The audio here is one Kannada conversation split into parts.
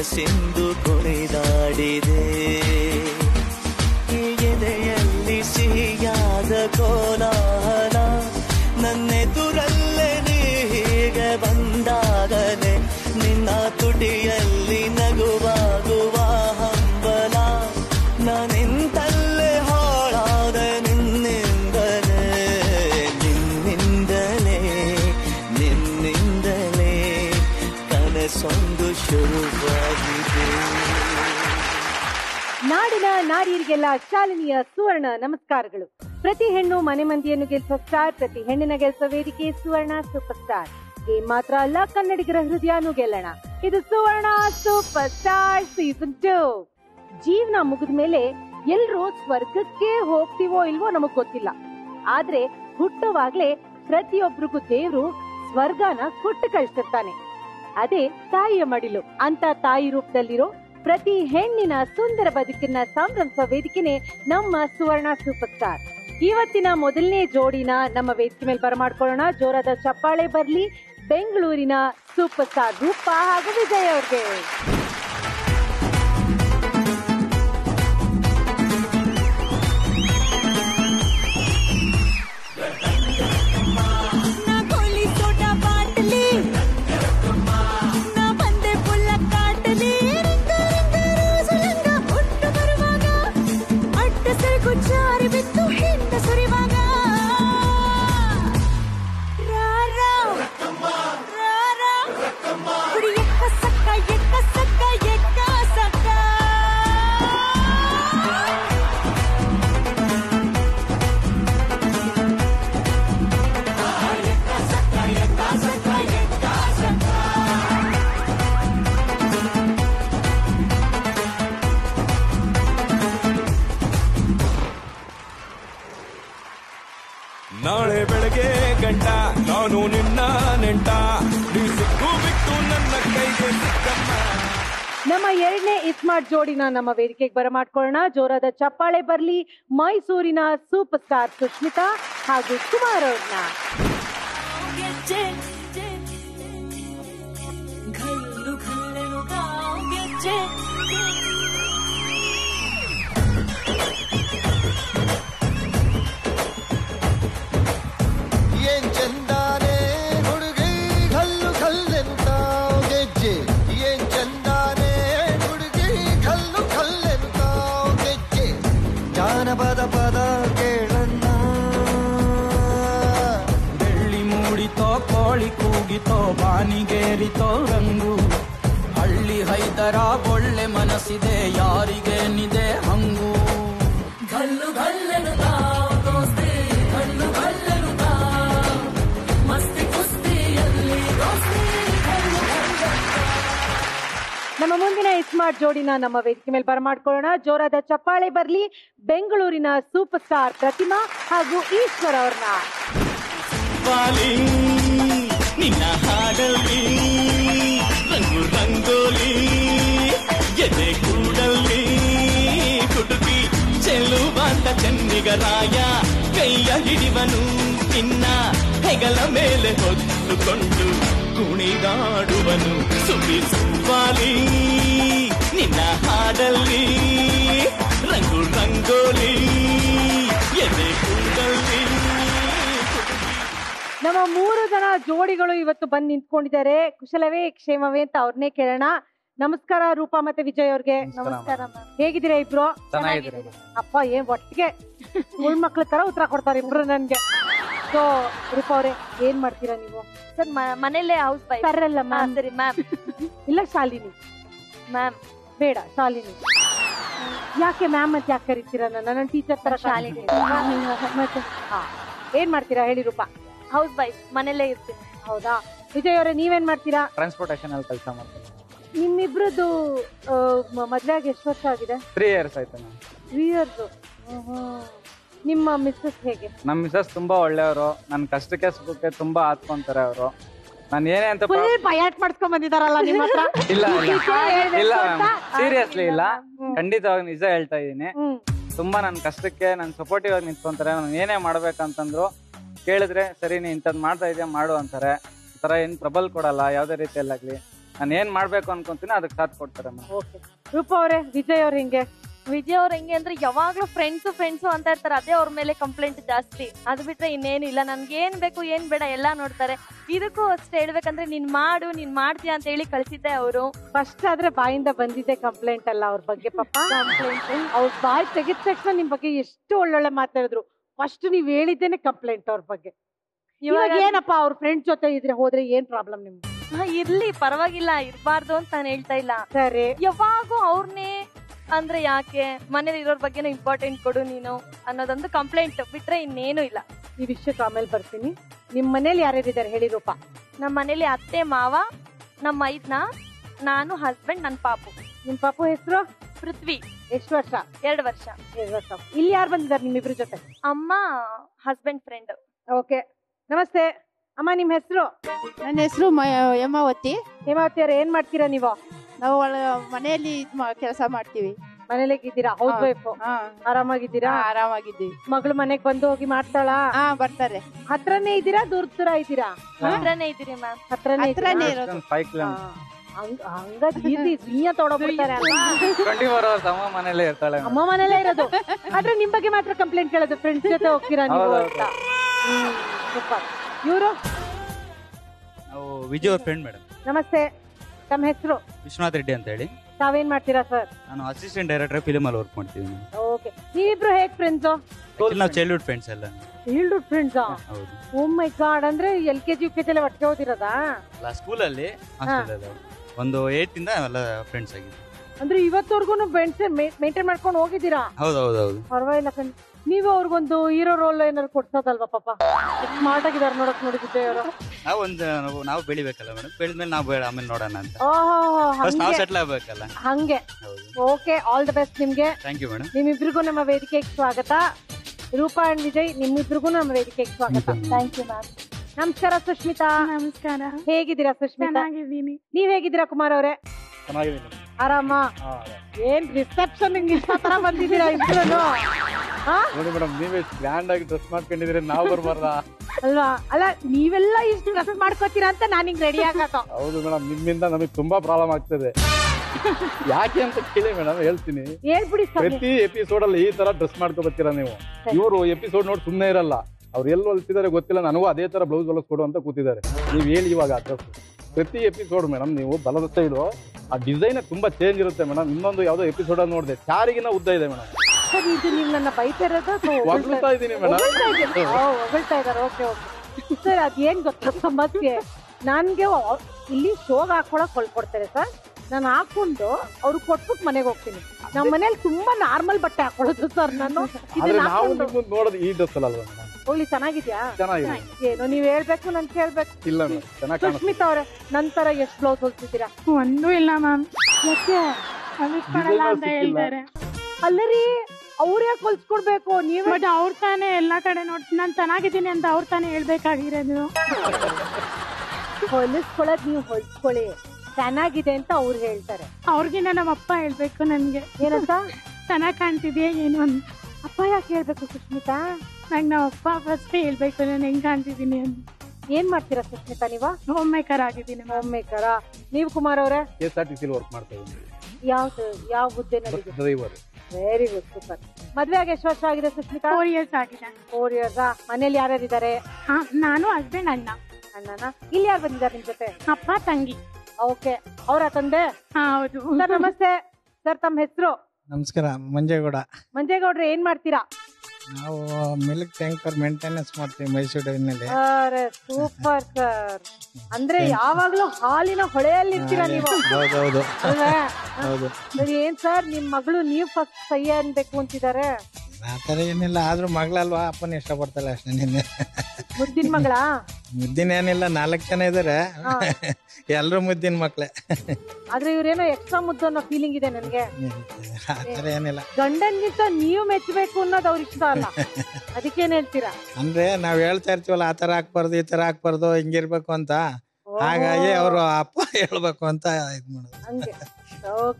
ಮನಸ್ಸೆಂದು ಕುಣಿದಾಡಿದೆ ಈ ಎದೆಯಲ್ಲಿ ಸಿಹಿಯಾದ ಕೋಲಾಹಲ ನನ್ನೆದುರಲ್ಲೇ ನೀ ಹೀಗೆ ಬಂದಾಗಲೇ ನಿನ್ನ ತುಟಿಯಲ್ಲಿ ನಗುವಾಗುವ ಹಂಬಲ ನಾನಿಂತಲ್ಲೇ ಹಾಳಾದ ನಿನ್ನಿಂದಲೇ ನಿನ್ನಿಂದಲೇ ನಿನ್ನಿಂದಲೇ ಕನಸೊಂದು ಶುರುವಾಗಿದೆ ನಾಡಿನ ನಾರಿಯರಿಗೆಲ್ಲ ಶಾಲಿನಿಯ ಸುವರ್ಣ ನಮಸ್ಕಾರಗಳು ಪ್ರತಿ ಹೆಣ್ಣು ಮನೆ ಮಂದಿಯನ್ನು ಗೆಲ್ಲಿಸುವ ಸ್ಟಾರ್ ಪ್ರತಿ ಹೆಣ್ಣಿನ ಗೆಲ್ಲಿಸುವ ವೇದಿಕೆ ಸುವರ್ಣ ಸೂಪರ್ ಸ್ಟಾರ್ ಗೇಮ್ ಮಾತ್ರ ಅಲ್ಲ ಕನ್ನಡಿಗರ ಹೃದಯನೂ ಗೆಲ್ಲೋಣ ಇದು Suvarna super star season two ಜೀವನ ಮುಗಿದ ಮೇಲೆ ಎಲ್ರೂ ಸ್ವರ್ಗಕ್ಕೆ ಹೋಗ್ತೀವೋ ಇಲ್ವೋ ನಮಗ್ ಗೊತ್ತಿಲ್ಲ ಆದ್ರೆ ಹುಟ್ಟುವಾಗ್ಲೇ ಪ್ರತಿಯೊಬ್ಬರಿಗೂ ದೇವ್ರು ಸ್ವರ್ಗನ ಕೊಟ್ಟು ಕಳಿಸಿರ್ತಾನೆ ಅದೇ ತಾಯಿಯ ಮಡಿಲು ಅಂತ ತಾಯಿ ರೂಪದಲ್ಲಿರೋ ಪ್ರತಿ ಹೆಣ್ಣಿನ ಸುಂದರ ಬದುಕಿನ ಸಂಭ್ರಮಿಸುವ ವೇದಿಕೆನೆ ನಮ್ಮ ಸುವರ್ಣ ಸೂಪರ್ ಸ್ಟಾರ್ ಇವತ್ತಿನ ಮೊದಲನೇ ಜೋಡಿನ ನಮ್ಮ ವೇದಿಕೆ ಮೇಲೆ ಬರಮಾಡ್ಕೊಳ್ಳೋಣ ಜೋರಾದ ಚಪ್ಪಾಳೆ ಬರ್ಲಿ ಬೆಂಗಳೂರಿನ ಸೂಪರ್ ಸ್ಟಾರ್ ರೂಪ ಹಾಗೂ ವಿಜಯ್ ಅವ್ರಿಗೆ ನಾ ಗೋಲಿ ಸೋಡಾ ಬಾಟಲಿ ನಾ ಬಂದೆ ಪುಲ್ಲ ಕಾಟಲಿ ರಿಂಗ ರಿಂಗ ರೋಸಲಂಗ ಹುಟ್ಟು ಬರುವಾಗ ಅಡ್ಡ ಸರಕು ಜಾರಿ ಬಿತ್ತು ಹಿಂದ ಸುರಿವಾಗ ರಾರಾ ರಾರಾ ಕುಡಿ ಎಕ್ಕ ಸಕ್ಕ ಎಕ್ಕ ಸಕ್ಕ ಎಕ್ಕ ಸಕ್ಕ ನಾಳೆ ಬೆಳಗ್ಗೆ ಗಂಟ ನಾನು ನಿನ್ನ ನೆಂಟ ನೀ ಸಿಕ್ಕು ಬಿಟ್ಟು ನನ್ನ ಕೈಗೆ ಸಿಕ್ಕಮ್ಮ ನಮ್ಮ ಎರಡನೇ ಇಸ್ಮಾರ್ಟ್ ಜೋಡಿನ ನಮ್ಮ ವೇದಿಕೆಗೆ ಬರಮಾಡ್ಕೊಳ್ಳೋಣ ಜೋರಾದ ಚಪ್ಪಾಳೆ ಬರ್ಲಿ ಮೈಸೂರಿನ ಸೂಪರ್ ಸ್ಟಾರ್ ಸುಷ್ಮಿತಾ ಹಾಗೂ ಕುಮಾರ್ ಅವ್ರನ್ನ ಗೆಜ್ಜೆ ಘಲ್ಲು ಘಲ್ಲೆನು ಗಾವ್ ಗೆಜ್ಜೆ ಏನ್ ಚಂದಾನೆ ಹುಡುಗಿ ಕಲ್ಲು ಕಲ್ಲೆಂತ ಗೆಜ್ಜೆ ಏನ್ ಚಂದಾನೆ ಹುಡುಗಿ ಕಲ್ಲು ಕಲ್ಲೆಂತ ಗೆಜ್ಜೆ ಜಾನಪದ ಪದ ಕೇಳಣ್ಣ ಬೆಳ್ಳಿ ಮೂಡಿತೋ ಕೋಳಿ ಕೂಗಿತೋ ಬಾನಿಗೇರಿತೋ ರಂಗು ಹಳ್ಳಿ ಹೈದರ ಒಳ್ಳೆ ಮನಸ್ಸಿದೆ ಯಾರಿಗೇನಿದೆ ಹಂಗು ಘಲ್ಲು ಘಲ್ಲೆನು ಗಾವ್ ದೋಸ್ತಿ ಘಲ್ಲು ಘಲ್ಲೆನು ಗಾವ್ ಮಸ್ತಿ ಕುಸ್ತಿಯಲ್ಲಿ ದೋಸ್ತಿ ಘಲ್ಲು ನಮ್ಮ ಮುಂದಿನ ಇಸ್ಮಾರ್ಟ್ ಜೋಡಿನ ನಮ್ಮ ವೇದಿಕೆ ಮೇಲೆ ಬರಮಾಡ್ಕೊಳ್ಳೋಣ ಜೋರಾದ ಚಪ್ಪಾಳೆ ಬರ್ಲಿ ಬೆಂಗಳೂರಿನ ಸೂಪರ್ ಸ್ಟಾರ್ ಪ್ರತಿಮಾ ಹಾಗೂ ಈಶ್ವರ್ ಅವ್ರನ್ನ ವಾಲಿ ನಿನ್ನ ಹಾಡಲ್ಲಿ ರಂಗು ರಂಗೋಲಿ ಎದೆ ಕೂಡಲ್ಲಿ ಕುಟುಕಿ ಚೆಲ್ಲುವಂತ ಚೆನ್ನಿಗರಾಯ ಕೈಯ ಹಿಡಿವನು ನಿನ್ನ ಹೆಗಲ ಮೇಲೆ ಹೊತ್ತುಕೊಂಡು ಕುಣಿದಾಡುವನು ಸುಬಿ ಸುವಾಲಿ ನಿನ್ನ ಹಾಡಲ್ಲಿ ರಂಗು ರಂಗೋಲಿ ಎದೆ ಕೂಡಲ್ಲಿ ನಮ್ಮ ಮೂರು ಜನ ಜೋಡಿಗಳು ಇವತ್ತು ಬಂದು ನಿಂತ್ಕೊಂಡಿದ್ದಾರೆ ಕುಶಲವೇ ಕ್ಷೇಮವೇ ಅಂತ ಅವ್ರನ್ನೇ ಕೇಳೋಣ ನಮಸ್ಕಾರ ರೂಪಾ ಮತ್ತೆ ವಿಜಯ್ ಅವ್ರಿಗೆ ನಮಸ್ಕಾರ, ಹೇಗಿದ್ದೀರಾ ಇಬ್ರು ಚೆನ್ನಾಗಿದ್ದೀರಿ ಅಪ್ಪ ಏನ್ ಒಟ್ಟಿಗೆ ಸ್ಕೂಲ್ ಮಕ್ಳ ತರ ಉತ್ತರ ಕೊಡ್ತಾರೆ ಇಬ್ರು ನನ್ಗೆ ಸೊ ರೂಪಾ ಅವ್ರೆ ಏನ್ ಮಾಡ್ತೀರಾ ನೀವು ಸರ್ ಮನೇಲೆ ಹೌಸ್ ವೈಫ್ ಸರಲ್ಲ ಮ್ಯಾಮ್ ಸರಿ ಮ್ಯಾಮ್ ಇಲ್ಲ ಶಾಲಿನಿ ಮ್ಯಾಮ್ ಬೇಡ ಶಾಲಿನಿ ಯಾಕೆ ಮ್ಯಾಮ್ ಅಂತ ಯಾಕೆ ಕರಿತೀರಾ ನನ್ನ ನನ್ನ ಟೀಚರ್ ತರ ಶಾಲಿನಿ. ಮತ್ತೆ ಹಾ ಏನ್ ಮಾಡ್ತೀರಾ ಹೇಳಿ ರೂಪಾ ಹೌಸ್ ವೈಫ್ ಮನೇಲೆ ಇರ್ತೀನಿ ಹೌದಾ ವಿಜಯ್ ಅವರೇ ನೀವೇನ್ ಮಾಡ್ತೀರಾ ಟ್ರಾನ್ಸ್ಪೋರ್ಟೇಷನ್ ಅಲ್ಲಿ ಕೆಲಸ ಮಾಡ್ತೀನಿ ನಿಮ್ಮಿಬ್ರದ್ದು ಆ, ಮ- ಮದ್ವೆ ಆಗಿ ಎಷ್ಟು ವರ್ಷ ಆಗಿದೆ ತ್ರೀ ಇಯರ್ಸ್ ಆಯ್ತು ಮ್ಯಾಮ್ ತ್ರೀ ಇಯರ್ಸ್ ನಿಮ್ಮ ಮಿಸ್ಸಸ್ ಹೇಗೆ ನಮ್ಮ ಮಿಸಸ್ ತುಂಬಾ ಒಳ್ಳೆಯವರು ನನ್ನ ಕಷ್ಟಕ್ಕೆ ಸುಖಕ್ಕೆ ತುಂಬಾ ಆತ್ಕೊಂತಾರೆ ಅವರು ನಾನು ಏನೇ ಅಂತ ಫುಲ್ ಬಯಾಟ್ ಮಾಡ್ಕೊಂಡ್ ಬಂದಿದಾರಲ್ಲ ನಿಮ್ಮ ಹತ್ರ ಇಲ್ಲ ಇಲ್ಲ ಏನ್ ಇಲ್ಲ ಅಂತ? ಮ್ಯಾಮ್ ಸೀರಿಯಸ್ಲಿ ಇಲ್ಲ ಹ್ಮ್. ಖಂಡಿತವಾಗಿ ನಿಜ ಹೇಳ್ತಾ ಇದ್ದೀನಿ ಹ್ಮ್ ತುಂಬಾ ನನ್ನ ಕಷ್ಟಕ್ಕೆ ನನ್ನ ಸಪೋರ್ಟಿವ್ ಆಗಿ ನಿಂತ್ಕೊಂತಾರೆ ನಾನು ಏನೇ ಮಾಡ್ಬೇಕಂತಂದ್ರು ಕೇಳಿದ್ರೆ ಸರಿ ನೀ ಇಂಥದ್ದು ಮಾಡ್ತಾ ಇದೆಯಾ ಮಾಡು ಅಂತಾರೆ ಈ ಥರ ಏನು ಟ್ರಬಲ್ ಕೊಡಲ್ಲ ಯಾವುದೇ ರೀತಿಯಲ್ಲಾಗ್ಲಿ ನಾನು ಏನ್ ಮಾಡ್ಬೇಕು ಅನ್ಕೊಂತೀನಿ ಅದಕ್ಕೆ ಸಾಥ್ ಕೊಡ್ತಾರೆ ಮೇಡಮ್ ಓಕೆ ರೂಪ ಅವರೇ ವಿಜಯ್ ಅವ್ರ ಹಿಂಗೆ ವಿಜಯ್ ಅವ್ರ ಹೆಂಗೆ ಅಂದ್ರೆ ಯಾವಾಗ್ಲೂ ಫ್ರೆಂಡ್ಸ್ ಫ್ರೆಂಡ್ಸ್ ಅಂತ ಇರ್ತಾರೆ ಅದೇ ಅವ್ರ ಮೇಲೆ ಕಂಪ್ಲೇಂಟ್ ಜಾಸ್ತಿ ಅದು ಬಿಟ್ರೆ ಇನ್ನೇನು ಇಲ್ಲ ನನ್ಗೆ ಏನ್ ಬೇಕು ಏನ್ ಬೇಡ ಎಲ್ಲ ನೋಡ್ತಾರೆ ಇದಕ್ಕೂ ಅಷ್ಟೇ ಹೇಳ್ಬೇಕಂದ್ರೆ ನೀನ್ ಮಾಡು ನೀನ್ ಮಾಡ್ತೀಯ ಅಂತ ಹೇಳಿ ಕಳ್ಸಿದ್ದೆ ಅವರು ಫಸ್ಟ್ ಆದ್ರೆ ಬಾಯಿಂದ ಬಂದಿದ್ದೆ ಕಂಪ್ಲೇಂಟ್ ಅಲ್ಲ ಅವ್ರ ಬಗ್ಗೆ ಪಾಪ ಕಂಪ್ಲೇಂಟ್ ಅವ್ರ ಬಾಯಿ ತೆಗಿದ ತಕ್ಷಣ ನಿಮ್ ಬಗ್ಗೆ ಎಷ್ಟು ಒಳ್ಳೊಳ್ಳೆ ಮಾತಾಡಿದ್ರು ಫಸ್ಟ್ ನೀವ್ ಹೇಳಿದ್ದೇನೆ ಕಂಪ್ಲೇಂಟ್ ಅವ್ರ ಬಗ್ಗೆ ಇವಾಗ ಇವಾಗ ಏನಪ್ಪ ಅವ್ರ ಫ್ರೆಂಡ್ ಜೊತೆ ಇದ್ರೆ ಹೋದ್ರೆ ಏನ್ ಪ್ರಾಬ್ಲಮ್ ನಿಮ್ಗೆ ಹಾ, ಇರ್ಲಿ ಪರವಾಗಿಲ್ಲ ಇರ್ಬಾರ್ದು ಅಂತ ನಾನು ಹೇಳ್ತಾ ಇಲ್ಲ ಸರಿ ಯಾವಾಗೂ ಅವ್ರನ್ನೇ ಅಂದ್ರೆ ಯಾಕೆ ಮನೇಲಿ ಇರೋರ್ ಬಗ್ಗೆನೂ ಇಂಪಾರ್ಟೆಂಟ್ ಕೊಡು ನೀನು ಅನ್ನೋದೊಂದು ಕಂಪ್ಲೇಂಟ್ ಬಿಟ್ರೆ ಇನ್ನೇನು ಇಲ್ಲ ಈ ವಿಷಯಕ್ಕೆ ಆಮೇಲೆ ಬರ್ತೀನಿ ನಿಮ್ ಮನೇಲಿ ಯಾರ್ಯಾರಿದ್ದಾರೆ ಹೇಳಿ ರೂಪ ನಮ್ಮ ಮನೇಲಿ ಅತ್ತೆ ಮಾವ ನಮ್ಮ ಮೈದ್ನ ನಾನು ಹಸ್ಬೆಂಡ್ ನನ್ನ ಪಾಪು ನಿಮ್ ಪಾಪು ಹೆಸರು ಪೃಥ್ವಿ ಎಷ್ಟು ವರ್ಷ ಎರಡು ವರ್ಷ ಎರಡು ವರ್ಷ ಇಲ್ಲಿ ಯಾರು ಬಂದಿದ್ದಾರೆ ನಿಮ್ಮಿಬ್ರ ಜೊತೆ ಅಮ್ಮ ಹಸ್ಬೆಂಡ್ ಫ್ರೆಂಡ್ ಓಕೆ ನಮಸ್ತೆ ಅಮ್ಮ ನಿಮ್ ಹೆಸರು ನನ್ನ ಹೆಸರು ಹೇಮಾವತಿ ಹೇಮಾವತಿ ಅವ್ರ ಏನ್ ಮಾಡ್ತೀರಾ ನೀವು ನಾವು ಒಳ ಮನೆಯಲ್ಲಿ ಕೆಲಸ ಮಾಡ್ತೀವಿ ಮನೇಲಿ ಇದ್ದೀರಾ ಹೌಸ್ ವೈಫ್ ಹಾ ಆರಾಮಾಗಿದ್ದೀರಾ ಹಾ, ಆರಾಮಾಗಿದ್ದೀವಿ ಮಗಳು ಮನೆಗ್ ಬಂದು ಹೋಗಿ ಮಾಡ್ತಾಳಾ ಹಾ ಬರ್ತಾರೆ ಹತ್ರನೇ ಇದ್ದೀರಾ ದೂರ ದೂರ ಇದ್ದೀರಾ ಹತ್ರನೇ ಇದ್ದೀರಿ ಮ್ಯಾಮ್ ಹತ್ರನೇ ಹತ್ರನೇ ಇದ್ದೀರಾ? ಇರೋದು ಫೈವ್ ಆ, ಕಿಲೋಮೀಟರ್ ಹಂಗ ಹಂಗ ಈಸಿ ಸುಯ್ಯ ತೊಡಗ್ಬಿಡ್ತಾರೆ ಅಲ್ವಾ ಟ್ವೆಂಟಿ ಫೋರ್ ಅವರ್ಸ್ ಅಮ್ಮ ಮನೇಲೆ ಇರ್ತಾಳೆ ಅಮ್ಮ ಮನೇಲೇ ಇರೋದು ಆದ್ರೆ ನಿಮ್ ಬಗ್ಗೆ ಮಾತ್ರ ಕಂಪ್ಲೇಂಟ್ ಕೇಳೋದು ಫ್ರೆಂಡ್ಸ್ ಜೊತೆ ಹೋಗ್ತೀರಾ ನೀವು ಹೌದು, ಅಂತ ಸೂಪರ್ ಇವರು ನಾವು ವಿಜಯ್ ಅವ್ರ ಫ್ರೆಂಡ್ ಮೇಡಮ್ ನಮಸ್ತೆ ತಮ್ಮ ಹೆಸರು ವಿಶ್ವನಾಥ್ ರೆಡ್ಡಿ ಅಂತ ಹೇಳಿ ತಾವೇನ್ ಮಾಡ್ತೀರಾ ಸರ್ ನಾನು ಅಸಿಸ್ಟೆಂಟ್ ಡೈರೆಕ್ಟರ್ ಫಿಲಿಮ್ ಅಲ್ಲಿ ವರ್ಕ್ ಮಾಡ್ತೀವಿ ನಾವು ಓಕೆ ನೀವಿಬ್ರು ಹೇಗ್ ಫ್ರೆಂಡ್ಸ್ Actually ನಾವು ಚೈಲ್ಡ್ಹುಡ್ ಫ್ರೆಂಡ್ಸ್ ಎಲ್ಲ ಈಲ್ಡ್ ಫ್ರೆಂಡ್ಸ್ ಹೌದು ಓ ಮೈ ಗಾಡ್ ಅಂದ್ರೆ L K G U K G ಎಲ್ಲ ಒಟ್ಟಿಗೆ ಓದಿರೋದಾ ಅಲ್ಲ ಸ್ಕೂಲಲ್ಲಿ ಹಾಸ್ಟೆಲ್ ಒಂದು ಏಟ್ ಇಂದ ಎಲ್ಲ ಫ್ರೆಂಡ್ಸ್ ಆಗಿದ್ವಿ ಅಂದ್ರೆ ಇವತ್ತವರೆಗೂ ಮೇಂಟೈನ್ ಮಾಡ್ಕೊಂಡು ಹೋಗಿದ್ದೀರಾ ಹೌದು ಹೌದು ಹೌದು ಪರವಾಗಿಲ್ಲ ಕಣ್ ನೀವು ಅವ್ರಿಗೊಂದು ಹೀರೋ ರೋಲ್ ಏನಾದ್ರು ಕೊಡ್ಸೋದಲ್ವಾ ಪಾಪ ಸ್ಮಾರ್ಟ್ ಆಗಿದಾರೆ ನೋಡಕ್ ನೋಡಿದ್ದೆ ಅವರು ನಾವು ಒಂದು ನಾವು ನಾವು ಬೆಳಿಬೇಕಲ್ಲ ಮೇಡಮ್ ಬೆಳೆದ್ಮೇಲೆ ನಾವು ಬೇಡ ಆಮೇಲೆ ನೋಡೋಣ ಅಂತ ಓಹೋ ಫಸ್ಟ್ ನಾವು ಹಂಗೆ ಸೆಟ್ಲ್ ಆಗ್ಬೇಕಲ್ಲ ಹಂಗೆ ಹೌದು ಓಕೆ ಆಲ್ ದ ಬೆಸ್ಟ್ ನಿಮ್ಗೆ ಥ್ಯಾಂಕ್ ಯು ಮೇಡಮ್ ನಿಮ್ಮಿಬ್ರಿಗೂ ನಮ್ಮ ವೇದಿಕೆಗೆ ಸ್ವಾಗತ ರೂಪಾ ಅಂಡ್ ವಿಜಯ್ ನಿಮ್ಮಿಬ್ರಿಗೂ ನಮ್ಮ ವೇದಿಕೆಗೆ ಸ್ವಾಗತ ಥ್ಯಾಂಕ್ ಯು ಮ್ಯಾಮ್ ನಮಸ್ಕಾರ ಸುಷ್ಮಿತಾ ನಮಸ್ಕಾರ ಹೇಗಿದ್ದೀರಾ ಸುಷ್ಮಿತಾ ಚೆನ್ನಾಗಿದ್ದೀನಿ ನೀವ್ ಹೇಗಿದ್ದೀರಾ ಕುಮಾರ್ ಅವರೇ ಚೆನ್ನಾಗಿದ್ದೀನಿ ಆರಾಮ ಏನ್ ರಿಸೆಪ್ಷನ್ ಇಷ್ಟ ತರ ಬಂದಿದ್ದೀರಾ ಇಬ್ರು ಹಾ ನೋಡಿ ಮೇಡಮ್ ನೀವೇ ಗ್ರ್ಯಾಂಡ್ ಆಗಿ ಡ್ರೆಸ್ ಮಾಡ್ಕೊಂಡಿದ್ರೆ ನಾವು ಬರ್ಬಾರ್ದ ಅಲ್ವಾ ಅಲ್ಲ ನೀವೆಲ್ಲ ಇಷ್ಟು ಡ್ರೆಸ್ ಮಾಡ್ಕೋತೀರಾ ಅಂತ ನಾನು ಹಿಂಗ್ ರೆಡಿ ಆಗತ್ತ ಹೌದು ಮೇಡಮ್ ನಿಮ್ಮಿಂದ ನಮಗೆ ತುಂಬಾ ಪ್ರಾಬ್ಲಮ್ ಆಗ್ತದೆ ಯಾಕೆ ಅಂತ ಕೇಳಿ ಮೇಡಮ್ ಹೇಳ್ತೀನಿ ಹೇಳ್ಬಿಡಿ ಸರ್ ಪ್ರತಿ ಎಪಿಸೋಡ್ ಅಲ್ಲಿ ಈ ತರ ಡ್ರೆಸ್ ಮಾಡ್ಕೊ ಬರ್ತೀರಾ ನೀವು ಇವರು ಎಪಿಸೋಡ್ ನೋಡಿ ಸುಮ್ಮನೆ ಇರಲ್ಲ ಅವ್ರು ಎಲ್ಲಿ ಹೊಲಿಸಿದಾರೆ ಗೊತ್ತಿಲ್ಲ ನನಗೂ ಅದೇ ತರ ಬ್ಲೌಸ್ ಹೊಲಿಸ್ಕೊಡು ಅಂತ ಕೂತಿದ್ದಾರೆ ನೀವು ಹೇಳಿ ಇವಾಗ ಡ್ರೆಸ್ ಪ್ರತಿ ಎಪಿಸೋಡ್ ಮೇಡಮ್ ನೀವು ಬಲದ ಸೈಡು ಆ ಡಿಸೈನ್ ತುಂಬಾ ಚೇಂಜ್ ಇರುತ್ತೆ ಮೇಡಮ್ ಇನ್ನೊಂದು ಯಾವ್ದೋ ಎಪಿಸೋಡ್ ಅಲ್ಲಿ ನೋಡಿದೆ ಚಾರಿಗಿನ ಉದ್ದ ಇದೆ ಮೇಡಮ್ ಸರ್ ಇದು ನೀವು ನನ್ನ ಬೈತಾ ಇರೋದು ಅಥವಾ ಹೊಗಳ್ತಾ ಇದ್ದೀನಿ ಮೇಡಮ್ ಹೊಗಳ್ತಾ ಇದ್ದೀರಾ? ಓ, ಹೊಗಳ್ತಾ ಇದಾರೆ ಓಕೆ ಓಕೆ ಸರ್ ಅದೇನ್ ಗೊತ್ತಾ ಸಮಸ್ಯೆ ನನ್ಗೆ ಅವ್- ಇಲ್ಲಿ ಶೋಗ್ ಹಾಕೊಳಕ್ ಹೊಲ್ಕೊಡ್ತಾರೆ ಸರ್ ನಾನು ಹಾಕೊಂಡು ಅವ್ರು ಕೊಟ್ಬಿಟ್ಟು ಮನೆಗೆ ಹೋಗ್ತೀನಿ ನಮ್ಮ ಮನೇಲಿ ತುಂಬಾ ನಾರ್ಮಲ್ ಬಟ್ಟೆ ಹಾಕೊಳ್ಳೋದು ಸರ್ ನಾನು ಆದ್ರೆ ಇದನ್ನ ನಾವು ಹಾಕೊಂಡು ನಿಮ್ಮನ್ನ ನೋಡೋದು ಈ ಡ್ರೆಸ್ ಅಲ್ಲ ಮೇಡಮ್ ಹೋಗ್ಲಿ ಚೆನ್ನಾಗಿದ್ಯಾ ಚೆನ್ನಾಗಿದೆ ಏನೋ ನೀವ್ ಹೇಳ್ಬೇಕು ನನ್ ಕೇಳ್ಬೇಕು ಇಲ್ಲ ಮೇಡಮ್ ಚೆನ್ನಾಗಿ ಕಾಣಿಸ್ತು ಸುಷ್ಮಿತಾ ಅವ್ರೆ ನಂತರ ಎಷ್ಟ್ ಬ್ಲೌಸ್ ಹೊಲ್ಸಿದ್ದೀರಾ ಒಂದೂ ಇಲ್ಲ ಮ್ಯಾಮ್ ಯಾಕೆ ಹೊಲಿಸ್ಕೊಡಲ್ಲ ಅಂತ ಸಿಕ್ಕಿಲ್ಲ. ಹೇಳ್ತಾರೆ ಅಲ್ಲರಿ ಅವ್ರೇ ಹೊಲ್ಸ್ಕೊಡ್ಬೇಕು ನೀವೇ ಬಟ್ ಅವ್ರ ತಾನೇ ಎಲ್ಲಾ ಕಡೆ ನೋಡ್ ನಾನ್ ಚೆನ್ನಾಗಿದ್ದೀನಿ ಅಂತ ಅವ್ರ ತಾನೇ ಹೇಳ್ಬೇಕಾಗಿರೋದು ಹೊಲಿಸ್ಕೊಳಕ್ ನೀವು ಹೊಲ್ಸ್ಕೊಳ್ಳಿ ಚೆನ್ನಾಗಿದೆ ಅಂತ ಅವ್ರು ಹೇಳ್ತಾರೆ ಅವ್ರಿಗಿನ್ನ ನಮ್ಮ ಅಪ್ಪ ಹೇಳ್ಬೇಕು ನನ್ಗೆ ಏನಂತ ಚೆನ್ನಾಗ್ ಕಾಣ್ತಿದ್ಯಾ ಏನು ಅಂತ ಅಪ್ಪ ಯಾಕೆ ಹೇಳ್ಬೇಕು ಸುಷ್ಮಿತಾ ನಂಗೆ ನಮ್ಮ ಅಪ್ಪ ಫಸ್ಟ್ ಹೇಳ್ಬೇಕು ನಾನು ಹೆಂಗ್ ಕಾಣ್ತಿದ್ದೀನಿ ಅಂತ ಏನ್ ಮಾಡ್ತೀರಾ ಸುಷ್ಮಿತಾ ನೀವ ಹೋಮ್ ಮೇಕರ್ ಆಗಿದ್ದೀನಿ ಹೋಮ್ ಮೇಕರ ನೀವು ಕುಮಾರ್ ಅವ್ರೆ ಕೆ ಎಸ್ ಆರ್ ಟಿ ಸಿಲಿ ವರ್ಕ್ ಮಾಡ್ತಾ ಇದ್ದೀನಿ ಯಾವ್ದು ಯಾವ ಹುದ್ದೆನಲ್ಲಿ bus driver very good super ಮದ್ವೆ ಆಗಿ ಎಷ್ಟು ವರ್ಷ ಆಗಿದೆ ಸುಷ್ಮಿತಾ ಫೋರ್ ಇಯರ್ಸ್ ಆಗಿದೆ ಫೋರ್ ಇಯರ್ಸ್ ಮನೇಲಿ ಯಾರ್ಯಾರಿದ್ದಾರೆ ಹಾ ನಾನು ಹಸ್ಬೆಂಡ್ ಅಣ್ಣ ಅಣ್ಣನ ಇಲ್ಲಿ ಯಾರು ಬಂದಿದ್ದಾರೆ ನಿಮ್ ಜೊತೆ ಅಪ್ಪ ತಂಗಿ ಓಕೆ ಅವ್ರ ತಂದೆ ಹಾ ಹೌದು ಸರ್ ನಮಸ್ತೆ ಸರ್ ತಮ್ಮ ಹೆಸರು ನಮಸ್ಕಾರ ಮಂಜೇಗೌಡ ಮಂಜೇಗೌಡ್ರೆ ಏನ್ ಮಾಡ್ತೀರಾ ನಾವು ಮಿಲ್ಕ್ ಟ್ಯಾಂಕರ್ ಮೇಂಟೆನೆನ್ಸ್ ಮಾಡ್ತೀವಿ ಮೈಸೂರಿನಲ್ಲಿ ಅರೆ ಸೂಪರ್ ಸರ್ ಅಂದ್ರೆ ಯಾವಾಗ್ಲೂ ಹಾಲಿನ ಹೊಳೆಯಲ್ಲಿ ಇರ್ತೀರಾ ನೀವು ಹೌದೌದು ಅಲ್ವಾ ಹೌದು ಸರಿ, ಏನ್ ಸರ್ ನಿಮ್ ಮಗಳು ನೀವ್ ಫಸ್ಟ್ ಸಹ್ಯ ಅನ್ಬೇಕು ಅಂತಿದ್ದಾರೆ ಆ ಥರ ಏನಿಲ್ಲ ಆದ್ರೂ ಮಗಳಲ್ವಾ ಅಪ್ಪನ ಇಷ್ಟಪಡ್ತಾಳೆ ಅಷ್ಟೇ ನಿನ್ನೆ ಮುದ್ದಿನ ಮಗಳ ಮುದ್ದಿನ ಏನಿಲ್ಲ ನಾಲ್ಕು ಜನ ಇದಾರೆ ಎಲ್ರು ಮುದ್ದಿನ ಮಕ್ಳೆ ಆದ್ರೆ ಇವ್ರೇನೋ ಎಕ್ಸ್ಟ್ರಾ ಮುದ್ದು ಅನ್ನೋ ಫೀಲಿಂಗ್ ಇದೆ ನನ್ಗೆ ಆ ಥರ ಏನಿಲ್ಲ ಗಂಡನ್ಗಿಂತ ನೀವು ಮೆಚ್ಚಬೇಕು ಅನ್ನೋದು ಅವ್ರ ಇಷ್ಟ ಅಲ್ಲ ಅದಕ್ಕೇನ್ ಹೇಳ್ತೀರಾ ಅಂದ್ರೆ ನಾವ್ ಹೇಳ್ತಾ ಇರ್ತೀವಲ್ಲ ಆ ತರ ಹಾಕ್ಬಾರ್ದು ಈ ತರ ಹಾಕ್ಬಾರ್ದು ಹಿಂಗಿರ್ಬೇಕು ಅಂತ ಹಾಗಾಗಿ ಅವರು ಅಪ್ಪ ಹೇಳ್ಬೇಕು ಅಂತ ಇದ್ ಮಾಡೋದು ಹಂಗೆ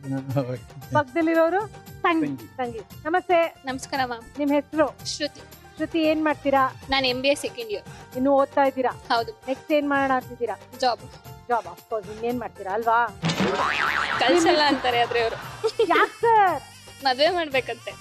ಪಕ್ಕದಲ್ಲಿರೋರು ತಂಗಿ ತಂಗಿ ನಮಸ್ತೆ ನಮಸ್ಕಾರ ಮ್ಯಾಮ್ ನಿಮ್ ಹೆಸರು ಶ್ರುತಿ ಶ್ರುತಿ ಏನ್ ಮಾಡ್ತೀರಾ ನಾನು M B A second year ಇನ್ನು ಓದ್ತಾ ಇದ್ದೀರಾ ಹೌದು ನೆಕ್ಸ್ಟ್ ಏನ್ ಮಾಡೋಣ ಅಂತಿದ್ದೀರಾ ಜಾಬ್ ಜಾಬ್ ಅಫ್ಕೋರ್ಸ್ ಇನ್ನೇನ್ ಮಾಡ್ತೀರಾ ಅಲ್ವಾ ಕಳ್ಸಲ್ಲ ಅಂತಾರೆ ಆದ್ರೆ ಅವರು ಯಾಕ್ ಸರ್ ಮದ್ವೆ ಮಾಡ್ಬೇಕಂತೆ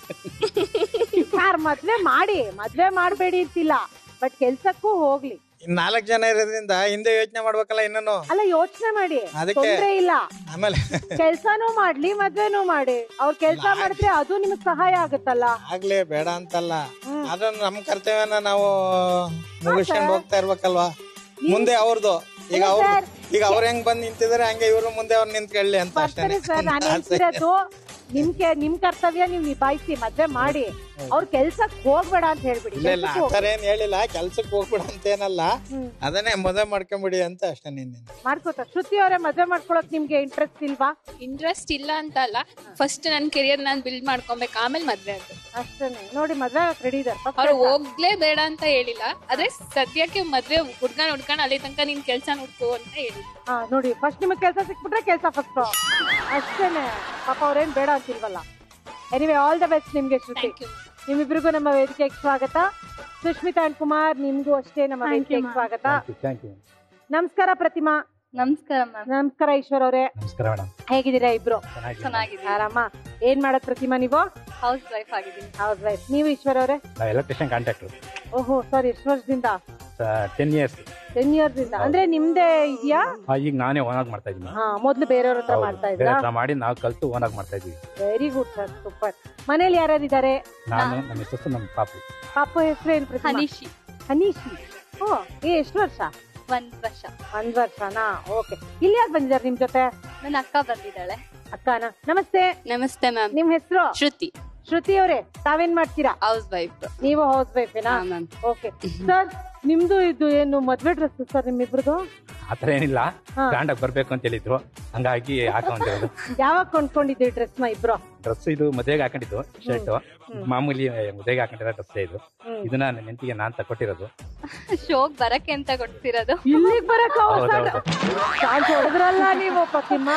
ಸರ್ ಮದ್ವೆ ಮಾಡಿ ಮದ್ವೆ ಮಾಡ್ಬೇಡಿ ಅಂತಿಲ್ಲ ಬಟ್ ಕೆಲ್ಸಕ್ಕೂ ಹೋಗ್ಲಿ ಇನ್ ನಾಲ್ಕು ಜನ ಇರೋದ್ರಿಂದ ಹಿಂದೆ ಯೋಚನೆ ಮಾಡ್ಬೇಕಲ್ಲ ಇನ್ನೂ ಅಲ್ಲ ಯೋಚನೆ ಮಾಡಿ ಅದಕ್ಕೆ- ತೊಂದ್ರೆ ಇಲ್ಲ ಆಮೇಲೆ ಕೆಲ್ಸಾನೂ ಮಾಡ್ಲಿ ಮದ್ವೆನೂ ಮಾಡಿ ಅವ್ರ ಕೆಲ್ಸ ಮಾಡಿದ್ರೆ ಅದು ನಿಮಗ್ ಸಹಾಯ ಆಗುತ್ತಲ್ಲ ಆಗ್ಲಿ ಬೇಡ ಅಂತಲ್ಲ ಆದ್ರೆ ನಮ್ ಕರ್ತವ್ಯನ ನಾವು ಮುಗಿಸ್ಕೊಂಡು ಹೋಗ್ತಾ ಇರ್ಬೇಕಲ್ವಾ ಮುಂದೆ ಅವ್ರದ್ದು ಈಗ ಅವ್ರು ಈಗ ಅವ್ರ ಹೆಂಗ್ ಬಂದ್ ನಿಂತಿದಾರೆ ಹಂಗೆ ಇವ್ರು ಮುಂದೆ ಅವ್ರು ನಿಂತ್ಕೊಳ್ಳಿ ಅಂತ ಬರ್ತಾರೆ ಅಷ್ಟೇ ಸರ್ ನಾನು ಹೇಳ್ತಿರೋದು ನಿಮ್ ಕೆ- ನಿಮ್ ಕರ್ತವ್ಯ ನೀವ್ ನಿಭಾಯಿಸಿ ಮದ್ವೆ ಮಾಡಿ ಅವ್ರ ಕೆಲ್ಸಕ್ ಹೋಗ್ಬೇಡ ಅಂತ ಹೇಳ್ಬಿಡಿ ಇಲ್ಲ ಇಲ್ಲ ಕೆಲ್ಸಕ್ ಆತರ ಏನ್ ಹೇಳಿಲ್ಲ ಕೆಲ್ಸಕ್ಕೆ ಹೋಗ್ಬಿಡ ಅಂತ ಏನಲ್ಲ ಅದನ್ನೇ ಮದುವೆ ಮಾಡ್ಕೊಂಬಿಡಿ ಅಂತ ಅಷ್ಟೇ ನಿನ್ನೆ ಮಾಡ್ಕೋತ ಶ್ರುತಿ ಅವರೇ ಮದ್ವೆ ಮಾಡ್ಕೊಳಕ್ ನಿಮ್ಗೆ ಇಂಟ್ರೆಸ್ಟ್ ಇಲ್ವಾ ಇಂಟ್ರೆಸ್ಟ್ ಇಲ್ಲ ಅಂತ ಅಲ್ಲ ಫಸ್ಟ್ ನನ್ನ ಕೆರಿಯರ್ ನಾನು ಬಿಲ್ಡ್ ಮಾಡ್ಕೊಬೇಕು ಆಮೇಲೆ ಮದ್ವೆ ಅಂತ ಅಷ್ಟೇನೆ ನೋಡಿ ಮದ್ವೆ ರೆಡಿ ಇದಾರೆ ಅವ್ರು ಹೋಗ್ಲೇ ಬೇಡ ಅಂತ ಹೇಳಿಲ್ಲ ಆದ್ರೆ ಸದ್ಯಕ್ಕೆ ಮದ್ವೆ ಹುಡ್ಕೊಂಡ್ ಹುಡ್ಕೊಂಡ್ ಅಲ್ಲಿ ತನಕ ನಿನ್ ಕೆಲ್ಸ ನೋಡ್ಕೋ ಅಂತ ಹೇಳಿ ಹಾ ನೋಡಿ ಫಸ್ಟ್ ನಿಮಗ್ ಕೆಲಸ ಸಿಕ್ಬಿಟ್ರೆ ಕೆಲಸ ಫಸ್ಟ್ ಅಷ್ಟೇನೆ ಪಾಪ ಅವ್ರೇನ್ ಬೇಡ ಅಂತಿಲ್ವಲ್ಲ ಎನಿವೆ ಆಲ್ ದ ಬೆಸ್ಟ್ ನಿಮ್ಗೆ ಶ್ರುತಿ ನಿಮ್ಮಿಬ್ರಿಗೂ ನಮ್ಮ ವೇದಿಕೆಗೆ ಸ್ವಾಗತ ಸುಷ್ಮಿತಾ ಅಂಡ್ ಕುಮಾರ್ ನಿಮ್ಗೂ ಅಷ್ಟೇ ನಮ್ಮ Thank you, ವೇದಿಕೆಗೆ ma'am. ಸ್ವಾಗತ ಥ್ಯಾಂಕ್ ಯು ನಮಸ್ಕಾರ ಪ್ರತಿಮಾ ನಮಸ್ಕಾರ ಮ್ಯಾಮ್ ನಮಸ್ಕಾರ ಈಶ್ವರ್ ಅವರೇ ನಮಸ್ಕಾರ ಮೇಡಮ್ ಹೇಗಿದ್ದೀರಾ ಇಬ್ರು ಚೆನ್ನಾಗಿದೆ ಆರಾಮ ಏನ್ ಮಾಡತ್ ಪ್ರತಿಮಾ ನೀವು ಹೌಸ್ ವೈಫ್ ಆಗಿದ್ದೀನಿ ಹೌಸ್ ವೈಫ್ ನೀವು ಈಶ್ವರ್ ಅವರೇ ನಾವು ಎಲೆಕ್ಟ್ರಿಷಿಯನ್ ಕಾಂಟ್ಯಾಕ್ಟರ್ ಓಹೋ ಸರ್ ಎಷ್ಟು ವರ್ಷದಿಂದ ಟೆನ್ ಇಯರ್ಸ್ ಟೆನ್ ಇಯರ್ಸ್ ಇಂದ ಅಂದ್ರೆ ನಿಮ್ದೇ ಇದೆಯಾ ಈಗ ನಾನೇ ಓನಾಗಿ ಮಾಡ್ತಾ ಇದ್ದೀನಿ ಹಾ ಮೊದ್ಲು ಬೇರೆಯವ್ರ ಹತ್ರ ಮಾಡ್ತಾ ಬೇರೆ ಇದ್ರಾ ಹತ್ರ ಮಾಡಿ ನಾವು ಕಲ್ತು ಓನಾಗಿ ಮಾಡ್ತಾ ಇದೀವಿ ವೆರಿ ಗುಡ್ ಸರ್ ಸೂಪರ್ ಮನೇಲಿ ಯಾರ್ಯಾರು ಇದಾರೆ ನಾನು ನಮ್ಮ ಹೆಸರು ನಮ್ಮ ಪಾಪು ಪಾಪ ಹೆಸರು ಏನ್ ಪ್ರತಿಮಾ ಹನೀಶಿ ಹನೀಶಿ ಓ ಏ ಎಷ್ಟು ವರ್ಷ ಒಂದ್ ವರ್ಷ ಒಂದ್ ವರ್ಷನಾ ಓಕೆ ಇಲ್ಲಿ ಯಾರು ಬಂದಿದ್ದಾರೆ ನಿಮ್ ಜೊತೆ ನನ್ನ ಅಕ್ಕ ಬಂದಿದ್ದಾಳೆ ಅಕ್ಕನ ನಮಸ್ತೆ ನಮಸ್ತೆ ಮ್ಯಾಮ್ ನಿಮ್ ಹೆಸರು ಶ್ರುತಿ ಶ್ರುತಿ ಅವರೇ ತಾವೇನ್ ಮಾಡ್ತೀರಾ ಹೌಸ್ ವೈಫ್ ನೀವು ಹೌಸ್ ವೈಫೇನಾ ಮ್ಯಾಮ್ ಓಕೆ ಸರ್ ನಿಮ್ದು ಇದು ಏನು ಮದ್ವೆ ಡ್ರೆಸ್ ಸರ್ ನಿಮ್ಮಿಬ್ರದ್ದು ಆತರ ಏನಿಲ್ಲ ಹಾ. ಗ್ರ್ಯಾಂಡ್ ಆಗಿ ಬರ್ಬೇಕು ಅಂತ ಹೇಳಿದ್ರು ಹಂಗಾಗಿ ಹಾಕೊಂಡಿರೋದು ಯಾವಾಗ ಕೊಂಡ್ಕೊಂಡಿದ್ರಿ ಡ್ರೆಸ್ ನ ಇಬ್ರು ಡ್ರೆಸ್ ಇದು ಮದುವೆಗೆ ಹಾಕೊಂಡಿದ್ದು ಶರ್ಟ್ ಮಾಮೂಲಿ ಮದುವೆಗೆ ಹಾಕೊಂಡಿರೋ ಡ್ರೆಸ್ ಇದು ಹ್ಮ್. ಇದನ್ನ ನನ್ನ ನೆಂಟಿಗೆ ನಾನ್ ತಕೊಟ್ಟಿರೋದು ಶೋಕ್ ಬರಕ್ಕೆ ಅಂತ ಕೊಡ್ತಿರೋದು ಇಲ್ಲಿಗ್ ಬರಕ್ ಹೌದು, ಚಾನ್ಸ್ ಹೊಡೆದ್ರಲ್ಲ ನೀವು ಫತಿಮಾ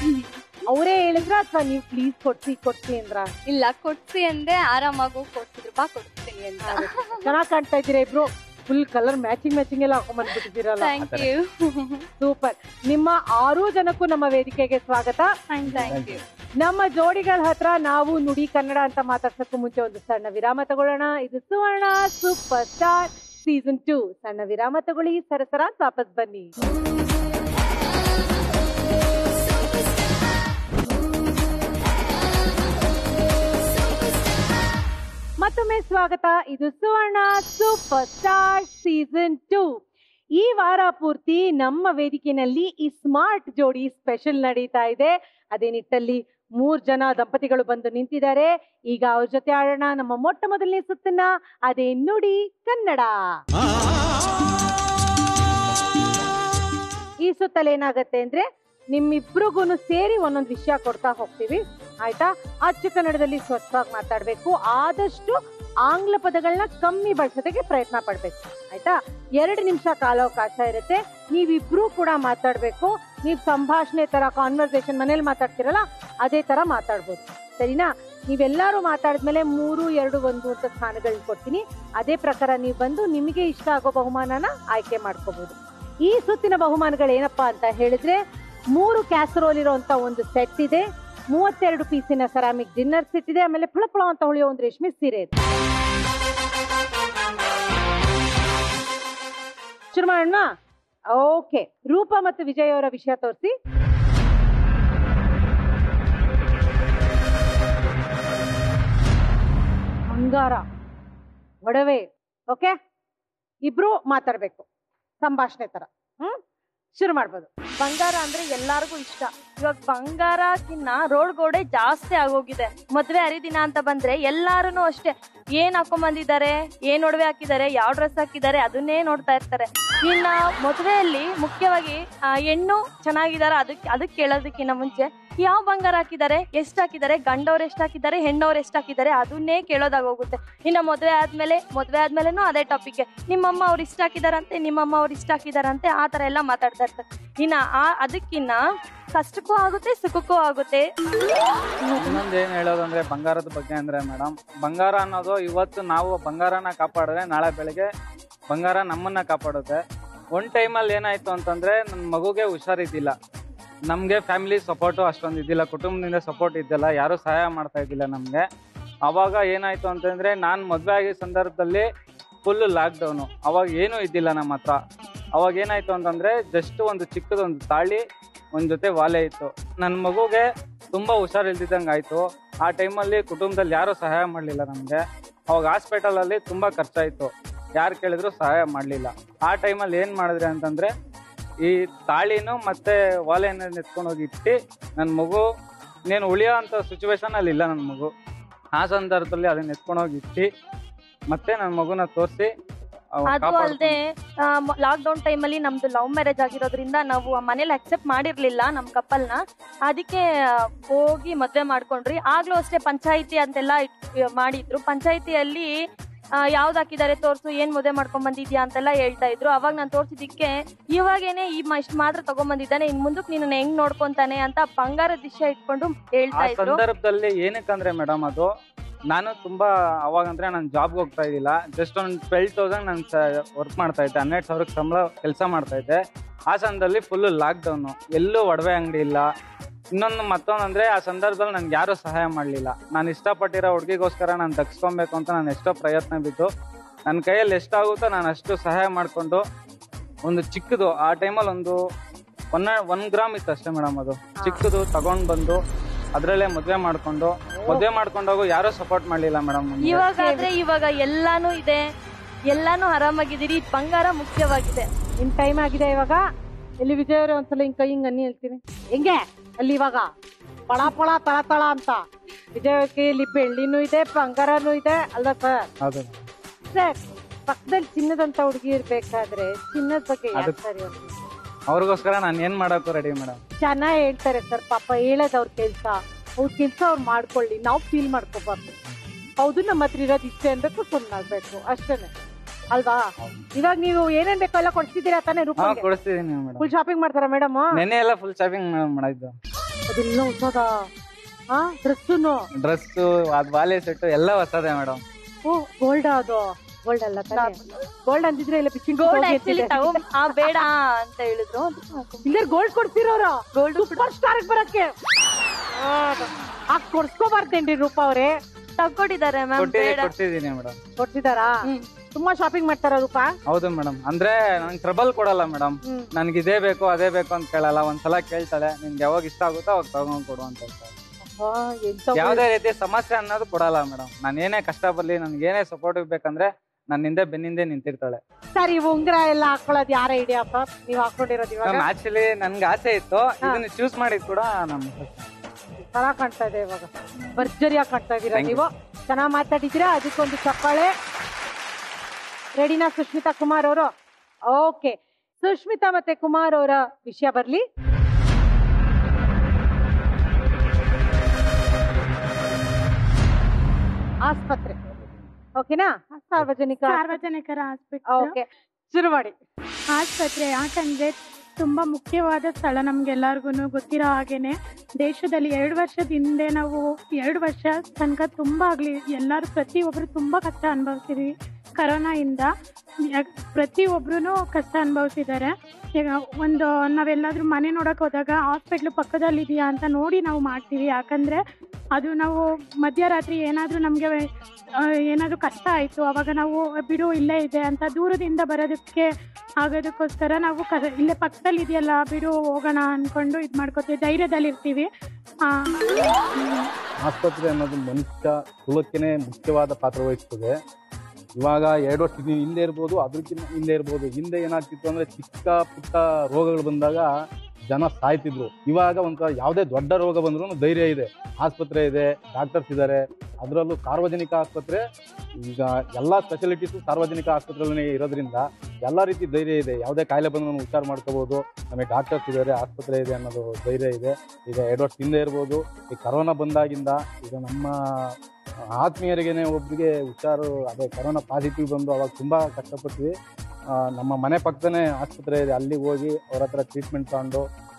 ಅವರೇ ಹೇಳಿದ್ರ ಅಥವಾ ನೀವು ಪ್ಲೀಸ್ ಕೊಡ್ಸಿ ಕೊಡ್ಸಿ ಅಂದ್ರ ಇಲ್ಲ ಕೊಡ್ಸಿ ಅಂದೆ ಆರಾಮಾಗೂ ಕೊಡ್ಸಿದ್ರು ಬಾ ಕೊಡ್ತೀನಿ ಅಂತ ಚೆನ್ನಾಗ್ ಕಾಣ್ತಾ ಇದ್ದೀರಾ ಇಬ್ರು ಫುಲ್ ಕಲರ್ ಮ್ಯಾಚಿಂಗ್ ಮ್ಯಾಚಿಂಗ್ ಎಲ್ಲ ಹಾಕೊಂಡ್ ಬಂದ್ಬಿಟ್ಟಿದ್ದೀರಲ್ಲ ಥ್ಯಾಂಕ್ ಯು ಸೂಪರ್ ನಿಮ್ಮ ಆರು ಜನಕ್ಕೂ ನಮ್ಮ ವೇದಿಕೆಗೆ ಸ್ವಾಗತ ಥ್ಯಾಂಕ್ ಯು ನಮ್ಮ ಜೋಡಿಗಳ ಹತ್ರ ನಾವು ನುಡಿ ಕನ್ನಡ ಅಂತ ಮಾತಾಡ್ಸಕ್ಕೂ ಮುಂಚೆ ಒಂದು ಸಣ್ಣ ವಿರಾಮ ತಗೊಳ್ಳೋಣ ಇದು Suvarna super star season two ಸಣ್ಣ ವಿರಾಮ ತಗೊಳ್ಳಿ ಸರಸರ ಅಂತ ವಾಪಸ್ ಬನ್ನಿ ಮತ್ತೊಮ್ಮೆ ಸ್ವಾಗತ ಇದು Suvarna super star season two ಈ ವಾರ ಪೂರ್ತಿ ನಮ್ಮ ವೇದಿಕೆಯಲ್ಲಿ ಈ ಸ್ಮಾರ್ಟ್ ಜೋಡಿ ಸ್ಪೆಷಲ್ ನಡೀತಾ ಇದೆ ಅದೇ ನಿಟ್ಟಲ್ಲಿ ಮೂರ್ ಜನ ದಂಪತಿಗಳು ಬಂದು ನಿಂತಿದ್ದಾರೆ ಈಗ ಅವ್ರ ಜೊತೆ ಆಡೋಣ ನಮ್ಮ ಮೊಟ್ಟ ಮೊದಲನೇ ಸುತ್ತನ್ನ ಅದೇ ನುಡಿ ಕನ್ನಡ ಈ ಸುತ್ತಲ್ಲಿ ಏನಾಗತ್ತೆ ಅಂದ್ರೆ ನಿಮ್ಮಿಬ್ರಿಗೂ ಸೇರಿ ಒಂದೊಂದು ವಿಷಯ ಕೊಡ್ತಾ ಹೋಗ್ತೀವಿ ಆಯ್ತಾ ಅಚ್ಚು ಕನ್ನಡದಲ್ಲಿ ಸ್ವಚ್ಛವಾಗಿ ಮಾತಾಡ್ಬೇಕು ಆದಷ್ಟು ಆಂಗ್ಲ ಪದಗಳನ್ನ ಕಮ್ಮಿ ಬಳಸೋದಕ್ಕೆ ಪ್ರಯತ್ನ ಪಡ್ಬೇಕು ಆಯ್ತಾ ಎರಡು ನಿಮಿಷ ಕಾಲಾವಕಾಶ ಇರುತ್ತೆ ನೀವಿಬ್ರು ಕೂಡ ಮಾತಾಡ್ಬೇಕು ನೀವು ಸಂಭಾಷಣೆ ತರ ಕಾನ್ವರ್ಸೇಷನ್ ಮನೇಲಿ ಮಾತಾಡ್ತಿರಲ್ಲ ಅದೇ ತರ ಮಾತಾಡ್ಬೋದು ಸರಿನಾ ನೀವೆಲ್ಲರೂ ಮಾತಾಡಿದ್ಮೇಲೆ ಮೂರು ಎರಡು ಒಂದು ಅಂತ ಸ್ಥಾನಗಳನ್ನ ಕೊಡ್ತೀನಿ ಅದೇ ಪ್ರಕಾರ ನೀವು ಬಂದು ನಿಮಗೆ ಇಷ್ಟ ಆಗೋ ಬಹುಮಾನನ ಆಯ್ಕೆ ಮಾಡ್ಕೋಬಹುದು ಈ ಸುತ್ತಿನ ಬಹುಮಾನಗಳು ಏನಪ್ಪಾ ಅಂತ ಹೇಳಿದ್ರೆ ಮೂರು ಕ್ಯಾಸರೋಲ್ ಇರುವಂತ ಒಂದು ಸೆಟ್ ಇದೆ ಮೂವತ್ತೆರಡು ಪೀಸಿನ ಸೆರಾಮಿಕ್ ಡಿನ್ನರ್ ಸೆಟ್ ಇದೆ ಆಮೇಲೆ ಫಳಫಳ ಅಂತ ಹೊಳೆಯೋ ಒಂದು ರೇಷ್ಮೆ ಸೀರೆ ಇದೆ ಶುರು ಮಾಡೋಣ ಓಕೆ ರೂಪ ಮತ್ತು ವಿಜಯ್ ಅವರ ವಿಷಯ ತೋರಿಸಿ ಬಂಗಾರ ಒಡವೆ ಓಕೆ ಇಬ್ರು ಮಾತಾಡ್ಬೇಕು ಸಂಭಾಷಣೆ ತರ ಹ್ಮ್ ಶುರು ಮಾಡ್ಬೋದು ಬಂಗಾರ ಅಂದ್ರೆ ಎಲ್ಲಾರ್ಗೂ ಇಷ್ಟ ಇವಾಗ ಬಂಗಾರಕ್ಕಿನ್ನ ರೋಡ್ ಗೋಡೆ ಜಾಸ್ತಿ ಆಗೋಗಿದೆ ಮದ್ವೆ ಹರಿದಿನ ಅಂತ ಬಂದ್ರೆ ಎಲ್ಲಾರು ಅಷ್ಟೇ ಏನ್ ಹಾಕೊಂಡ್ ಬಂದಿದ್ದಾರೆ ಏನ್ ಒಡವೆ ಹಾಕಿದ್ದಾರೆ ಯಾವ ಡ್ರೆಸ್ ಹಾಕಿದ್ದಾರೆ ಅದನ್ನೇ ನೋಡ್ತಾ ಇರ್ತಾರೆ ಇನ್ನ ಮದ್ವೆಯಲ್ಲಿ ಮುಖ್ಯವಾಗಿ ಆ, ಹೆಣ್ಣು ಚೆನ್ನಾಗಿದಾರ ಅದಕ್ಕೆ ಅದಕ್ಕೆ ಕೇಳೋದಕ್ಕಿಂತ ಮುಂಚೆ ಯಾವ ಬಂಗಾರ ಹಾಕಿದ್ದಾರೆ ಎಷ್ಟ್ ಹಾಕಿದ್ದಾರೆ ಗಂಡವ್ರು ಎಷ್ಟ್ ಹಾಕಿದ್ದಾರೆ ಹೆಣ್ಣವ್ರು ಎಷ್ಟ್ ಹಾಕಿದ್ದಾರೆ ಅದನ್ನೇ ಕೇಳೋದಾಗ ಹೋಗುತ್ತೆ ಇನ್ನ ಮದ್ವೆ ಆದ್ಮೇಲೆ ಮದ್ವೆ ಆದ್ಮೇಲೆನೂ ಅದೇ ಟಾಪಿಕ್ ನಿಮ್ಮಮ್ಮ ಅವ್ರು ಇಷ್ಟ ಹಾಕಿದಾರಂತೆ ನಿಮ್ಮಮ್ಮ ಅವ್ರು ಇಷ್ಟ ಹಾಕಿದಾರಂತೆ ಆ ತರ ಎಲ್ಲ ಮಾತಾಡ್ತಾ ಇರ್ತಾರೆ ಇನ್ನ ಆ ಅದಕ್ಕಿನ್ನ ಕಷ್ಟಕ್ಕೂ ಆಗುತ್ತೆ ಸುಖಕ್ಕೂ ಆಗುತ್ತೆ ಇನ್ನೊಂದು ಏನ್ ಹೇಳೋದಂದ್ರೆ ಬಂಗಾರದ ಬಗ್ಗೆ ಅಂದ್ರೆ ಮೇಡಮ್ ಬಂಗಾರ ಅನ್ನೋದು ಇವತ್ತು ನಾವು ಬಂಗಾರನ ಕಾಪಾಡಿದ್ರೆ ನಾಳೆ ಬೆಳಿಗ್ಗೆ ಬಂಗಾರ ನಮ್ಮನ್ನ ಕಾಪಾಡುತ್ತೆ ಒನ್ ಟೈಮಲ್ಲಿ ಏನಾಯ್ತು ಅಂತಂದ್ರೆ ನನ್ನ ಮಗುಗೆ ಹುಷಾರಿದ್ದಿಲ್ಲ ನಮಗೆ ಫ್ಯಾಮಿಲಿ ಸಪೋರ್ಟು ಅಷ್ಟೊಂದು ಇದ್ದಿಲ್ಲ ಕುಟುಂಬದಿಂದ ಸಪೋರ್ಟ್ ಇದ್ದಿಲ್ಲ ಯಾರು ಸಹಾಯ ಮಾಡ್ತಾ ಇದ್ದಿಲ್ಲ ನಮಗೆ ಅವಾಗ ಏನಾಯ್ತು ಅಂತಂದ್ರೆ ನಾನು ಮದುವೆ ಆಗಿದ್ದ ಸಂದರ್ಭದಲ್ಲಿ ಫುಲ್ ಲಾಕ್ಡೌನು ಅವಾಗ ಏನೂ ಇದ್ದಿಲ್ಲ ನಮ್ಮ ಹತ್ರ ಅವಾಗ ಏನಾಯ್ತು ಅಂತಂದ್ರೆ ಜಸ್ಟ್ ಒಂದು ಚಿಕ್ಕದೊಂದು ತಾಳಿ ಒಂದ್ ಜೊತೆ ವಾಲೆ ಇತ್ತು ನನ್ನ ಮಗುಗೆ ತುಂಬಾ ಹುಷಾರಿಲ್ದಿದ್ದಂಗೆ ಆಯ್ತು ಆ ಟೈಮಲ್ಲಿ ಕುಟುಂಬದಲ್ಲಿ ಯಾರು ಸಹಾಯ ಮಾಡಲಿಲ್ಲ ನಮಗೆ ಅವಾಗ ಹಾಸ್ಪಿಟಲ್ ಅಲ್ಲಿ ತುಂಬಾ ಖರ್ಚಾಯ್ತು ಯಾರು ಕೇಳಿದ್ರು ಸಹಾಯ ಮಾಡಲಿಲ್ಲ ಆ ಟೈಮಲ್ಲಿ ಏನ್ ಮಾಡಿದ್ರಿ ಅಂತಂದ್ರೆ ಈ ತಾಳಿನೂ ಮತ್ತೆ ವಾಲೆನ ಎತ್ಕೊಂಡು ಹೋಗಿ ಇಟ್ಟು ನನ್ನ ಮಗು ನೀನು ಉಳಿಯೋ ಅಂತ ಸಿಚುವೇಶನ್ ಅಲ್ಲಿ ಇಲ್ಲ ನನ್ನ ಮಗು ಆ ಸಂದರ್ಭದಲ್ಲಿ ಅದನ್ನ ಎತ್ಕೊಂಡು ಹೋಗಿ ಇಟ್ಟು ಮತ್ತೆ ನನ್ನ ಮಗುನ ತೋರಿಸಿ ಅದು ಅಲ್ಲದೆ ಲಾಕ್ ಡೌನ್ ಟೈಮಲ್ಲಿ ನಮ್ದು ಲವ್ ಮ್ಯಾರೇಜ್ ಆಗಿರೋದ್ರಿಂದ ನಾವು ಮನೇಲಿ ಅಕ್ಸೆಪ್ಟ್ ಮಾಡಿರ್ಲಿಲ್ಲ ನಮ್ ಕಪಲ್ನ ಅದಕ್ಕೆ ಆ, ಹೋಗಿ ಮದ್ವೆ ಮಾಡ್ಕೊಂಡ್ರಿ ಆಗ್ಲೂ ಅಷ್ಟೇ ಪಂಚಾಯಿತಿ ಅಂತೆಲ್ಲ ಇಟ್- ಮಾಡಿದ್ರು ಪಂಚಾಯಿತಿಯಲ್ಲಿ ಯಾವ್ದು ಹಾಕಿದ್ದಾರೆ ತೋರ್ಸು ಏನ್ ಮದುವೆ ಮಾಡ್ಕೊಂಡ್ ಬಂದಿದ್ಯಾ ಅಂತೆಲ್ಲ ಹೇಳ್ತಾ ಇದ್ರು ಅವಾಗ ನಾನು ತೋರ್ಸಿದಿಕ್ಕೆ ಇವಾಗೇನೆ ಈ ಮ- ಇಷ್ಟ್ ಮಾತ್ರ ತಗೊಂಡ್ ಬಂದಿದ್ದಾನೆ ಇನ್ ಮುಂದಕ್ಕೆ ನೀನು ಹೆಂಗ್ ನೋಡ್ಕೊಂತಾನೆ ಅಂತ ಬಂಗಾರದ ವಿಷಯ ಇಟ್ಕೊಂಡು ಆ ಹೇಳ್ತಾ ಇದ್ರು ಸಂದರ್ಭದಲ್ಲಿ ಏನಕ್ಕಂದ್ರೆ ಮೇಡಮ್ ಅದು ನಾನು ತುಂಬಾ ಅವಾಗಂದ್ರೆ ನಾನು ಜಾಬ್ಗೆ ಹೋಗ್ತಾ ಇದ್ದಿಲ್ಲ ಜಸ್ಟ್ ಒಂದು ಟ್ವೆಲ್ ತೌಸಂಡ್ ನಾನು ವರ್ಕ್ ಮಾಡ್ತಾ ಇದ್ದೆ ಹನ್ನೆರಡು ಸಾವಿರಕ್ಕೆ ಸಂಬಳ ಕೆಲಸ ಮಾಡ್ತಾ ಇದ್ದೆ ಆ ಸಂದರ್ಭದಲ್ಲಿ ಫುಲ್ ಲಾಕ್ ಡೌನು ಎಲ್ಲೂ ಒಡವೆ ಅಂಗಡಿ ಇಲ್ಲ ಇನ್ನೊಂದು ಮತ್ತೊಂದು ಅಂದ್ರೆ ಆ ಸಂದರ್ಭದಲ್ಲಿ ನನ್ಗೆ ಯಾರು ಸಹಾಯ ಮಾಡಲಿಲ್ಲ ನಾನು ಇಷ್ಟಪಟ್ಟಿರೋ ಹುಡುಗಿಗೋಸ್ಕರ ನಾನು ದಕ್ಸ್ಕೊಬೇಕು ಅಂತ ನಾನು ಎಷ್ಟೋ ಪ್ರಯತ್ನ ಬಿದ್ದು ನನ್ನ ಕೈಯಲ್ಲಿ ಎಷ್ಟಾಗುತ್ತೋ ನಾನು ಅಷ್ಟು ಸಹಾಯ ಮಾಡಿಕೊಂಡು ಒಂದು ಚಿಕ್ಕದು ಆ ಟೈಮಲ್ಲಿ ಒಂದು ಒನ್ ಒನ್ ಗ್ರಾಮ್ ಇತ್ತು ಅಷ್ಟೇ ಮೇಡಮ್ ಅದು ಚಿಕ್ಕದು ತಗೊಂಡ್ ಬಂದು ಅದ್ರಲ್ಲೇ ಮದ್ವೆ ಮಾಡ್ಕೊಂಡು ಮದ್ವೆ ಮಾಡ್ಕೊಂಡೋಗು ಯಾರು ಸಪೋರ್ಟ್ ಮಾಡ್ಲಿಲ್ಲ ಮೇಡಮ್ ಇವಾಗ ಆದ್ರೆ ಇವಾಗ ಎಲ್ಲಾನು ಇದೆ ಎಲ್ಲಾನು ಆರಾಮಾಗಿದ್ದೀರಿ ಬಂಗಾರ ಮುಖ್ಯವಾಗಿದೆ ನಿಮ್ ಟೈಮ್ ಆಗಿದೆ ಇವಾಗ ಎಲ್ಲಿ ವಿಜಯ್ ಅವ್ರೆ ಒಂದ್ಸಲ ಹಿಂಗ್ ಕೈ ಹಿಂಗ್ ಅನ್ನಿ ಹೇಳ್ತೀನಿ ಹೆಂಗೆ ಅಲ್ಲಿ ಇವಾಗ ಪಳ ಪಳ ತಳ ತಳ ಅಂತ ವಿಜಯ್ ಅವ್ರ ಕೈಯಲ್ಲಿ ಬೆಳ್ಳಿನೂ ಇದೆ ಬಂಗಾರನೂ ಇದೆ ಅಲ್ಲ ಸರ್ ಹೌದು ಸರ್ ಪಕ್ಕದಲ್ಲಿ ಚಿನ್ನದಂತ ಹುಡುಗಿ ಇರ್ಬೇಕಾದ್ರೆ ಚಿನ್ನದ ಬಗ್ಗೆ ಯಾಕೆ ಅದಕ್ಕೆ- ಸರ್ ಇವತ್ತು? ಅವ್ರಿಗೋಸ್ಕರ ನಾನು ಏನ್ ಮಾಡಕ್ಕೂ ರೆಡಿ ಮೇಡಮ್ ಚೆನ್ನಾಗ್ ಹೇಳ್ತಾರೆ ಸರ್ ಪಾಪ ಹೇಳೋದ್ ಅವ್ರ ಕೆಲ್ಸ ಅವ್ರ ಕೆಲ್ಸ ಅವ್ರು ಮಾಡ್ಕೊಳ್ಳಿ ನಾವು ಫೀಲ್ ಮಾಡ್ಕೋಬಾರ್ದು ಹೌದು ನಮ್ಮ ಹತ್ರ ಇರೋದು ಇಷ್ಟೇ ಅನ್ಬೇಕು ಸುಮ್ಮನಾಗ್ಬೇಕು ಅಷ್ಟೇನೆ ಅಲ್ವಾ ಇವಾಗ ನೀವು ಏನೇನ್ ಬೇಕೋ ಎಲ್ಲ ಕೊಡ್ಸಿದ್ದೀರಾ ತಾನೇ ಹಾ ರೂಪ ಕೊಡಿಸ್ತಿದೀನಿ ಮೇಡಮ್ ಫುಲ್ ಶಾಪಿಂಗ್ ಮಾಡ್ತಾರ ಮೇಡಮ್ ನೆನ್ನೆ ಎಲ್ಲ ಫುಲ್ ಶಾಪಿಂಗ್ ಮಾಡಿದ್ದು ಅದಿಲ್ಲ ಹೊಸದ ಹಾ ಡ್ರೆಸ್ಸುನು ಡ್ರೆಸ್ಸು ಅದ್ ಬಾಲೆ ಸೆಟ್ಟು ಎಲ್ಲ ಹೊಸದೇ ಮೇಡಮ್ ಓ ಗೋಲ್ಡ್ ಅದು ಗೋಲ್ಡ್ ಅಲ್ಲ ಗೋಲ್ಡ್ ಅಂದಿದ್ರೆ ಇಲ್ಲ ಬಿಚ್ಚಿನ ಗೋಲ್ಡ್ ಆಕ್ಚುಲಿ ತಗೋ ಆ ಬೇಡ ಅಂತ ಹೇಳಿದ್ರು ಇಲ್ಲ ಗೋಲ್ಡ್ ಕೊಡ್ತಿರೋರು ಗೋಲ್ಡ್ ಸೂಪರ್ ಸ್ಟಾರ್ ಬರಕ್ಕೆ ಆ ಕೊಡ್ಸ್ಕೋಬಾರ್ದೇನ್ರಿ ರೂಪ ಅವ್ರೆ ತಗೊಟ್ಟಿದ್ದಾರೆ ಮ್ಯಾಮ್ ಕೊಟ್ಟಿ ಬೇಡ ಕೊಡ್ತಿದೀನಿ ಮೇಡಮ್ ಕೊಡ್ತಿದಾರಾ ತುಂಬಾ ಶಾಪಿಂಗ್ ಮಾಡ್ತಾರ ರೂಪ ಹೌದು ಮೇಡಮ್ ಅಂದ್ರೆ ನಂಗೆ ಟ್ರಬಲ್ ಕೊಡಲ್ಲ ಮೇಡಮ್ ನನ್ಗೆ ಇದೇ ಬೇಕು ಅದೇ ಬೇಕು ಅಂತ ಕೇಳಲ್ಲ ಒಂದ್ಸಲ ಕೇಳ್ತಾಳೆ ನಿನ್ಗೆ ಯಾವಾಗ ಇಷ್ಟ ಆಗುತ್ತೋ ಅವಾಗ ತಗೊಂಡ್ ಕೊಡು ಅಂತ ಹೇಳ್ತಾಳೆ ಯಾವ್ದೇ ರೀತಿ ಸಮಸ್ಯೆ ಅನ್ನೋದು ಕೊಡಲ್ಲ ಮೇಡಮ್ ನಾನು ಏನೇ ಕಷ್ಟ ಬರ್ಲಿ ನನ್ಗೆ ಏನೇ ಸಪೋರ್ಟ್ ಬೇಕಂದ್ರೆ ನನ್ನ ಹಿಂದೆ ಬೆನ್ನಿಂದೆ ನಿಂತಿರ್ತಾಳೆ ಸರ್ ಈ ಉಂಗ್ರ ಎಲ್ಲ ಹಾಕೊಳ್ಳೋದು ಯಾರ ಐಡಿಯಾ ಅಪ್ಪ ನೀವ್ ಹಾಕೊಂಡಿರೋದು ಇವಾಗ ಮ್ಯಾಮ್ ಆಕ್ಚುಲಿ ನನ್ಗೆ ಆಸೆ ಇತ್ತು ಇದನ್ನ ಚೂಸ್ ಮಾಡಿದ್ ಕೂಡ ನಮ್ಮ ಚೆನ್ನಾಗ್ ಕಾಣ್ತಾ ಇದೆ ಇವಾಗ ಭರ್ಜರಿಯಾಗಿ ಕಾಣ್ತಾ ಇದೀರಾ Thank you. ನೀವು ಚೆನ್ನಾಗ್ ಮಾತಾಡಿದ್ದೀರಾ ಅದಕ್ಕೊಂದು ಚಪ್ಪಾಳೆ ರೆಡಿನಾ ಸುಷ್ಮಿತಾ ಕುಮಾರ್ ಅವರು ಓಕೆ ಸುಷ್ಮಿತಾ ಮತ್ತೆ ಕುಮಾರ್ ಅವರ ವಿಷಯ ಬರ್ಲಿ ಆಸ್ಪತ್ರೆ ಓಕೆನಾ ಸಾರ್ವಜನಿಕ ಸಾರ್ವಜನಿಕರ ಆಸ್ಪತ್ರೆ ಓಕೆ ಶುರು ಮಾಡಿ ಆಸ್ಪತ್ರೆ ಯಾಕಂದ್ರೆ ತುಂಬಾ ಮುಖ್ಯವಾದ ಸ್ಥಳ ನಮ್ಗೆಲ್ಲರಿಗೂ ಗೊತ್ತಿರೋ ಹಾಗೇನೆ ದೇಶದಲ್ಲಿ ಎರಡು ವರ್ಷದ ಹಿಂದೆ ನಾವು ಎರಡು ವರ್ಷ ತನಕ ತುಂಬಾ ಆಗ್ಲಿ ಎಲ್ಲರೂ ಪ್ರತಿಯೊಬ್ರು ತುಂಬಾ ಕಷ್ಟ ಅನುಭವಿಸಿದ್ವಿ ಕರೋನಾ ಇಂದ ಯಾಕ್- ಪ್ರತಿಯೊಬ್ರು ಕಷ್ಟ ಅನುಭವಿಸಿದ್ದಾರೆ ಈಗ ಒಂದು ನಾವೆಲ್ಲಾದ್ರೂ ಮನೆ ನೋಡಕ್ ಹೋದಾಗ ಹಾಸ್ಪಿಟ್ಲ್ ಪಕ್ಕದಲ್ಲಿ ಇದೆಯಾ ಅಂತ ನೋಡಿ ನಾವು ಮಾಡ್ತೀವಿ ಯಾಕಂದ್ರೆ ಅದು ನಾವು ಮಧ್ಯರಾತ್ರಿ ಏನಾದ್ರೂ ನಮ್ಗೆ ಆ, ಏನಾದ್ರೂ ಕಷ್ಟ ಆಯ್ತು ಅವಾಗ ನಾವು ಬಿಡು ಇಲ್ಲೇ ಇದೆ ಅಂತ ದೂರದಿಂದ ಬರೋದಕ್ಕೆ ಆಗೋದಕ್ಕೋಸ್ಕರ ನಾವು ಕ ಇಲ್ಲೇ ಪಕ್ಕದಲ್ಲಿ ಇದೆಯಲ್ಲ ಬಿಡು ಹೋಗೋಣ ಅನ್ಕೊಂಡು ಇದು ಮಾಡ್ಕೋತೀವಿ ಧೈರ್ಯದಲ್ಲಿ ಇರ್ತೀವಿ ಆ, ಆಸ್ಪತ್ರೆ ಅನ್ನೋದು ಮನುಷ್ಯ ಕುಲಕ್ಕೆನೆ ಮುಖ್ಯವಾದ ಪಾತ್ರ ವಹಿಸ್ತದೆ ಇವಾಗ ಎರಡು ವರ್ಷ ಹಿಂದೆ ಇರ್ಬೋದು ಅದಕ್ಕಿಂತ ಹಿಂದೆ ಇರ್ಬೋದು ಹಿಂದೆ ಏನಾಗ್ತಿತ್ತು ಅಂದ್ರೆ ಚಿಕ್ಕ ಪುಟ್ಟ ರೋಗಗಳು ಬಂದಾಗ ಜನ ಸಾಯ್ತಿದ್ರು ಇವಾಗ ಒಂಥರ ಯಾವುದೇ ದೊಡ್ಡ ರೋಗ ಬಂದ್ರೂ ಧೈರ್ಯ ಇದೆ ಆಸ್ಪತ್ರೆ ಇದೆ ಡಾಕ್ಟರ್ಸ್ ಇದ್ದಾರೆ ಅದರಲ್ಲೂ ಸಾರ್ವಜನಿಕ ಆಸ್ಪತ್ರೆ ಈಗ ಎಲ್ಲ ಸ್ಪೆಷಾಲಿಟೀಸು ಸಾರ್ವಜನಿಕ ಆಸ್ಪತ್ರೆಗಳೇ ಇರೋದ್ರಿಂದ ಎಲ್ಲ ರೀತಿ ಧೈರ್ಯ ಇದೆ ಯಾವುದೇ ಕಾಯಿಲೆ ಬಂದರೂ ಹುಷಾರು ಮಾಡ್ಕೋಬೋದು ನಮಗೆ ಡಾಕ್ಟರ್ಸ್ ಇದ್ದಾರೆ ಆಸ್ಪತ್ರೆ ಇದೆ ಅನ್ನೋದು ಧೈರ್ಯ ಇದೆ ಈಗ ಎರಡು ವರ್ಷ ಹಿಂದೆ ಇರ್ಬೋದು ಈ ಕರೋನಾ ಬಂದಾಗಿಂದ ಈಗ ನಮ್ಮ ಆತ್ಮೀಯರಿಗೇನೆ ಒಬ್ಬರಿಗೆ ಹುಷಾರು ಅದೇ ಕರೋನಾ ಪಾಸಿಟಿವ್ ಬಂದು ಅವಾಗ ತುಂಬ ಕಷ್ಟಪಟ್ವಿ ಆ, ನಮ್ಮ ಮನೆ ಪಕ್ಕದನೇ ಆಸ್ಪತ್ರೆ ಇದೆ ಅಲ್ಲಿಗೆ ಹೋಗಿ ಅವ್ರ ಹತ್ರ ಟ್ರೀಟ್ಮೆಂಟ್ ತಗೊಂಡು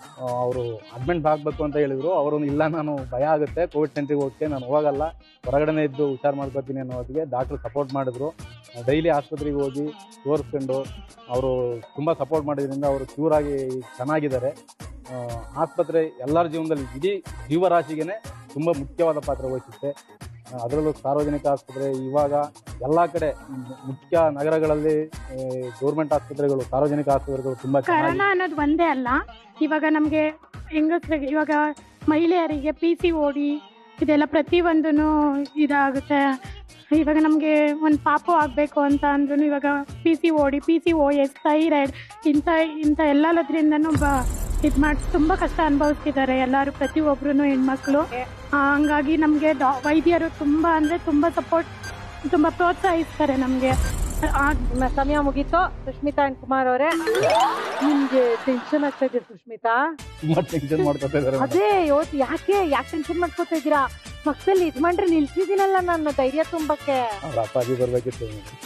ಅವರು ಅಡ್ಮಿಂಟ್ ಆಗಬೇಕು ಅಂತ ಹೇಳಿದ್ರು ಅವರು ಇಲ್ಲ ನಾನು ಭಯ ಆಗುತ್ತೆ ಕೋವಿಡ್ ಸೆಂಟ್ರಿಗೆ ಹೋಗಕ್ಕೆ ನಾನು ಹೋಗಲ್ಲ ಹೊರಗಡೆನೇ ಇದ್ದು ಹುಷಾರು ಮಾಡ್ಕೊತೀನಿ ಅನ್ನೋದಕ್ಕೆ ಡಾಕ್ಟ್ರು ಸಪೋರ್ಟ್ ಮಾಡಿದ್ರು ಡೈಲಿ ಆಸ್ಪತ್ರೆಗೆ ಹೋಗಿ ತೋರಿಸ್ಕೊಂಡು ಅವರು ತುಂಬ ಸಪೋರ್ಟ್ ಮಾಡಿದ್ರಿಂದ ಅವರು ಕ್ಯೂರ್ ಆಗಿ ಚೆನ್ನಾಗಿದ್ದಾರೆ ಆ, ಆಸ್ಪತ್ರೆ ಎಲ್ಲರ ಜೀವನದಲ್ಲಿ ಇಡೀ ಜೀವರಾಶಿಗೆ ತುಂಬ ಮುಖ್ಯವಾದ ಪಾತ್ರ ವಹಿಸುತ್ತೆ ಆ, ಅದರಲ್ಲೂ ಸಾರ್ವಜನಿಕ ಆಸ್ಪತ್ರೆ ಇವಾಗ ಎಲ್ಲ ಕಡೆ ಮು- ಮುಖ್ಯ ನಗರಗಳಲ್ಲಿ ಗೌರ್ಮೆಂಟ್ ಆಸ್ಪತ್ರೆಗಳು ಸಾರ್ವಜನಿಕ ಆಸ್ಪತ್ರೆಗಳು ತುಂಬ ಚೆನ್ನಾಗಿ ಕರೋನಾ ಅನ್ನೋದು ಒಂದೇ ಅಲ್ಲ ಇವಾಗ ನಮಗೆ ಹೆಂಗಸ್ರಿಗೆ ಇವಾಗ ಮಹಿಳೆಯರಿಗೆ ಪಿ ಸಿ ಓಡಿ ಇದೆಲ್ಲ ಪ್ರತಿಯೊಂದೂ ಇದಾಗುತ್ತೆ ಇವಾಗ ನಮಗೆ ಒಂದು ಪಾಪು ಆಗಬೇಕು ಅಂತ ಅಂದ್ರೂ ಇವಾಗ P C O D P C O S thyroid ಇಂಥ ಇಂಥ ಎಲ್ಲದರಿಂದನೂ ಬ ಇದು ಮಾಡಿ ತುಂಬ ಕಷ್ಟ ಅನುಭವಿಸ್ತಿದ್ದಾರೆ ಎಲ್ಲರೂ ಪ್ರತಿಯೊಬ್ಬರು ಹೆಣ್ಮಕ್ಳು ಆ, ಹಂಗಾಗಿ ನಮಗೆ ಡಾ ವೈದ್ಯರು ತುಂಬ ಅಂದರೆ ತುಂಬ ಸಪೋರ್ಟ್ ತುಂಬ ಪ್ರೋತ್ಸಾಹಿಸ್ತಾರೆ ನಮಗೆ ನಿಮ್ಮ ಸಮಯ ಮುಗೀತು ಸುಷ್ಮಿತಾ ಅಂಡ್ ಕುಮಾರ್ ಅವರೇ ನಿಮ್ಗೆ ಟೆನ್ಷನ್ ಆಗ್ತಾ ಇದೆ ಸುಷ್ಮಿತಾ ತುಂಬಾ ಟೆನ್ಷನ್ ಮಾಡ್ಕೊತಾ ಇದ್ದಾರೆ ಅದೇ ಇವತ್ತು ಯಾಕೆ ಯಾಕೆ ಟೆನ್ಷನ್ ಮಾಡ್ಕೋತಾ ಇದ್ದೀರಾ ಪಕ್ಕದಲ್ಲಿ ಯಜಮಾನ್ರೆ ನಿಲ್ಸಿದ್ದೀನಲ್ಲ ನಾನು ಧೈರ್ಯ ತುಂಬಕ್ಕೆ ಅವ್ರ ಅಪ್ಪಾಜಿ ಬರ್ಬೇಕಿತ್ತು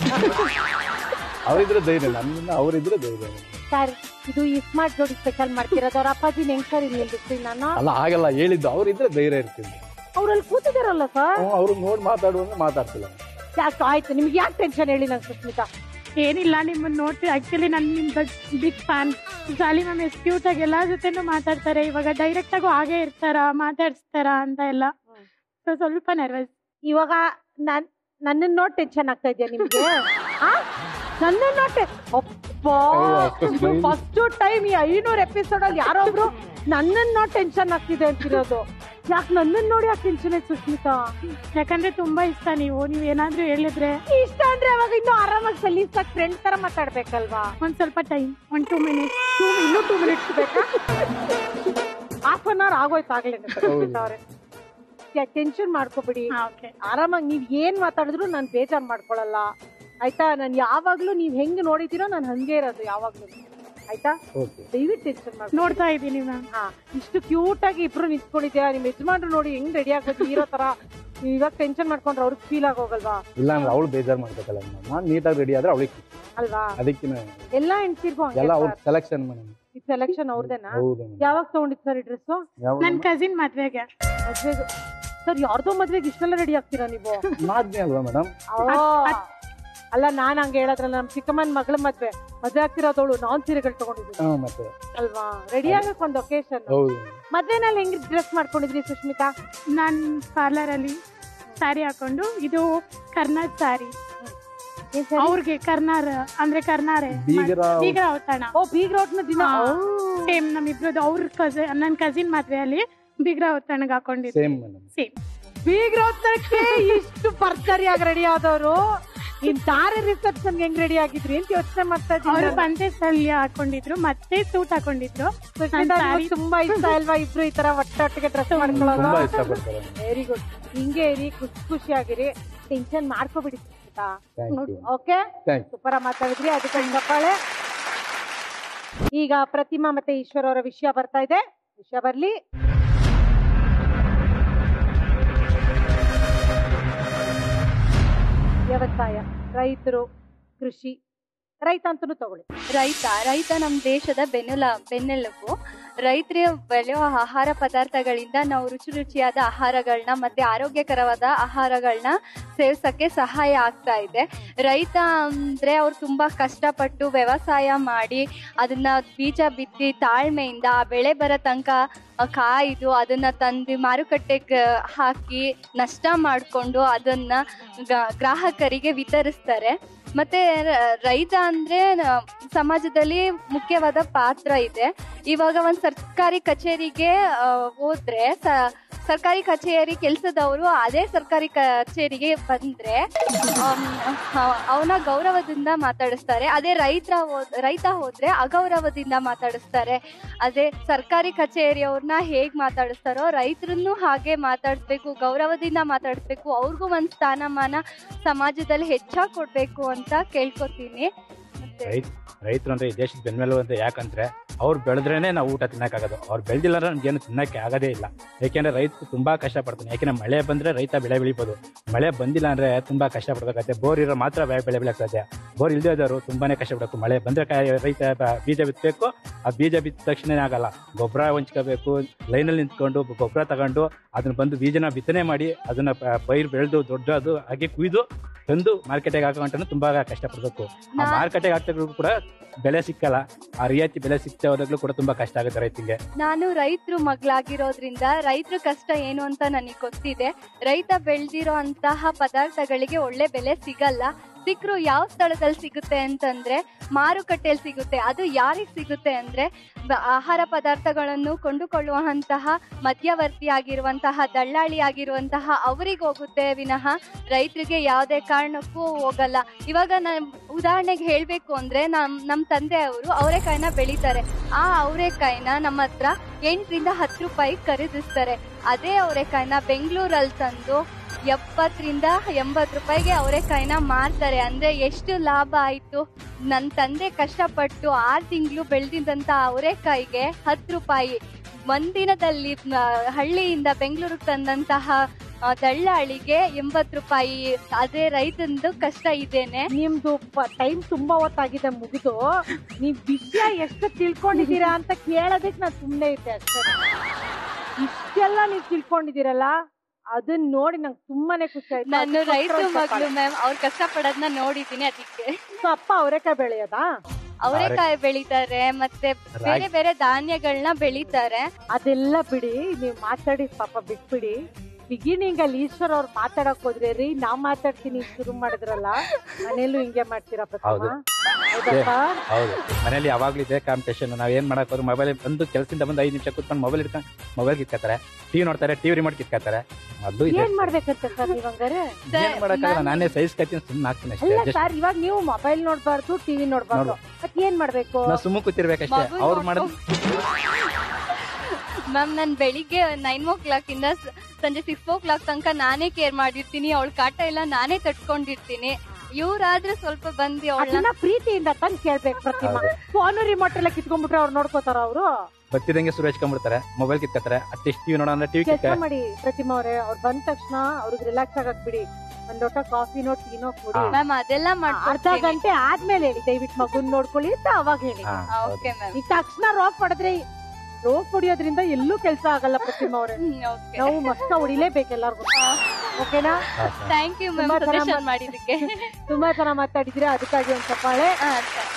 ಅವರಿದ್ರೆ ಧೈರ್ಯ ನನ್ನಿಂದ ಅವರಿದ್ರೆ ಧೈರ್ಯ ಸರ್ ಇದು ಈ ಸ್ಮಾರ್ಟ್ ಜೋಡಿ ಸ್ಪೆಷಲ್ ಮಾಡ್ತಿರೋದು ಅವ್ರ ಅಪ್ಪಾಜಿನ ಹೆಂಗ್ ಸರ್ ನಿಲ್ಬಿಡ್ತೀನಿ ನಾನು ಅಲ್ಲ ಆಗಲ್ಲ ಹೇಳಿದ್ದು ಅವ್ರಿದ್ರೆ ಧೈರ್ಯ ಇರ್ತೀನಿ ಅವ್ರಲ್ಲಿ ಕೂತಿದಾರಲ್ಲ ಸರ್ ಅವ್ರು ನೋಡಿ ಮಾತಾಡುವಂದ್ರೆ ಮಾತಾಡ್ತಿಲ್ಲ ಯಾಕೆ ಆಯ್ತು ನಿಮ್ಗೆ ಯಾಕೆ ಟೆನ್ಷನ್ ಹೇಳಿ ನಂಗೆ ಸುಷ್ಮಿತಾ ಏನಿಲ್ಲ ನಿಮ್ಮನ್ನ ನೋಡ್ತೀವಿ ಆಕ್ಚುಲಿ ನಾನು ನಿಮ್ಮ ಬಿಗ್ ಫ್ಯಾನ್ ಜಾಲಿ ಮ್ಯಾಮ್ ಎಷ್ಟು ಕ್ಯೂಟ್ ಆಗಿ ಎಲ್ಲಾ ಜೊತೆನೂ ಮಾತಾಡ್ತಾರೆ ಇವಾಗ ಡೈರೆಕ್ಟ್ ಆಗು ಹಾಗೆ ಇರ್ತಾರ ಮಾತಾಡ್ಸ್ತಾರ ಅಂತ ಎಲ್ಲ ಸೊ ಸ್ವಲ್ಪ ನರ್ವಸ್ ಇವಾಗ ನಾನ್ ನನ್ನನ್ನ ನೋಡಿ ಟೆನ್ಷನ್ ಆಗ್ತಾ ಇದೆಯಾ ನಿಮ್ಗೆ ಆ? ನನ್ನನ್ನ ನೋಡಿ ಅಷ್ಟು ಫಸ್ಟ್ ಟೈಮ್ ಈ ಐನೂರು ಎಪಿಸೋಡ್ ಅಲ್ಲಿ ಯಾರೋ ಒಬ್ರು ನನ್ನನ್ನ ನೋಡಿ ಟೆನ್ಷನ್ ಆಗ್ತಿದೆ ಅಂತಿರೋದು ಯಾಕೆ ನನ್ನನ್ನ ನೋಡಿ ಯಾಕೆ ಟೆನ್ಷನ್ ಆಯ್ತು ಸುಷ್ಮಿತಾ ಯಾಕಂದ್ರೆ ತುಂಬಾ ಇಷ್ಟ ನೀವು ನೀವ್ ಏನಾದ್ರೂ ಹೇಳಿದ್ರೆ ಇಷ್ಟ ಅಂದ್ರೆ ಅವಾಗ ಇನ್ನೂ ಆರಾಮಾಗಿ ಸಲೀಸಾಗಿ ಫ್ರೆಂಡ್ ತರ ಮಾತಾಡ್ಬೇಕಲ್ವಾ ಒಂದ್ ಸ್ವಲ್ಪ ಟೈಮ್ ಒಂದ್ ಟೂ ಮಿನಿಟ್ಸ್ ಟೂ ಇನ್ನೂ ಟೂ ಮಿನಿಟ್ಸ್ ಬೇಕಾ ಹಾಫ್ ಅನ್ ಅವರ್ ಆಗೋಯ್ತು ಆಗ್ಲೇ ಸುಷ್ಮಿತಾ ಅವರೇ ಟೆನ್ಷನ್ ಮಾಡ್ಕೋಬಿಡಿ ಆರಾಮಾಗಿ ನೀವ್ ಏನ್ ಮಾತಾಡಿದ್ರು ನಾನು ಬೇಜಾರ್ ಮಾಡ್ಕೊಳಲ್ಲ ಆಯ್ತಾ ನಾನು ಯಾವಾಗ್ಲೂ ನೀವ್ ಹೆಂಗ್ ನೋಡಿದ್ದೀರೋ ನಾನು ಹಂಗೆ ಇರೋದು ಯಾವಾಗ್ಲೂ ಆಯ್ತಾ ಓಕೆ ದಯವಿಟ್ಟು ಟೆನ್ಷನ್ ಮಾಡಿ ನೋಡ್ತಾ ಇದ್ದೀನಿ ಮ್ಯಾಮ್ ಹಾ ಇಷ್ಟು ಕ್ಯೂಟ್ ಆಗಿ ಇಬ್ರು ನಿಂತ್ಕೊಂಡಿದ್ಯಾ ನಿಮ್ ಯಜಮಾನ್ರು ನೋಡಿ ಹೆಂಗ್ ರೆಡಿ ಆಗ್ಬೇಕು ಹೀರೋ ತರ ನೀವ್ ಇವಾಗ ಟೆನ್ಷನ್ ಮಾಡ್ಕೊಂಡ್ರೆ ಅವ್ರಿಗೆ ಫೀಲ್ ಆಗೋಗಲ್ವಾ ಇಲ್ಲ ಅಂದ್ರೆ ಅವಳು ಬೇಜಾರ್ ಮಾಡ್ಬೇಕಲ್ಲ ನಾನು ನೀಟಾಗಿ ರೆಡಿ ಆದ್ರೆ ಅವಳಿಗೆ ಅಲ್ವಾ ಅದಕ್ಕಿನ ಎಲ್ಲಾ ಹೆಣ್ಸಿರ್ಗೂ ಎಲ್ಲ ಹಂಗೆ ಅವ್ರ ಸೆಲೆಕ್ಷನ್ ಮೇಡಮ್ ಈ ಸೆಲೆಕ್ಷನ್ ಅವ್ರದೇನಾ ಹೌದು madam. ಯಾವಾಗ ತಗೊಂಡಿದ್ ಸರ್ ಈ ಡ್ರೆಸ್ ಯಾವ ನನ್ ಕಸಿನ್ ಮದ್ವೆಗೆ ಮದ್ವೆಗೆ ಸರ್ ಯಾರ್ದೋ ಮದ್ವೆಗೆ ಇಷ್ಟೆಲ್ಲ ರೆಡಿ ಆಗ್ತೀರಾ ನೀವು ಮಾಡ್ದೆ ಅಲ್ವಾ ಮೇಡಮ್ ಓ, ಅಲ್ಲ ನಾನ್ ಹಂಗ ಹೇಳದ್ರಲ್ಲ ನಮ್ ಚಿಕ್ಕಮ್ಮನ್ ಮಗಳ ಮದ್ವೆ ಮದ್ವೆ ಆಗ್ತಿರೋದವಳು ನಾನ್ ಸೀರೆಗಳು ತಗೊಂಡಿದ್ದೀನಿ ಹಾ ಮತ್ತೆ ಅಲ್ವಾ ರೆಡಿ ಆಗಕ್ ಒಂದ್ ಒಕೇಶನ್ ಹೌದು ಮದ್ವೆನಲ್ಲಿ ಹೆಂಗ್ ಡ್ರೆಸ್ ಮಾಡ್ಕೊಂಡಿದ್ರಿ ಸುಷ್ಮಿತಾ ನಾನ್ ಪಾರ್ಲರ್ ಅಲ್ಲಿ ಸ್ಯಾರಿ ಹಾಕೊಂಡು ಇದು ಕರ್ನಾಡ್ ಸ್ಯಾರಿ ಅವ್ರಿಗೆ ಕರ್ನಾರ್ ಅಂದ್ರೆ ಕರ್ನಾರೆ ಬೀಗರ ಬೀಗರ ಔತಣ ಓ ಬೀಗ್ರೋಟ್ನ ದಿನ ಸೇಮ್ ನಮ್ಮಿಬ್ರದ್ದು ಅವ್ರ ಕಸಿನ್ ನನ್ ಕಸಿನ್ ಮದ್ವೆಯಲ್ಲಿ ಬೀಗ್ರ ಔತಣಗ್ ಹಾಕೊಂಡಿದ್ವಿ ಸೇಮ್ ಮೇಡಮ್ ಸೇಮ್ ಬೀಗ್ರೋತ್ನಕ್ಕೆ ಇಷ್ಟು ಭರ್ಜರಿಯಾಗಿ ರೆಡಿ ಆದವರು ಇನ್ ತಾರೆ ರಿಸೆಪ್ಷನ್ ಹೆಂಗ್ ರೆಡಿ ಆಗಿದ್ರಿ ಅಂತ ಯೋಚನೆ ಮಾಡ್ತಾ ಅವ್ರು ಇದ್ದೀನಿ ಪಂಚೆ ಸ್ಥಳ್ಯ ಹಾಕೊಂಡಿದ್ರು ಮತ್ತೆ ಸೂಟ್ ಹಾಕೊಂಡಿದ್ರು ನಾನ್ ಸುಷ್ಮಿತಾ, saree- ನಿಮ್ಗ್ ತುಂಬಾ ಇಷ್ಟ ಅಲ್ವಾ ಇಬ್ರು ಈ ತರ ಒಟ್ಟೊಟ್ಟಿಗೆ ಡ್ರೆಸ್ ಮಾಡ್ಕೊಳ್ಳೋದು ತುಂಬಾ ಇಷ್ಟಪಡ್ತಾರೆ ವೆರಿ ಗುಡ್ ಹಿಂಗೆ ಇರಿ ಖುಷಿ ಖುಷಿಯಾಗಿರಿ ಟೆನ್ಷನ್ ಮಾಡ್ಕೋಬಿಡಿ Sushmita thank you okay thank super ಮಾತಾಡಿದ್ರಿ ಅದಕ್ಕೆ ಚಪ್ಪಾಳೆ ಈಗ ಪ್ರತಿಮಾ ಮತ್ತೆ ಈಶ್ವರ್ ಅವರ ವಿಷಯ ಬರ್ತಾ ಇದೆ ವಿಷಯ ಬರ್ಲಿ ವ್ಯವಸಾಯ ರೈತರು ಕೃಷಿ ರೈತ ಅಂತನೂ ತಗೊಳ್ಳಿ ರೈತ ರೈತ ನಮ್ಮ ದೇಶದ ಬೆನ್ನೆಲ ಬೆನ್ನೆಲುಬು ರೈತರು ಬೆಳೆಯುವ ಆಹಾರ ಪದಾರ್ಥಗಳಿಂದ ನಾವು ರುಚಿ ರುಚಿಯಾದ ಆಹಾರಗಳನ್ನ ಮತ್ತೆ ಆರೋಗ್ಯಕರವಾದ ಆಹಾರಗಳನ್ನ ಸೇವಿಸಕ್ಕೆ ಸಹಾಯ ಆಗ್ತಾ ಇದೆ ರೈತ ಅಂದ್ರೆ ಅವ್ರು ತುಂಬಾ ಕಷ್ಟಪಟ್ಟು ವ್ಯವಸಾಯ ಮಾಡಿ ಅದನ್ನ ಬೀಜ ಬಿತ್ತಿ ತಾಳ್ಮೆಯಿಂದ ಆ ಬೆಳೆ ಬರೋ ತನಕ ಕಾಯ್ದು ಅದನ್ನ ತಂದು ಮಾರುಕಟ್ಟೆಗೆ ಹಾಕಿ ನಷ್ಟ ಮಾಡಿಕೊಂಡು ಅದನ್ನ ಗ- ಗ್ರಾಹಕರಿಗೆ ವಿತರಿಸ್ತಾರೆ ಮತ್ತೆ ರ- ರೈತ ಅಂದ್ರೆ ನ- ಸಮಾಜದಲ್ಲಿ ಮುಖ್ಯವಾದ ಪಾತ್ರ ಇದೆ ಇವಾಗ ಒಂದು ಸರ್ಕಾರಿ ಕಚೇರಿಗೆ ಆ, ಹೋದ್ರೆ ಸ- ಸರ್ಕಾರಿ ಕಚೇರಿ ಕೆಲಸದವರು ಅದೇ ಸರ್ಕಾರಿ ಕಚೇರಿಗೆ ಬಂದ್ರೆ ಅವನ ಗೌರವದಿಂದ ಮಾತಾಡಿಸ್ತಾರೆ ಅದೇ ರೈತ ರೈತ ಹೋದ್ರೆ ಅಗೌರವದಿಂದ ಮಾತಾಡಿಸ್ತಾರೆ ಅದೇ ಸರ್ಕಾರಿ ಕಚೇರಿಯವ್ರನ್ನ ಹೇಗ್ ಮಾತಾಡಿಸ್ತಾರೋ ರೈತರನ್ನು ಹಾಗೆ ಮಾತಾಡಿಸ್ಬೇಕು ಗೌರವದಿಂದ ಮಾತಾಡಿಸ್ಬೇಕು ಅವ್ರಿಗೂ ಒಂದು ಸ್ಥಾನಮಾನ ಸಮಾಜದಲ್ಲಿ ಹೆಚ್ಚಾಗಿ ಕೊಡ್ಬೇಕು ಅಂತ ಕೇಳ್ಕೊತೀನಿ ಮತ್ತೆ ರೈತ ರೈತರು ಅಂದ್ರೆ ಈ ದೇಶದ ಬೆನ್ನೆಲುಬು ಅಂತ ಯಾಕಂದ್ರೆ ಅವ್ರು ಬೆಳೆದ್ರೇನೆ ನಾವು ಊಟ ತಿನ್ನಕ್ಕಾಗೋದು ಅವ್ರು ಬೆಳೆದಿಲ್ಲ ಅಂದ್ರೆ ನಮ್ಗೇನು ತಿನ್ನಕ್ಕೆ ಆಗೋದೇ ಇಲ್ಲ ಯಾಕೆಂದ್ರೆ ರೈತ ತುಂಬಾ ಕಷ್ಟಪಡ್ತಾನೆ ಯಾಕೆಂದ್ರೆ ಮಳೆ ಬಂದ್ರೆ ರೈತ ಬೆಳೆ ಬೆಳಿಬೋದು ಮಳೆ ಬಂದಿಲ್ಲ ಅಂದ್ರೆ ತುಂಬಾ ಕಷ್ಟಪಡ್ಬೇಕಾಗತ್ತೆ ಬೋರ್ ಇರೋ ಮಾತ್ರ ಬೆ- ಬೆಳೆ ಬೆಳೆಯಕ್ಕೆ ಸಾಧ್ಯ ಬೋರ್ ಇಲ್ಲದೆ ಇದ್ದವರು ತುಂಬಾನೇ ಕಷ್ಟಪಡಬೇಕು ಮಳೆ ಬಂದ್ರೆ ಕಾಯಿ- ರೈತ ಬ- ಬೀಜ ಬಿತ್ತಬೇಕು ಆ ಬೀಜ ಬಿತ್ತ ತಕ್ಷಣ ಆಗಲ್ಲ ಗೊಬ್ಬರ ಹೊಂಚ್ಕೋಬೇಕು ಲೈನಲ್ಲಿ ನಿಂತ್ಕೊಂಡು ಗೊಬ್ಬರ ತಗೊಂಡು ಅದನ್ನ ಬಂದು ಬೀಜನ ಬಿತ್ತನೆ ಮಾಡಿ ಅದನ್ನ ಪ- ಪೈರು ಬೆಳೆದು ದೊಡ್ಡದು ಹಾಗೆ ಕುಯ್ದು ತಂದು ಮಾರ್ಕೆಟಿಗೆ ಹಾಕೋಂಟನು ತುಂಬಾ ಕಷ್ಟಪಡಬೇಕು ಆ ನಾ- ಮಾರ್ಕೆಟಿಗೆ ಹಾಕ್ದಾಗ್ಲೂ ಕೂಡ ಬೆಲೆ ಸಿಕ್ಕಲ್ಲ ಆ ರಿಯಾಯಿತಿ ಬೆಲೆ ಸಿಗ್ತಾ ಹೋದಾಗ್ಲೂ ಕೂಡ ತುಂಬಾ ಕಷ್ಟ ಆಗುತ್ತೆ ರೈತಂಗೆ ನಾನು ರೈತರು ಮಗಳಾಗಿರೋದ್ರಿಂದ ರೈತರ ಕಷ್ಟ ಏನು ಅಂತ ನನಗೆ ಗೊತ್ತಿದೆ ರೈತ ಬೆಳೆದಿರೋ ಅಂತಹ ಪದಾರ್ಥಗಳಿಗೆ ಒಳ್ಳೆ ಬೆಲೆ ಸಿಗಲ್ಲ ಸಿಕ್ಕರು ಯಾವ ಸ್ಥಳದಲ್ಲಿ ಸಿಗುತ್ತೆ ಅಂತಂದ್ರೆ ಮಾರುಕಟ್ಟೆಯಲ್ಲಿ ಸಿಗುತ್ತೆ ಅದು ಯಾರಿಗೆ ಸಿಗುತ್ತೆ ಅಂದ್ರೆ ಬ- ಆಹಾರ ಪದಾರ್ಥಗಳನ್ನು ಕೊಂಡುಕೊಳ್ಳುವಂತಹ ಮಧ್ಯವರ್ತಿ ಆಗಿರುವಂತಹ ದಳ್ಳಾಳಿ ಆಗಿರುವಂತಹ ಅವರಿಗೆ ಹೋಗುತ್ತೆ ವಿನಃ ರೈತರಿಗೆ ಯಾವುದೇ ಕಾರಣಕ್ಕೂ ಹೋಗಲ್ಲ ಇವಾಗ ನಾನು ಉದಾಹರಣೆಗೆ ಹೇಳಬೇಕು ಅಂದ್ರೆ ನಮ್ ನಮ್ಮ ತಂದೆಯವರು ಅವರೆಕಾಯಿನ ಬೆಳೀತಾರೆ ಆ ಅವರೆಕಾಯಿನ ನಮ್ಮ ಹತ್ರ ಎಂಟರಿಂದ ಹತ್ತು ರೂಪಾಯಿ ಖರೀದಿಸ್ತಾರೆ ಅದೇ ಅವರೆಕಾಯಿನ ಬೆಂಗಳೂರಲ್ಲಿ ತಂದು ಎಪ್ಪತ್ತರಿಂದ ಎಂಬತ್ತು ರೂಪಾಯಿಗೆ ಅವರೆಕಾಯಿನ ಮಾರ್ತಾರೆ ಅಂದ್ರೆ ಎಷ್ಟು ಲಾಭ ಆಯ್ತು ನನ್ನ ತಂದೆ ಕಷ್ಟಪಟ್ಟು ಆರು ತಿಂಗಳು ಬೆಳೆದಿದ್ದಂತ ಅವರೆಕಾಯಿಗೆ ಹತ್ತು ರೂಪಾಯಿ ಒಂದಿನದಲ್ಲಿ ಮ, ಹಳ್ಳಿಯಿಂದ ಬೆಂಗಳೂರಿಗೆ ತಂದಂತಹ ಆ, ದಳ್ಳಾಳಿಗೆ ಎಂಬತ್ತು ರೂಪಾಯಿ ಅದೇ ರೈತಂದು ಕಷ್ಟ ಇದೇನೆ ನಿಮ್ದು ಟೈಮ್ ತುಂಬಾ ಹೊತ್ತಾಗಿದೆ ಮುಗಿದು ನೀವ್ ವಿಷಯ ಎಷ್ಟು ತಿಳ್ಕೊಂಡಿದ್ದೀರಾ ಅಂತ ಕೇಳೋದಕ್ಕೆ ನಾನು ಸುಮ್ಮನೆ ಇದ್ದೆ ಅಷ್ಟೇ ಇಷ್ಟೆಲ್ಲ ನೀವ್ ತಿಳ್ಕೊಂಡಿದ್ದೀರಲ್ಲ ಅದನ್ನ ನೋಡಿ ನಂಗೆ ತುಂಬಾನೇ ಖುಷಿ ಆಯ್ತು ನಾನು ಅದಕ್ಕೋಸ್ಕರ ರೈತ ಒಂದ್ ಸ್ವಲ್ಪ ಮಗಳು ಮ್ಯಾಮ್ ಅವ್ರು ಕಷ್ಟ ಪಡೋದನ್ನ ನೋಡಿದೀನಿ ಅದಕ್ಕೆ ಸೊ ಅಪ್ಪ ಅವರೆಕಾಯಿ ಬೆಳೆಯೋದಾ ಅವರೆಕಾಯಿ ಬೆಳಿತಾರೆ ಮತ್ತೆ ಬೇರೆ ಬೇರೆ ಧಾನ್ಯಗಳನ್ನ ಬೆಳಿತಾರೆ ಅದೆಲ್ಲ ಬಿಡಿ ನೀವ್ ಮಾತಾಡಿ ಪಾಪ ಬಿಟ್ಬಿಡಿ ಬಿಗಿನಿಂಗ್ ಅಲ್ಲಿ ಈಶ್ವರ್ ಅವ್ರು ಮಾತಾಡಕ್ ಹೋದ್ರೆ ರೀ ನಾವ್ ಮಾತಾಡ್ತೀನಿ ಶುರು ಮಾಡಿದ್ರಲ್ಲ ಮನೇಲೂ ಹಿಂಗೆ ಮಾಡ್ತೀರಾ ಹೌದು ಪ್ರತಿಮಾ ಹೌದಪ್ಪ ಹೌದು ಮನೇಲಿ ಯಾವಾಗ್ಲೂ ಇದೆ ಕಾಂಪಿಟೇಷನ್ ನಾವ್ ಏನ್ ಮಾಡಕ್ ಹೋದ್ರು ಮೊಬೈಲ್ ಬಂದು ಕೆಲಸದಿಂದ ಬಂದು ಐದು ನಿಮಿಷ ಕುತ್ಕೊಂಡು ಮೊಬೈಲ್ ಇಟ್ಕೊಂಡು ಮೊಬೈಲ್ ಕಿತ್ಕೊತಾರೆ ಟಿವಿ ನೋಡ್ತಾರೆ ಟಿವಿ ರಿಮೋಟ್ ಕಿತ್ಕೊತಾರೆ ಅದು ಇದೆ ಏನ್ ಮಾಡ್ಬೇಕಂತ ಸರ್ ನೀವ್ ಹಂಗಾರೆ ಏನ್ ಮಾಡಕ್ಕಾಗಲ್ಲ ನಾನೇ ಸೈಜ್ ಕತ್ತೀನಿ ಸುಮ್ಮನೆ ಹಾಕ್ತೀನಿ ಅಷ್ಟೇ ಅಲ್ಲ Just ಸರ್ ಇವಾಗ ನೀವು ಮೊಬೈಲ್ ನೋಡ್ಬಾರ್ದು ಟಿವಿ ನೋಡ್ಬಾರ್ದು ನೋಡು. ಮತ್ ಏನ್ ಮಾಡ್ಬೇಕು ನಾವ್ ಸುಮ್ಮ ಕೂತಿರ್ಬೇಕಷ್ಟೇ ಮಗು ಅವ್ರು ಮಾಡೋದು ಮ್ಯಾಮ್ ನಾನು ಬೆಳಿಗ್ಗೆ ನೈನ್ ಓ ಕ್ಲಾಕ್ ಇಂದ ಸ- ಸಂಜೆ ಸಿಕ್ಸ್ ಓ ಕ್ಲಾಕ್ ತನಕ ನಾನೇ ಕೇರ್ ಮಾಡಿರ್ತೀನಿ ಅವಳ ಕಾಟ ಎಲ್ಲ ನಾನೇ ತಟ್ಕೊಂಡಿರ್ತೀನಿ ಇವ್ರಾದ್ರೆ ಸ್ವಲ್ಪ ಬಂದು ಅವಳನ್ನ ಅದನ್ನ ಪ್ರೀತಿಯಿಂದ ತಂದ್ ಕೇಳ್ಬೇಕು ಪ್ರತಿಮಾ ಫೋನ್ ರಿಮೋಟ್ ಎಲ್ಲ ಕಿತ್ಕೊಂಡ್ಬಿಟ್ರೆ ಅವ್ರು ನೋಡ್ಕೋತಾರ ಅವರು ಬತ್ತಿದಂಗೆ ಸುರು ಹಚ್ಕೊಂಡ್ಬಿಡ್ತಾರೆ ಮೊಬೈಲ್ ಕಿತ್ಕೊತಾರೆ ಅಟ್ಲೀಸ್ಟ್ ಟಿವಿ ನೋಡೋ ಅಂದ್ರೆ ಟಿವಿ ಕೆಲಸ ಕಿತ್ಕ ಮಾಡಿ ಪ್ರತಿಮಾ ಅವ್ರೆ ಅವ್ರು ಬಂದ ತಕ್ಷಣ ಅವ್ರಿಗೆ ರಿಲ್ಯಾಕ್ಸ್ ಆಗಕ್ ಬಿಡಿ ಒಂದ್ ಲೋಟ ಕಾಫಿನೋ ಟೀನೋ ಕೊಡಿ ಮ್ಯಾಮ್ ಅದೆಲ್ಲ ಅರ್ಧ ಮಾಡ್ಕೊಡ್ತೀನಿ ಗಂಟೆ ಆದ್ಮೇಲೆ ಹೇಳಿ ದಯವಿಟ್ಟು ಮಗುನ್ ನೋಡ್ಕೊಳ್ಳಿ ಅಂತ ಅವಾಗ ಹೇಳಿ ಹಾ, ಓಕೆ ಮ್ಯಾಮ್ ಈ ತಕ್ಷಣ ರೋಪ್ ಹೊಡೆದ್ರೆ ರೋಪ್ ಹೊಡಿಯೋದ್ರಿಂದ ಎಲ್ಲೂ ಕೆಲಸ ಆಗಲ್ಲ ಪ್ರತಿಮಾ ಅವ್ರೆ ಓಕೆ ನಾವು ಮಸ್ತ ಹೊಡಿಲೇಬೇಕು ಎಲ್ಲಾರ್ಗು ಓಕೆನಾ ಹಾ, ಹಾ. ಥ್ಯಾಂಕ್ ಯು ಮ್ಯಾಮ್ ತುಂಬಾ ಚೆನ್ನಾಗ್ ಸಜೆಷನ್ ಮಾತ್- ಮಾಡಿದಕ್ಕೆ ತುಂಬಾ ಚೆನ್ನಾಗ್ ಮಾತಾಡಿದ್ರೆ ಅದಕ್ಕಾಗಿ ಒಂದ್ ಚಪ್ಪಾಳೆ ಹಾ, ಸ-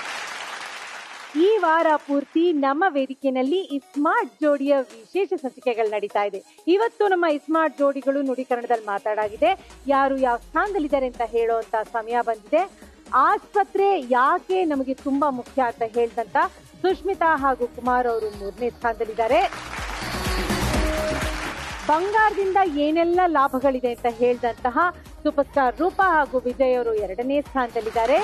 ಈ ವಾರ ಪೂರ್ತಿ ನಮ್ಮ ವೇದಿಕೆಯಲ್ಲಿ ಈ ಸ್ಮಾರ್ಟ್ ಜೋಡಿಯ ವಿಶೇಷ ಸಂಚಿಕೆಗಳು ನಡೀತಾ ಇದೆ ಇವತ್ತು ನಮ್ಮ ಈ ಸ್ಮಾರ್ಟ್ ಜೋಡಿಗಳು ನುಡಿಕನ್ನಡದಲ್ಲಿ ಮಾತಾಡಾಗಿದೆ ಯಾರು ಯಾವ ಸ್ಥಾನದಲ್ಲಿದ್ದಾರೆ ಅಂತ ಹೇಳುವಂತ ಸಮಯ ಬಂದಿದೆ ಆಸ್ಪತ್ರೆ ಯಾಕೆ ನಮಗೆ ತುಂಬಾ ಮುಖ್ಯ ಅಂತ ಹೇಳ್ದಂತ ಸುಷ್ಮಿತಾ ಹಾಗೂ ಕುಮಾರ್ ಅವರು ಮೂರನೇ ಸ್ಥಾನದಲ್ಲಿದ್ದಾರೆ ಬಂಗಾರದಿಂದ ಏನೆಲ್ಲ ಲಾಭಗಳಿದೆ ಅಂತ ಹೇಳ್ದಂತಹ ಸೂಪರ್ ಸ್ಟಾರ್ ರೂಪಾ ಹಾಗೂ ವಿಜಯ್ ಅವರು ಎರಡನೇ ಸ್ಥಾನದಲ್ಲಿದ್ದಾರೆ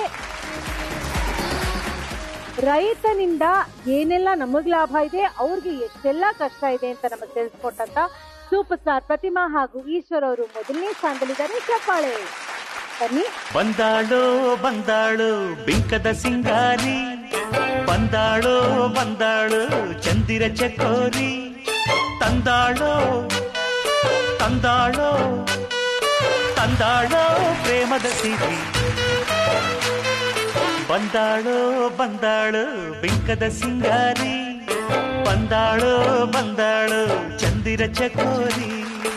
ರೈತನಿಂದ ಏನೆಲ್ಲ ನಮಗ್ ಲಾಭ ಇದೆ ಅವ್ರಿಗೆ ಎಷ್ಟೆಲ್ಲ ಕಷ್ಟ ಇದೆ ಅಂತ ನಮಗೆ ತಿಳಿಸ್ಕೊಟ್ಟಂತ ಸೂಪರ್ ಸ್ಟಾರ್ ಪ್ರತಿಮಾ ಹಾಗೂ ಈಶ್ವರ್ ಅವರು ಮೊದಲನೇ ಸ್ಥಾನದಲ್ಲಿದ್ದಾರೆ ಚಪ್ಪಾಳೆ ಬನ್ನಿ ಬಂದಾಳೋ ಬಂದಾಳು ಬಿಂಕದ ಸಿಂಗಾರಿ ಬಂದಾಳೋ ಬಂದಾಳು ಚಂದಿರ ಚಕೋರಿ ತಂದಾಳೋ ತಂದಾಳೋ ತಂದಾಳೋ ಪ್ರೇಮದ ಸಿರಿ ಬಂದಾಳೋ ಬಂದಾಳು ಬಿಂಕದ ಸಿಂಗಾರಿ ಬಂದಾಳೋ ಬಂದಾಳು ಚಂದಿರ ಚಕೋರಿ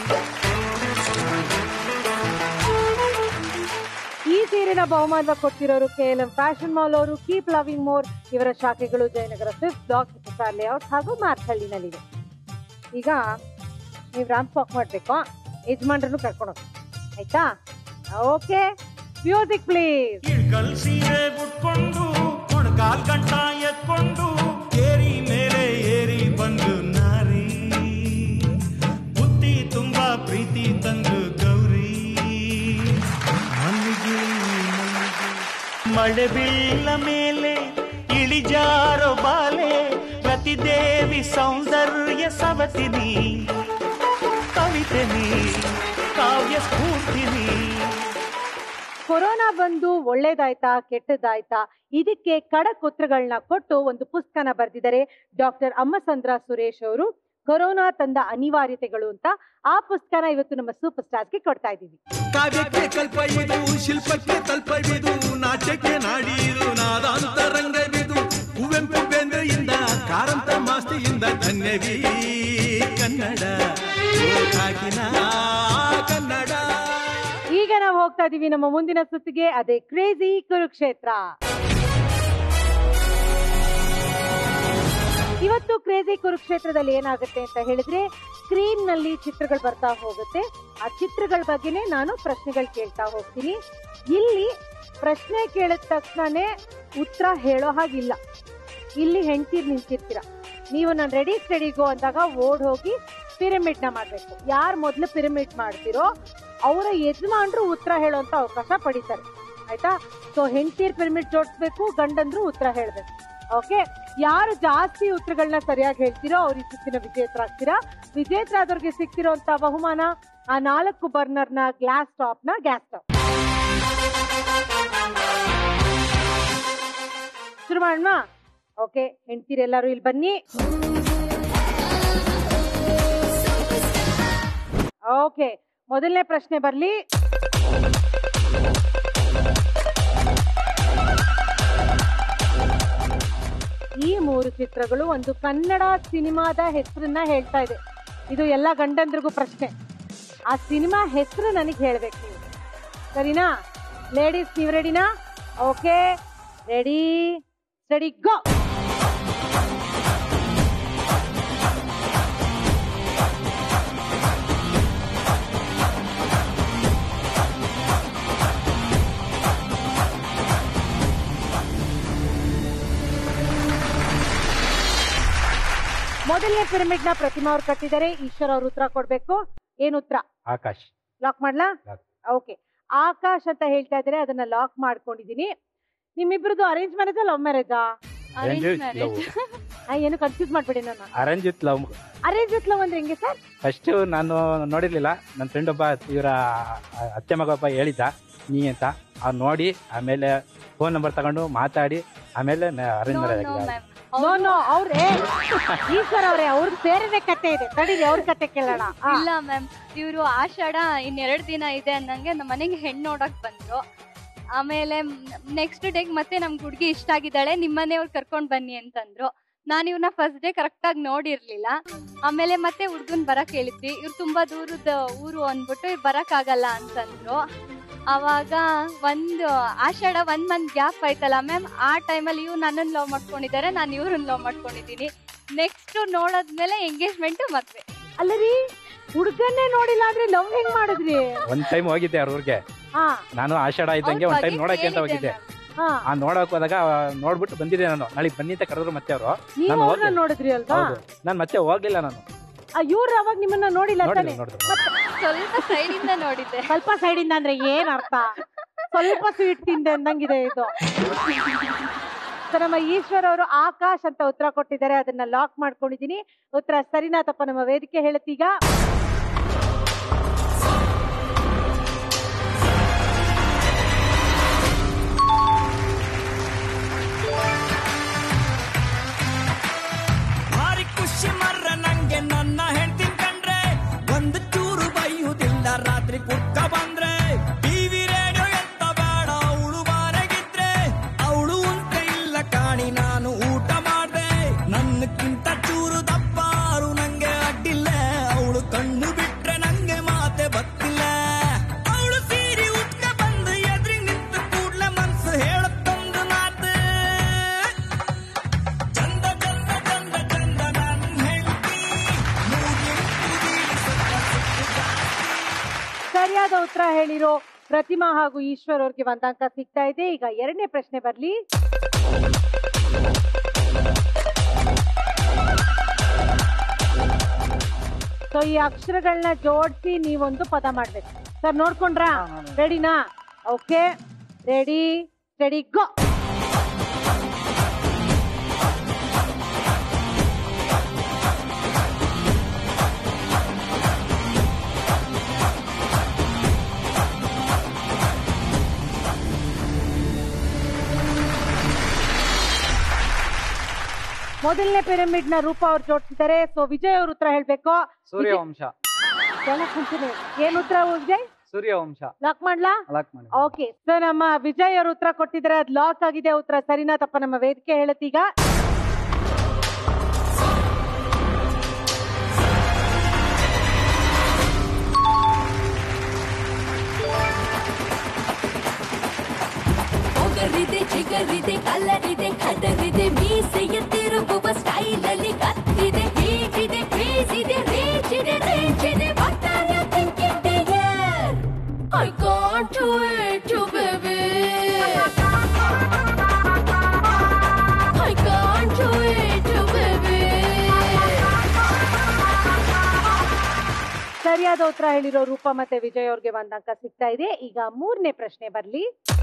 ಈ ಸೀರಿನ ಬಹುಮಾನ ಕೊಟ್ಟಿರೋರು K L M fashion mall ಅವರು ಕೀಪ್ ಲವಿಂಗ್ ಮೋರ್ ಇವರ ಶಾಖೆಗಳು ಜಯನಗರ ಫಿಫ್ತ್ ಬ್ಲಾಕ್ ಪ್ರಸಾರ್ ಲೇಔಟ್ ಹಾಗೂ ಮಾರ್ಚಳ್ಳಿನಲ್ಲಿದೆ ಈಗ ನೀವು ರಾಮ್ ವಾಕ್ ಮಾಡ್ಬೇಕು ಯಜಮಾನ್ರನ್ನು ಕರ್ಕೊಂಡು ಹೋಗಿ ಆಯ್ತಾ ಓಕೆ ಮ್ಯೂಸಿಕ್ ಪ್ಲೀಸ್ ಇಳ್ಕಲ್ ಸೀರೆ ಉಟ್ಕೊಂಡು ಮೊಣಕಾಲ್ ಗಂಟ ಎತ್ಕೊಂಡು ಏರಿ ಮೇಲೆ ಏರಿ ಬಂದು ನಾರಿ ಬುದ್ಧಿ ತುಂಬಾ ಪ್ರೀತಿ ತಂದು ಗೌರಿ ಮಲ್ಲಿಗೆ ಮಲ್ಲಿಗೆ. ಮಳೆ ಬೀಳ ಮೇಲೆ ಇಳಿಜಾರೋ ಬಾಲೆ ಪ್ರತಿದೇವಿ ಸೌಂದರ್ಯ ಸವತಿನಿ ಕವಿತೆ ನೀ ಕಾವ್ಯ ಸ್ಫೂರ್ತಿನಿ ಕೊರೋನಾ ಬಂದು ಒಳ್ಳೇದಾಯ್ತಾ ಕೆಟ್ಟದಾಯ್ತಾ ಇದಕ್ಕೆ ಖಡಕ್ ಉತ್ತರಗಳನ್ನ ಕೊಟ್ಟು ಒಂದು ಪುಸ್ತಕನ ಬರೆದಿದ್ದಾರೆ ಡಾಕ್ಟರ್ ಅಮ್ಮಸಂದ್ರ ಸುರೇಶ್ ಅವರು ಕೊರೋನಾ ತಂದ ಅನಿವಾರ್ಯತೆಗಳು ಅಂತ ಆ ಪುಸ್ತಕನ ಇವತ್ತು ನಮ್ಮ ಸೂಪರ್ ಸ್ಟಾರ್ಸ್ಗೆ ಕೊಡ್ತಾ ಇದ್ದೀವಿ ಕಾವ್ಯಕ್ಕೆ ಕಲ್ಪ ಇದು ಶಿಲ್ಪಕ್ಕೆ ತಲ್ಪವಿದು ನಾಟ್ಯಕ್ಕೆ ನಾಡಿದು ನಾದಾಂತರಂಗವಿದು ಕುವೆಂಪು ಬೇಂದ್ರೆಯಿಂದ ಕಾರಂತ ಮಾಸ್ತಿಯಿಂದ ಧನ್ಯವೀ ಕನ್ನಡ ಓ ಕಾಕಿನ ಕನ್ನಡ ಈಗ ನಾವು ಹೋಗ್ತಾ ಇದೀವಿ ನಮ್ಮ ಮುಂದಿನ ಸುತ್ತಿಗೆ ಅದೇ ಕ್ರೇಜಿ ಕುರುಕ್ಷೇತ್ರ ಇವತ್ತು ಕ್ರೇಜಿ ಕುರುಕ್ಷೇತ್ರದಲ್ಲಿ ಏನಾಗುತ್ತೆ ಅಂತ ಹೇಳಿದ್ರೆ ಸ್ಕ್ರೀನ್ ನಲ್ಲಿ ಚಿತ್ರಗಳು ಬರ್ತಾ ಹೋಗುತ್ತೆ ಆ ಚಿತ್ರಗಳ ಬಗ್ಗೆನೇ ನಾನು ಪ್ರಶ್ನೆಗಳು ಕೇಳ್ತಾ ಹೋಗ್ತೀನಿ ಇಲ್ಲಿ ಪ್ರಶ್ನೆ ಕೇಳಿದ ತಕ್ಷಣನೇ ಉತ್ತರ ಹೇಳೋ ಹಾಗಿಲ್ಲ ಇಲ್ಲಿ ಹೆಂಡ್ತೀರ್ ನಿಂತಿರ್ತೀರ ನೀವು ನಾನು ರೆಡಿ ಸ್ಟಡಿ ಗೋ ಅಂದಾಗ ಓಡ್ ಹೋಗಿ ಪಿರಮಿಡ್ ನ ಮಾಡ್ಬೇಕು ಯಾರು ಮೊದ್ಲು ಪಿರಮಿಡ್ ಮಾಡ್ತಿರೋ ಅವರ ಯಜಮಾನ್ರು ಉತ್ತರ ಹೇಳುವಂತ ಅವಕಾಶ ಪಡಿತಾರೆ ಆಯ್ತಾ ಸೊ ಹೆಂಡತಿರ್ ಪಿರಮಿಡ್ ಜೋಡಿಸ್ಬೇಕು ಗಂಡಂದ್ರು ಉತ್ತರ ಹೇಳ್ಬೇಕು ಓಕೆ ಯಾರು ಜಾಸ್ತಿ ಉತ್ತರಗಳನ್ನ ಸರಿಯಾಗಿ ಹೇಳ್ತೀರೋ ಅವ್ರ ಈ ಸುತ್ತಿನ ವಿಜೇತರಾಗ್ತೀರಾ ವಿಜೇತರಾದವ್ರಿಗೆ ಸಿಕ್ತಿರೋಂತ ಬಹುಮಾನ ಆ ನಾಲ್ಕು ಬರ್ನರ್ ನ ಗ್ಲಾಸ್ ಟಾಪ್ ನ ಗ್ಯಾಸ್ ಸ್ಟವ್ ಶುರು ಮಾಡೋಣ ಓಕೆ ಹೆಂಡ್ತೀರೆಲ್ಲರೂ ಇಲ್ಲಿ ಬನ್ನಿ ಓಕೆ ಮೊದಲನೇ ಪ್ರಶ್ನೆ ಬರ್ಲಿ ಈ ಮೂರು ಚಿತ್ರಗಳು ಒಂದು ಕನ್ನಡ ಸಿನಿಮಾದ ಹೆಸರನ್ನ ಹೇಳ್ತಾ ಇದೆ ಇದು ಎಲ್ಲ ಗಂಡಂದ್ರಿಗೂ ಪ್ರಶ್ನೆ ಆ ಸಿನಿಮಾ ಹೆಸರು ನನಗೆ ಹೇಳ್ಬೇಕು ನೀವು ಸರಿನಾ ಲೇಡೀಸ್ ನೀವು ರೆಡಿನಾ ಓಕೆ ರೆಡಿ ಸ್ಟಡಿ ಗೋ ಮೊದಲನೇ ಪಿರಮಿಡ್ ನ ಪ್ರತಿಮಾ ಅವ್ರು ಕಟ್ಟಿದ್ದಾರೆ ಈಶ್ವರ್ ಅವ್ರ ಉತ್ತರ ಕೊಡ್ಬೇಕು ಏನ್ ಉತ್ತರ ಆಕಾಶ್ ಲಾಕ್ ಮಾಡ್ಲಾ ಓಕೆ ಆಕಾಶ್ ಅಂತ ಹೇಳ್ತಾ ಇದ್ದಾರೆ ಅದನ್ನ ಲಾಕ್ ಮಾಡ್ಕೊಂಡಿದೀನಿ ನಿಮ್ಮಿಬ್ರದ್ದು ಅರೇಂಜ್ ಮ್ಯಾರೇಜಾ ಲವ್ ಮ್ಯಾರೇಜಾ Arrange love. ಏನು ಕನ್ಫ್ಯೂಸ್ ಮಾಡ್ಬೇಡಿ ನನ್ನ arrange with love arrange with love ಅಂದ್ರೆ ಹೆಂಗೆ ಸರ್ ಫಸ್ಟ್ ನಾನು ನೋಡಿರ್ಲಿಲ್ಲ ನನ್ನ ಫ್ರೆಂಡ್ ಒಬ್ಬ ಇವರ ಅತ್ತೆ ಮಗ ಒಬ್ಬ ಹೇಳಿದ್ದ ನೀ ಅಂತ ಅವ್ನು ನೋಡಿ ಆಮೇಲೆ ಫೋನ್ ನಂಬರ್ ತಗೊಂಡು ಮಾತಾಡಿ ಆಮೇಲೆ ಅರೇಂಜ್ ಮ್ಯಾರೇಜ್ ಆಗಿದೆ ನೋ ನೋ ಅವ್ರೇ ಈಶ್ವರ್ ಅವ್ರೆ ಅವ್ರ ಬೇರೆನೆ ಕತೆ ಇದೆ ತಡೀರಿ ಅವ್ರ ಕತೆ ಕೇಳೋಣ ಆ. ಇಲ್ಲ ಮ್ಯಾಮ್ ಇವರು ಆಷಾಢ ಇನ್ನೆರಡು ದಿನ ಇದೆ ಅನ್ನಂಗೆ ನಮ್ಮ ಮನೆಗೆ ಹೆಣ್ಣು ನೋಡಕ್ ಬಂದ್ರು ಆಮೇಲೆ ನೆಕ್ಸ್ಟ್ ಡೇಗ್ ಮತ್ತೆ ನಮ್ಗೆ ಹುಡುಗಿ ಇಷ್ಟ ಆಗಿದ್ದಾಳೆ ನಿಮ್ಮನೆಯವ್ರು ಕರ್ಕೊಂಡ್ ಬನ್ನಿ ಅಂತಂದ್ರು ನಾನು ಇವ್ರನ್ನ ಫಸ್ಟ್ ಡೇ ಕರೆಕ್ಟ್ ಆಗಿ ನೋಡಿರ್ಲಿಲ್ಲ ಆಮೇಲೆ ಮತ್ತೆ ಹುಡ್ಗನ್ ಬರಕ್ ಹೇಳಿದ್ವಿ ಇವ್ರು ತುಂಬಾ ದೂರದ ಊರು ಅಂದ್ಬಿಟ್ಟು ಬರಕ್ ಆಗಲ್ಲ ಅಂತಂದ್ರು ಅವಾಗ ಒಂದು ಆಷಾಢ ಒನ್ ಮಂತ್ ಗ್ಯಾಪ್ ಆಯ್ತಲ್ಲ ಮ್ಯಾಮ್ ಆ ಟೈಮಲ್ಲಿ ಇವ್ರು ನನ್ನನ್ನು ಲವ್ ಮಾಡ್ಕೊಂಡಿದ್ದಾರೆ ನಾನು ಇವ್ರನ್ನ ಲವ್ ಮಾಡ್ಕೊಂಡಿದ್ದೀನಿ ನೆಕ್ಸ್ಟ್ ನೋಡಾದ್ಮೇಲೆ ಎಂಗೇಜ್ಮೆಂಟ್ ಮದ್ವೆ ಅಲ್ಲ ರೀ ಹುಡ್ಗನ್ನೇ ನೋಡಿಲ್ಲ ಅಂದ್ರೆ ಲವ್ ಹೆಂಗ್ ಮಾಡಿದ್ರಿ ಒಂದ್ ಟೈಮ್ ಹೋಗಿದ್ದೆ ಅವ್ರ ಊರಿಗೆ ಹಾ ನಾನು ಆಷಾಢ ಇದ್ದಂಗೆ ಅವ್ರ ಒಂದ್ ಟೈಮ್ ಬಗ್ಗೆ ನೋಡಕ್ಕೆ ಅಂತ ಕೇಳಿದ್ದೆ ಹೋಗಿದ್ದೆ ಹಾ ಆ ನೋಡಕ್ ಹೋದಾಗ ನೋಡ್ಬಿಟ್ಟು ಬಂದಿದ್ದೆ ನಾನು ನಾಳೆ ಬನ್ನಿ ಅಂತ ಕರೆದ್ರು ಮತ್ತೆ ಅವರು ನೀವು ನಾನು ಅವ್ರನ್ನ ಹೋಗ್ಲಿಲ್ಲ ನೋಡಿದ್ರಿ ಅಲ್ವಾ ಹೌದು ನಾನು ಮತ್ತೆ ಹೋಗ್ಲಿಲ್ಲ ನಾನು ಇವ್ರು ಅವಾಗ ನಿಮ್ಮನ್ನ ನೋಡಿಲ್ಲ ತಾನೆ ನೋಡಿದ್ರು ನೋಡಿದ್ರು ಸ್ವಲ್ಪ ಸೈಡ್ ಇಂದ ನೋಡಿದ್ದೆ ಸ್ವಲ್ಪ ಸೈಡ್ ಇಂದ ಅಂದ್ರೆ ಏನ್ ಅರ್ಥ ಸ್ವಲ್ಪ ಸ್ವೀಟ್ ತಿಂದೆ ಅಂದಂಗಿದೆ ಇದು ಸೊ ನಮ್ಮ ಈಶ್ವರ್ ಅವರು ಆಕಾಶ್ ಅಂತ ಉತ್ತರ ಕೊಟ್ಟಿದ್ದಾರೆ ಅದನ್ನ ಲಾಕ್ ಮಾಡ್ಕೊಂಡಿದೀನಿ ಉತ್ತರ ಸರಿನಾ ತಪ್ಪ ನಮ್ಮ ವೇದಿಕೆ ಹೇಳುತ್ತೀಗ ಭಾರಿ ಖುಷಿ ಮರ್ರ ನಂಗೆ ನನ್ನ ಹೆಂಡತಿ ಕಂಡ್ರೆ ಒಂದು ಚೂರು ಬೈಯುವುದಿಲ್ಲ ರಾತ್ರಿ ಕುಕ್ಕ ಬಂದ್ರೆ ಟಿವಿ ರೇಡಿಯೋ ಎಂತ ಬೇಡ ಅವಳು ಬಾರೆಗಿದ್ರೆ ಅವಳು ಉಂಟ ಇಲ್ಲ ಕಾಣಿ ನಾನು ಊಟ ಮಾಡ್ದೆ ನನ್ನಕ್ಕಿಂತ ಚೂರು ದಪ್ಪಾರು ನಂಗೆ ಅಡ್ಡಿಲ್ಲ ಅವಳು ಕಣ್ಣು ಬಿಟ್ರೆ ನಂಗೆ ಮಾತೆ ಬತ್ತಿಲ್ಲ ಅವಳು ಸೀರೆ ಉಟ್ಕ ಬಂದು ಎದ್ರಿ ನಿಂತು ಕೂಡ್ಲೆ ಮನ್ಸು ಹೇಳುತ್ತೊಂದು ಮಾತು ಚಂದ ಚಂದ ಚಂದ ಚಂದ ನನ್ನ ಹೆಂಡತಿ ಸರಿಯಾದ ಉತ್ತರ ಹೇಳಿರೋ ಪ್ರತಿಮಾ ಹಾಗೂ ಈಶ್ವರ್ ಅವ್ರಿಗೆ ಒಂದ್ ಅಂಕ ಸಿಗ್ತಾ ಇದೆ ಈಗ ಎರಡನೇ ಪ್ರಶ್ನೆ ಬರ್ಲಿ ಸೊ ಈ ಅಕ್ಷರಗಳನ್ನ ಜೋಡಿಸಿ ನೀವೊಂದು ಪದ ಮಾಡ್ಬೇಕು ಸರ್ ನೋಡ್ಕೊಂಡ್ರಾ ರೆಡಿನಾ ಓಕೆ ರೆಡಿ ರೆಡಿ ಗೋ ಮೊದಲನೇ ಪಿರಮಿಡ್ ನ ರೂಪ ಅವ್ರು ಜೋಡಿಸಿದ್ದಾರೆ ಸೊ ವಿಜಯ್ ಅವ್ರ ಉತ್ತರ ಹೇಳ್ಬೇಕು ಸೂರ್ಯವಂಶ ಕೇಳಕ್ ಮುಂಚೆನೆ ಏನ್ ಉತ್ತರ ವಿಜಯ್ ಸೂರ್ಯವಂಶ ಲಾಕ್ ಮಾಡ್ಲಾ ಲಾಕ್ ಮಾಡಿ ಓಕೆ ಸೊ ನಮ್ಮ ವಿಜಯ್ ಅವ್ರ ಉತ್ತರ ಕೊಟ್ಟಿದ್ದಾರೆ ಅದ್ ಲಾಕ್ ಆಗಿದೆ ಉತ್ತರ ಸರಿನಾ ತಪ್ಪ ನಮ್ಮ ವೇದಿಕೆ ಹೇಳತ್ತೀಗ ಒಗರಿದೆ ಚಿಗರಿದೆ ಕಲ್ಲರಿದೆ ಕಡರಿದೆ ಮೀಸೆಯ ತಿರುಗುವ ಸ್ಟೈಲ್ ಅಲ್ಲಿ ಕತ್ತಿದೆ ಹೀಗಿದೆ ಕ್ರೇಜಿದೆ ರೇಜಿದೆ ರೇಜಿದೆ ಒಟ್ಟಾರೆ ತಿಂಕಿದೆಯೇ I can't wait to baby I can't wait to baby ಸರಿಯಾದ ಉತ್ತರ ಹೇಳಿರೋ ರೂಪ ಮತ್ತೆ ವಿಜಯ್ ಅವ್ರಿಗೆ ಒಂದ್ ಅಂಕ ಸಿಗ್ತಾ ಇದೆ ಈಗ ಮೂರನೇ ಪ್ರಶ್ನೆ ಬರ್ಲಿ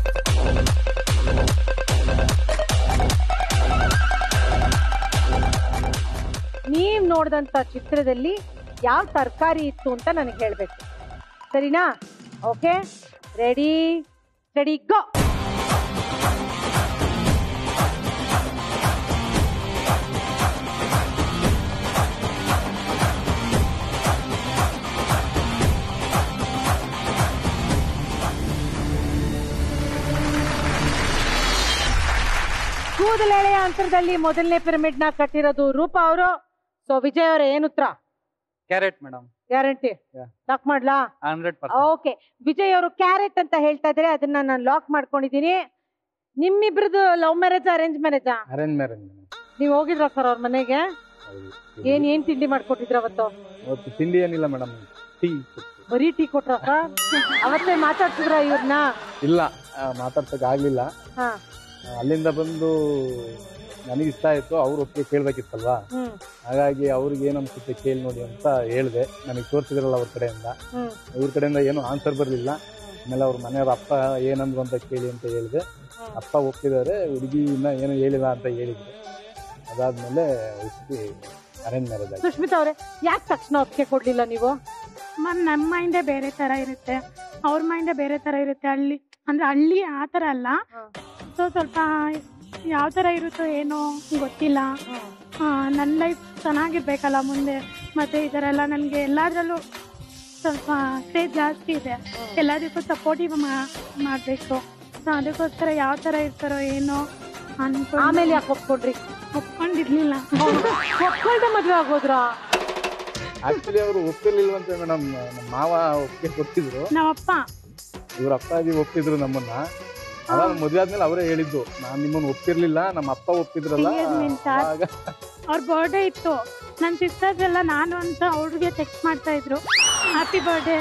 ನೀವ್ ನೋಡಿದಂತ ಚಿತ್ರದಲ್ಲಿ ಯಾವ ತರಕಾರಿ ಇತ್ತು ಅಂತ ನನಗೆ ಹೇಳ್ಬೇಕು ಸರಿನಾ ಓಕೆ ರೆಡಿ ರೆಡಿ ಗೋ ಕೂದಲೆಳೆಯ ಅಂತರದಲ್ಲಿ ಮೊದಲನೇ ಪಿರಮಿಡ್ ನ ಕಟ್ಟಿರೋದು ರೂಪ ಅವರು ಸೊ ವಿಜಯ್ ಅವರ ಏನ್ ಉತ್ತರ ಕ್ಯಾರೆಟ್ ಮೇಡಮ್ ಗ್ಯಾರಂಟಿ ಲಾಕ್ ಮಾಡ್ಲಾ ಹಂಡ್ರೆಡ್ ಪರ್ಸೆಂಟ್ ಓಕೆ ವಿಜಯ್ ಅವರು ಕ್ಯಾರೆಟ್ ಅಂತ ಹೇಳ್ತಾ ಇದ್ರೆ ಅದನ್ನ ನಾನು ಲಾಕ್ ಮಾಡ್ಕೊಂಡಿದೀನಿ ನಿಮ್ಮಿಬ್ರದ್ದು ಲವ್ ಮ್ಯಾರೇಜ್ ಅರೇಂಜ್ ಮ್ಯಾರೇಜಾ ಅರೇಂಜ್ ಮ್ಯಾರೇಜ್ ನೀವ್ ಹೋಗಿದ್ರ ಸರ್ ಅವ್ರ ಮನೆಗೆ ಏನ್ ಏನ್ ತಿಂಡಿ ಮಾಡ್ಕೊಟ್ಟಿದ್ರ ಅವತ್ತು ಅವತ್ತು ತಿಂಡಿ ಏನಿಲ್ಲ ಮೇಡಮ್ ಟೀ ಬರೀ ಟೀ ಕೊಟ್ರ ಸರ್ ಅವತ್ತೇ ಮಾತಾಡ್ಸಿದ್ರ ಇವ್ರನ್ನ ಇಲ್ಲ ಆ, ಮಾತಾಡ್ಸಕ್ ಆಗ್ಲಿಲ್ಲ ಹಾ ಆ, ಅಲ್ಲಿಂದ ಬಂದು ನನಗೆ ಇಷ್ಟ ಆಯ್ತು ಅವ್ರ ಒಪ್ಪಿಗೆ ಕೇಳ್ಬೇಕಿತ್ತಲ್ವಾ ಹ್ಮ್ ಹಾಗಾಗಿ ಅವ್ರಿಗೆ ಏನ್ ಅನ್ಸುತ್ತೆ ಕೇಳಿ ನೋಡಿ ಅಂತ ಹೇಳ್ದೆ ನನಗೆ ತೋರಿಸಿದ್ರಲ್ಲ ಅವ್ರ ಕಡೆಯಿಂದ ಹ್ಮ್ ಇವ್ರ ಕಡೆಯಿಂದ ಏನು ಆನ್ಸರ್ ಬರಲಿಲ್ಲ ಆಮೇಲೆ ಅವ್ರ ಮನೆಯವ್ರ ಅಪ್ಪ ಏನಂದ್ರು ಅಂತ ಕೇಳಿ ಅಂತ ಹೇಳಿದೆ ಅಪ್ಪ ಒಪ್ಪಿದ್ದಾರೆ ಹುಡುಗಿ ಇನ್ನ ಏನು ಹೇಳಿಲ್ಲ ಅಂತ ಹೇಳಿದ್ರು ಅದಾದ್ಮೇಲೆ ಒಪ್ಪಿ ಅರೇಂಜ್ ಮ್ಯಾರೇಜ್ ಆಗಿದೆ ಸುಷ್ಮಿತಾ ಅವ್ರೆ ಯಾಕೆ ತಕ್ಷಣ ಒಪ್ಪಿಗೆ ಕೊಡ್ಲಿಲ್ಲ ನೀವು ಮ್ಯಾಮ್ ನಮ್ಮ ಮೈಂಡೇ ಬೇರೆ ತರ ಇರುತ್ತೆ ಅವ್ರ ಮೈಂಡೇ ಬೇರೆ ತರ ಇರುತ್ತೆ ಹಳ್ಳಿ ಅಂದ್ರೆ ಹಳ್ಳಿ ಆ ತರ ಅಲ್ಲ ಸೊ ಸ್ವಲ್ಪ ಯಾವ ತರ ಇರುತ್ತೋ ಏನೋ ಗೊತ್ತಿಲ್ಲ ನನ್ನ ಲೈಫ್ ಚೆನ್ನಾಗಿರ್ಬೇಕಲ್ಲ ಮುಂದೆ ಮತ್ತೆ ಈ ಥರ ಎಲ್ಲ ನನಗೆ ಎಲ್ಲದರಲ್ಲೂ ಸ್ವಲ್ಪ ಕ್ರೇಜ್ ಜಾಸ್ತಿ ಇದೆ ಎಲ್ಲದಕ್ಕೂ ಸಪೋರ್ಟಿವ್ ಮಾಡಬೇಕು ಸೊ ಅದಕ್ಕೋಸ್ಕರ ಯಾವ ಥರ ಇರ್ತಾರೋ ಏನೋ ಅನ್ಕೊಂಡು ಆಮೇಲೆ ಯಾಕೆ ಒಪ್ಕೊಂಡ್ರಿ ಒಪ್ಕೊಂಡಿರ್ಲಿಲ್ಲ ಒಪ್ಕೊಂಡೆ ಮದ್ವೆ ಆಗೋದ್ರಾ ಆಕ್ಚುಲಿ ಅವರು ಒಪ್ಪಿರ್ಲಿಲ್ವಂತೆ ಮೇಡಮ್ ನಮ್ಮ ಮಾವ ಒಪ್ಪಿಗೆ ಕೊಟ್ಟಿದ್ರು ನಮ್ಮಪ್ಪ ಇವ್ರ ಅಪ್ಪಾಜಿ ಒಪ್ಪಿದ್ರು ನಮ್ಮನ್ನ ಅವಾಗ ಮದುವೆ ಆದ್ಮೇಲೆ ಅವರೇ ಹೇಳಿದ್ದು ನಾನ್ ನಿಮ್ಮನ್ನ ಒಪ್ಪಿರ್ಲಿಲ್ಲ ನಮ್ಮ ಅಪ್ಪ ಒಪ್ಪಿದ್ರಲ್ಲ Engagement ಆ- ಅವಾಗ ಅವ್ರ ಬರ್ಡೇ ಇತ್ತು ನನ್ನ ಸಿಸ್ಟರ್ಸ್ ಎಲ್ಲ ನಾನು ಅಂತ ಅವ್ರಿಗೆ ಟೆಕ್ಸ್ಟ್ ಮಾಡ್ತಾ ಇದ್ರು ಹ್ಯಾಪಿ ಬರ್ಡೇ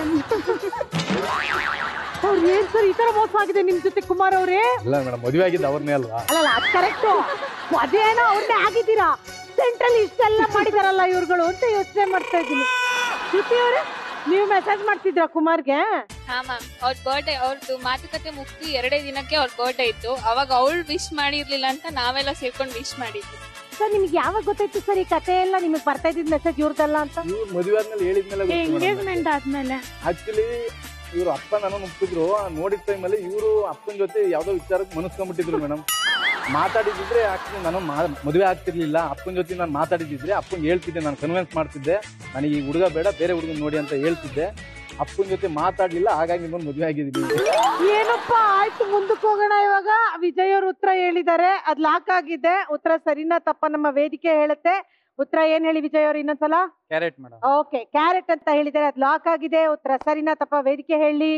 ಅವ್ರು ಏನ್ ಸರ್ ಈ ತರ ಮೋಸ ಆಗಿದೆ ನಿಮ್ ಜೊತೆ ಕುಮಾರ್ ಅವ್ರೆ ಇಲ್ಲ ಮೇಡಮ್ ಮದುವೆ ಆಗಿದ್ದು ಅವ್ರನ್ನೇ ಅಲ್ವಾ ಅಲ್ಲಲ್ಲ ಅದ್ ಕರೆಕ್ಟ್ ಅದೇನೋ ಅವ್ರನ್ನೇ ಆಗಿದ್ದೀರಾ ಸೆಂಟ್ರಲ್ ಇಷ್ಟೆಲ್ಲ ಮಾಡಿದಾರಲ್ಲ ಇವ್ರುಗಳು ಅಂತ ಯೋಚನೆ ಮಾಡ್ತಾ ಇದ್ದೀನಿ ಶ್ರುತಿ ಅವ್ರೆ ನೀವು ಮೆಸೇಜ್ ಮಾಡ್ತಿದ್ರ ಕುಮಾರ್ಗೆ ಹಾ ಮ್ಯಾಮ್ ಅವ್ರ ಬರ್ಡೇ ಅವ್ರದ್ದು ಮಾತುಕತೆ ಮುಗ್ದು ಎರಡೇ ದಿನಕ್ಕೆ ಅವ್ರ ಬರ್ಡೇ ಇತ್ತು ಅವಾಗ ಅವಳು ವಿಶ್ ಮಾಡಿರ್ಲಿಲ್ಲ ಅಂತ ನಾವೆಲ್ಲ ಸೇರ್ಕೊಂಡು ವಿಶ್ ಮಾಡಿದ್ವಿ ಸರ್ ನಿಮ್ಗೆ ಯಾವಾಗ ಗೊತ್ತಾಯ್ತು ಸರ್ ಈ ಕತೆ ಎಲ್ಲ ನಿಮಗೆ ಬರ್ತಾ ಇದ್ದಿದ್ ಮೆಸೇಜ್ ಇವ್ರದಲ್ಲ ಅಂತ ಇವ್ರು ಮದುವೆ ಆದ್ಮೇಲೆ ಹೇಳಿದ್ಮೇಲೆ ಎಂಗೇಜ್ಮೆಂಟ್ ಆದ್ಮೇಲೆ ಆಕ್ಚುಲಿ ಇವ್ರು ಅಪ್ಪ ನನ್ನ ಒಪ್ಪಿದ್ರು ಆ ನೋಡಿದ ಟೈಮಲ್ಲಿ ಇವರು ಅಪ್ಪನ ಜೊತೆ ಯಾವ್ದೋ ವಿಚಾರಕ್ಕೆ ಮನಸ್ಕೊಂಡ್ಬಿಟ್ಟಿದ್ರು ಮೇಡಮ್ ಮಾತಾಡಿದ್ರೆ ಆಕ್ಚುಲಿ ನಾನು ಮಾ- ಮದುವೆ ಆಗ್ತಿರ್ಲಿಲ್ಲ ಅಪ್ಪನ ಜೊತೆ ನಾನು ಮಾತಾಡಿದ್ರೆ ಅಪ್ಪಂಗೆ ಹೇಳ್ತಿದ್ದೆ ನಾನು ಕನ್ವಿನ್ಸ್ ಮಾಡ್ತಿದ್ದೆ ನನಗೆ ಈ ಹುಡುಗ ಬೇಡ ಬೇರೆ ಹುಡುಗನ್ ನೋಡಿ ಅಂತ ಹೇಳ್ತಿದ್ದೆ ಅಪ್ಪನ ಜೊತೆ ಮಾತಾಡ್ಲಿಲ್ಲ ಹಾಗಾಗಿ ಬಂದು ಮದುವೆ ಆಗಿದ್ದೀನಿ ಏನಪ್ಪಾ ಆಯ್ತು ಮುಂದಕ್ಕೆ ಹೋಗೋಣ ಇವಾಗ ವಿಜಯ್ ಅವ್ರ ಉತ್ತರ ಹೇಳಿದ್ದಾರೆ ಅದ್ ಲಾಕ್ ಆಗಿದೆ ಉತ್ತರ ಸರಿನಾ ತಪ್ಪ ನಮ್ಮ ವೇದಿಕೆ ಹೇಳುತ್ತೆ ಉತ್ತರ ಏನ್ ಹೇಳಿ ವಿಜಯ್ ಅವ್ರು ಇನ್ನೊಂದ್ಸಲ ಕ್ಯಾರೆಟ್ ಮೇಡಮ್ ಓಕೆ ಕ್ಯಾರೆಟ್ ಅಂತ ಹೇಳಿದ್ದಾರೆ ಅದ್ ಲಾಕ್ ಆಗಿದೆ ಉತ್ತರ ಸರಿನಾ ತಪ್ಪ ವೇದಿಕೆ ಹೇಳಿ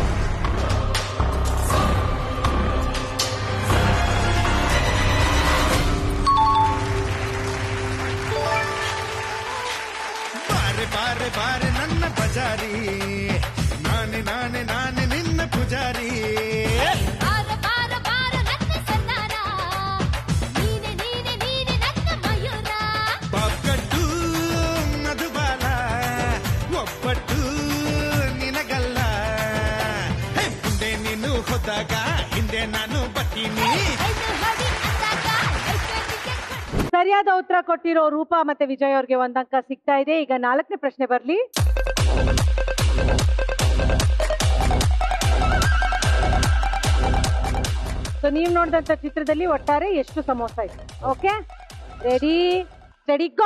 ಬಾರೆ ಬಾರೆ ಬಾರೆ ನನ್ನ ಬಜಾರಿ ನಾನೆ ನಾನೆ ನಾನೆ ನಿನ್ನ ಪೂಜಾರಿ ಬಾರ ಬಾರ ಬಾರ ನನ್ನ ಸಂದಾನ ನೀನೆ ನೀನೆ ನೀನೆ ನನ್ನ ಮಯೂರ ಪಕ್ಕಟ್ಟು ಮಧುಬಾಲ ಒಬ್ಬಟ್ಟು ನಿನಗಲ್ಲ ಹೇ, ಮುಂದೆ ನೀನು ಹೋದಾಗ ಹಿಂದೆ ನಾನು ಬರ್ತೀನಿ ಸರಿಯಾದ ಉತ್ತರ ಕೊಟ್ಟಿರೋ ರೂಪಾ ಮತ್ತೆ ವಿಜಯ್ ಅವ್ರಿಗೆ ಒಂದ್ ಅಂಕ ಸಿಗ್ತಾ ಇದೆ ಈಗ ನಾಲ್ಕನೇ ಪ್ರಶ್ನೆ ಬರ್ಲಿ ಸೊ ನೀವು ನೋಡಿದಂತ ಚಿತ್ರದಲ್ಲಿ ಒಟ್ಟಾರೆ ಎಷ್ಟು ಸಮೋಸ ಇದೆ ಓಕೆ ರೆಡಿ ಸ್ಟಡಿ ಗೋ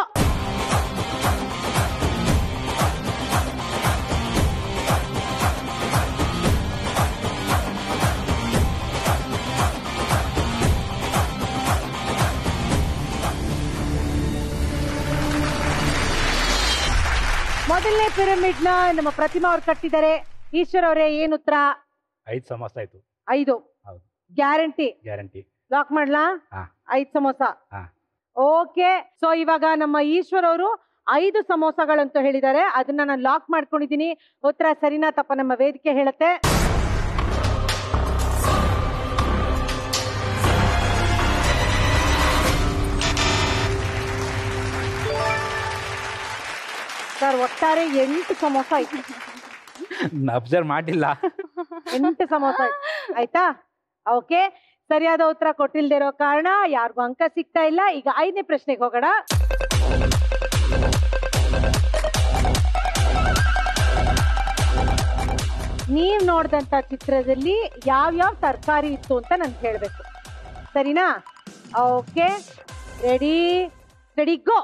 ಮೊದಲನೇ ಪಿರಮಿಡ್ ನ ನಮ್ಮ ಪ್ರತಿಮಾ ಅವ್ರು ಕಟ್ಟಿದ್ದಾರೆ ಈಶ್ವರ್ ಅವರೇ ಏನ್ ಉತ್ತರ ಐದು ಸಮೋಸ ಆಯ್ತು ಐದು ಹೌದು ಗ್ಯಾರಂಟಿ ಗ್ಯಾರಂಟಿ ಲಾಕ್ ಮಾಡ್ಲಾ ಹಾ. ಐದ್ ಸಮೋಸ ಹಾ. ಓಕೆ ಸೊ ಇವಾಗ ನಮ್ಮ ಈಶ್ವರ್ ಅವರು ಐದು ಸಮೋಸಗಳಂತ ಹೇಳಿದ್ದಾರೆ ಅದನ್ನ ನಾನು ಲಾಕ್ ಮಾಡ್ಕೊಂಡಿದ್ದೀನಿ ಉತ್ತರ ಸರಿನಾ ತಪ್ಪ ನಮ್ಮ ವೇದಿಕೆ ಹೇಳುತ್ತೆ ಸರ್ ಒಟ್ಟಾರೆ ಎಂಟು ಸಮೋಸ ಆಯ್ತು ಅಬ್ಸರ್ವ್ ಮಾಡಿಲ್ಲ ಎಂಟು ಸಮೋಸ ಆಯ್ತು ಆಯ್ತಾ ಓಕೆ ಸರಿಯಾದ ಉತ್ತರ ಕೊಟ್ಟಿಲ್ದಿರೋ ಕಾರಣ ಯಾರಿಗೂ ಅಂಕ ಸಿಗ್ತಾ ಇಲ್ಲ ಈಗ ಐದನೇ ಪ್ರಶ್ನೆಗೆ ಹೋಗೋಣ ನೀವ್ ನೋಡ್ದಂತ ಚಿತ್ರದಲ್ಲಿ ಯಾವ್ಯಾವ ತರಕಾರಿ ಇತ್ತು ಅಂತ ನನ್ಗೆ ಹೇಳ್ಬೇಕು ಸರಿನಾ ಓಕೆ ರೆಡಿ ರೆಡಿ ಗೋ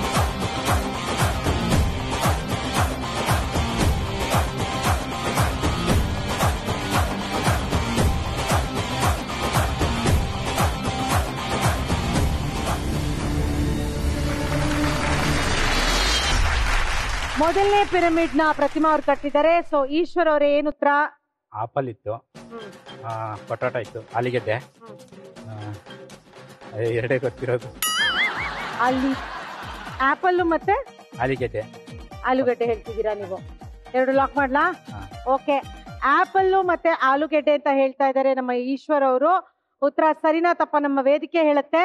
ಮೊದಲನೇ ಪಿರಮಿಡ್ ನ ಪ್ರತಿಮಾ ಅವ್ರು ಕಟ್ಟಿದ್ದಾರೆ ಸೊ ಈಶ್ವರ್ ಅವರೇ ಏನ್ ಉತ್ತರ ಆಪಲ್ ಇತ್ತು ಪೊಟಾಟೊ ಇತ್ತು ಆಲಿಗೆಡ್ಡೆ ಆ, ಅದೇ ಎರಡೇ ಗೊತ್ತಿರೋದು ಅಲ್ಲಿ ಆಪಲ್ ಮತ್ತೆ ಆಲಿಗೆಡ್ಡೆ ಆಲೂಗಡ್ಡೆ ಹೇಳ್ತಿದ್ದೀರಾ ನೀವು ಎರಡು ಲಾಕ್ ಮಾಡ್ಲಾ ಓಕೆ ಆಪಲ್ ಮತ್ತೆ ಆಲೂಗೆಡ್ಡೆ ಅಂತ ಹೇಳ್ತಾ ಇದ್ದಾರೆ ನಮ್ಮ ಈಶ್ವರ್ ಅವರು ಉತ್ತರ ಸರಿನಾ ತಪ್ಪ ನಮ್ಮ ವೇದಿಕೆ ಹೇಳುತ್ತೆ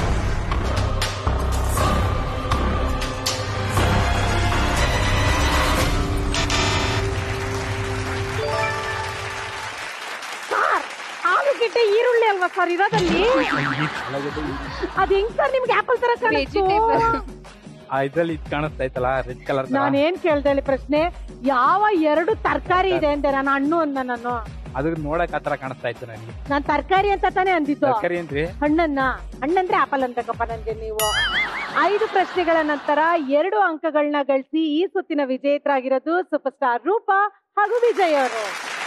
ಸರ್, ಆಲೂಗೆಡ್ಡೆ ಈರುಳ್ಳಿ ಅಲ್ವಾ ಸರ್ ಇರೋದಲ್ಲಿ ಅದ್ ಹೆಂಗ್ ಸರ್ ನಿಮ್ಗೆ ಆಪಲ್ ತರ ಕಾಣಿಸ್ತು ಆ ಇದ್ರಲ್ಲಿ ಇದು ಕಾಣಿಸ್ತಾ ಇತ್ತಲ್ಲ ರೆಡ್ ಕಲರ್ ನಾನು ಏನ್ ಕೇಳ್ದೆ ಹೇಳಿ ಪ್ರಶ್ನೆ ಯಾವ ಎರಡು ತರಕಾರಿ ಇದೆ ಅಂದೆ ನಾನು ಹಣ್ಣು ಅಂದ ನಾನು ಅದು ನೋಡಕ್ ಆತರ ಕಾಣಿಸ್ತಾ ಇತ್ತು ನನಗೆ ನಾನ್ ತರಕಾರಿ ಅಂತ ತಾನೇ ಅಂದಿದ್ದು ತರಕಾರಿ ಏನ್ರಿ ಹಣ್ಣನ್ನ ಹಣ್ಣಂದ್ರೆ ಆಪಲ್ ಅಂತಕ್ಕಪ್ಪ ನನ್ಗೆ ನೀವು ಐದು ಪ್ರಶ್ನೆಗಳ ನಂತರ ಎರಡು ಅಂಕಗಳನ್ನ ಗಳಿಸಿ ಈ ಸುತ್ತಿನ ವಿಜೇತರಾಗಿರೋದು ಸೂಪರ್ ಸ್ಟಾರ್ ರೂಪಾ ಹಾಗೂ ವಿಜಯ್ ಅವರು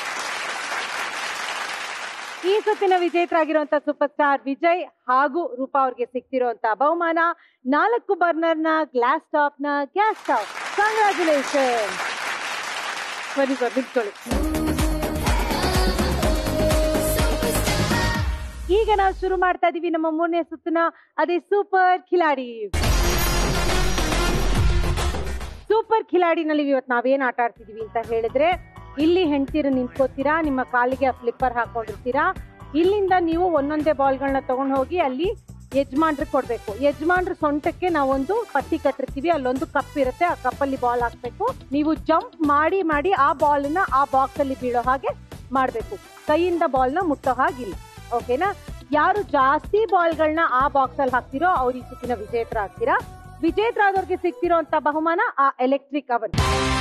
ಈ ಸುತ್ತಿನ ವಿಜೇತರಾಗಿರುವಂತ ಸೂಪರ್ ಸ್ಟಾರ್ ವಿಜಯ್ ಹಾಗೂ ರೂಪಾ ಅವ್ರಿಗೆ ಸಿಕ್ತಿರುವಂತ ಬಹುಮಾನ ನಾಲ್ಕು ಬರ್ನರ್ ನ ಗ್ಲಾಸ್ ಟಾಪ್ ನ ಗ್ಯಾಸ್ ಸ್ಟವ್ ಕಂಗ್ರಾಚುಲೇಷನ್ ಬನ್ನಿ ಸರ್ ನಿಂತ್ಕೊಳ್ಳಿ ಈಗ ನಾವು ಶುರು ಮಾಡ್ತಾ ಇದೀವಿ ನಮ್ಮ ಮೂರನೇ ಸುತ್ತಿನ ಅದೇ ಸೂಪರ್ ಖಿಲಾಡಿ ಸೂಪರ್ ಖಿಲಾಡಿನಲ್ಲಿ ಇವತ್ತು ನಾವೇನ್ ಆಟ ಆಡ್ತಿದೀವಿ ಅಂತ ಹೇಳಿದ್ರೆ ಇಲ್ಲಿ ಹೆಂಡ್ತೀರು ನಿಂತ್ಕೋತೀರಾ ನಿಮ್ಮ ಕಾಲಿಗೆ ಫ್ಲಿಪ್ಪರ್ ಹಾಕೊಂಡಿರ್ತೀರಾ ಇಲ್ಲಿಂದ ನೀವು ಒಂದೊಂದೇ ಬಾಲ್ಗಳನ್ನ ತಗೊಂಡು ಹೋಗಿ ಅಲ್ಲಿ ಯಜಮಾನ್ರು ಕೊಡ್ಬೇಕು ಯಜಮಾನ್ರ ಸೊಂಟಕ್ಕೆ ನಾವೊಂದು ಪಟ್ಟಿ ಕಟ್ಟಿರ್ತೀವಿ ಅಲ್ಲೊಂದು ಕಪ್ ಇರುತ್ತೆ ಆ ಕಪ್ಪಲ್ಲಿ ಬಾಲ್ ಹಾಕ್ಬೇಕು ನೀವು ಜಂಪ್ ಮಾಡಿ ಮಾಡಿ ಆ ಬಾಲ್ನ ಆ ಬಾಕ್ಸ್ ಅಲ್ಲಿ ಬೀಳೋ ಹಾಗೆ ಮಾಡ್ಬೇಕು ಕೈಯಿಂದ ಬಾಲ್ನ ಮುಟ್ಟೋ ಹಾಗಿಲ್ಲ ಓಕೆನಾ ಯಾರು ಜಾಸ್ತಿ ಬಾಲ್ಗಳನ್ನ ಆ ಬಾಕ್ಸ್ ಅಲ್ಲಿ ಹಾಕ್ತಿರೋ ಅವ್ರು ಈ ಸುತ್ತಿನ ವಿಜೇತರಾಗ್ತೀರಾ ವಿಜೇತರಾದವ್ರಿಗೆ ಸಿಗ್ತಿರೋಂತ ಬಹುಮಾನ ಆ ಎಲೆಕ್ಟ್ರಿಕ್ ಅವನ್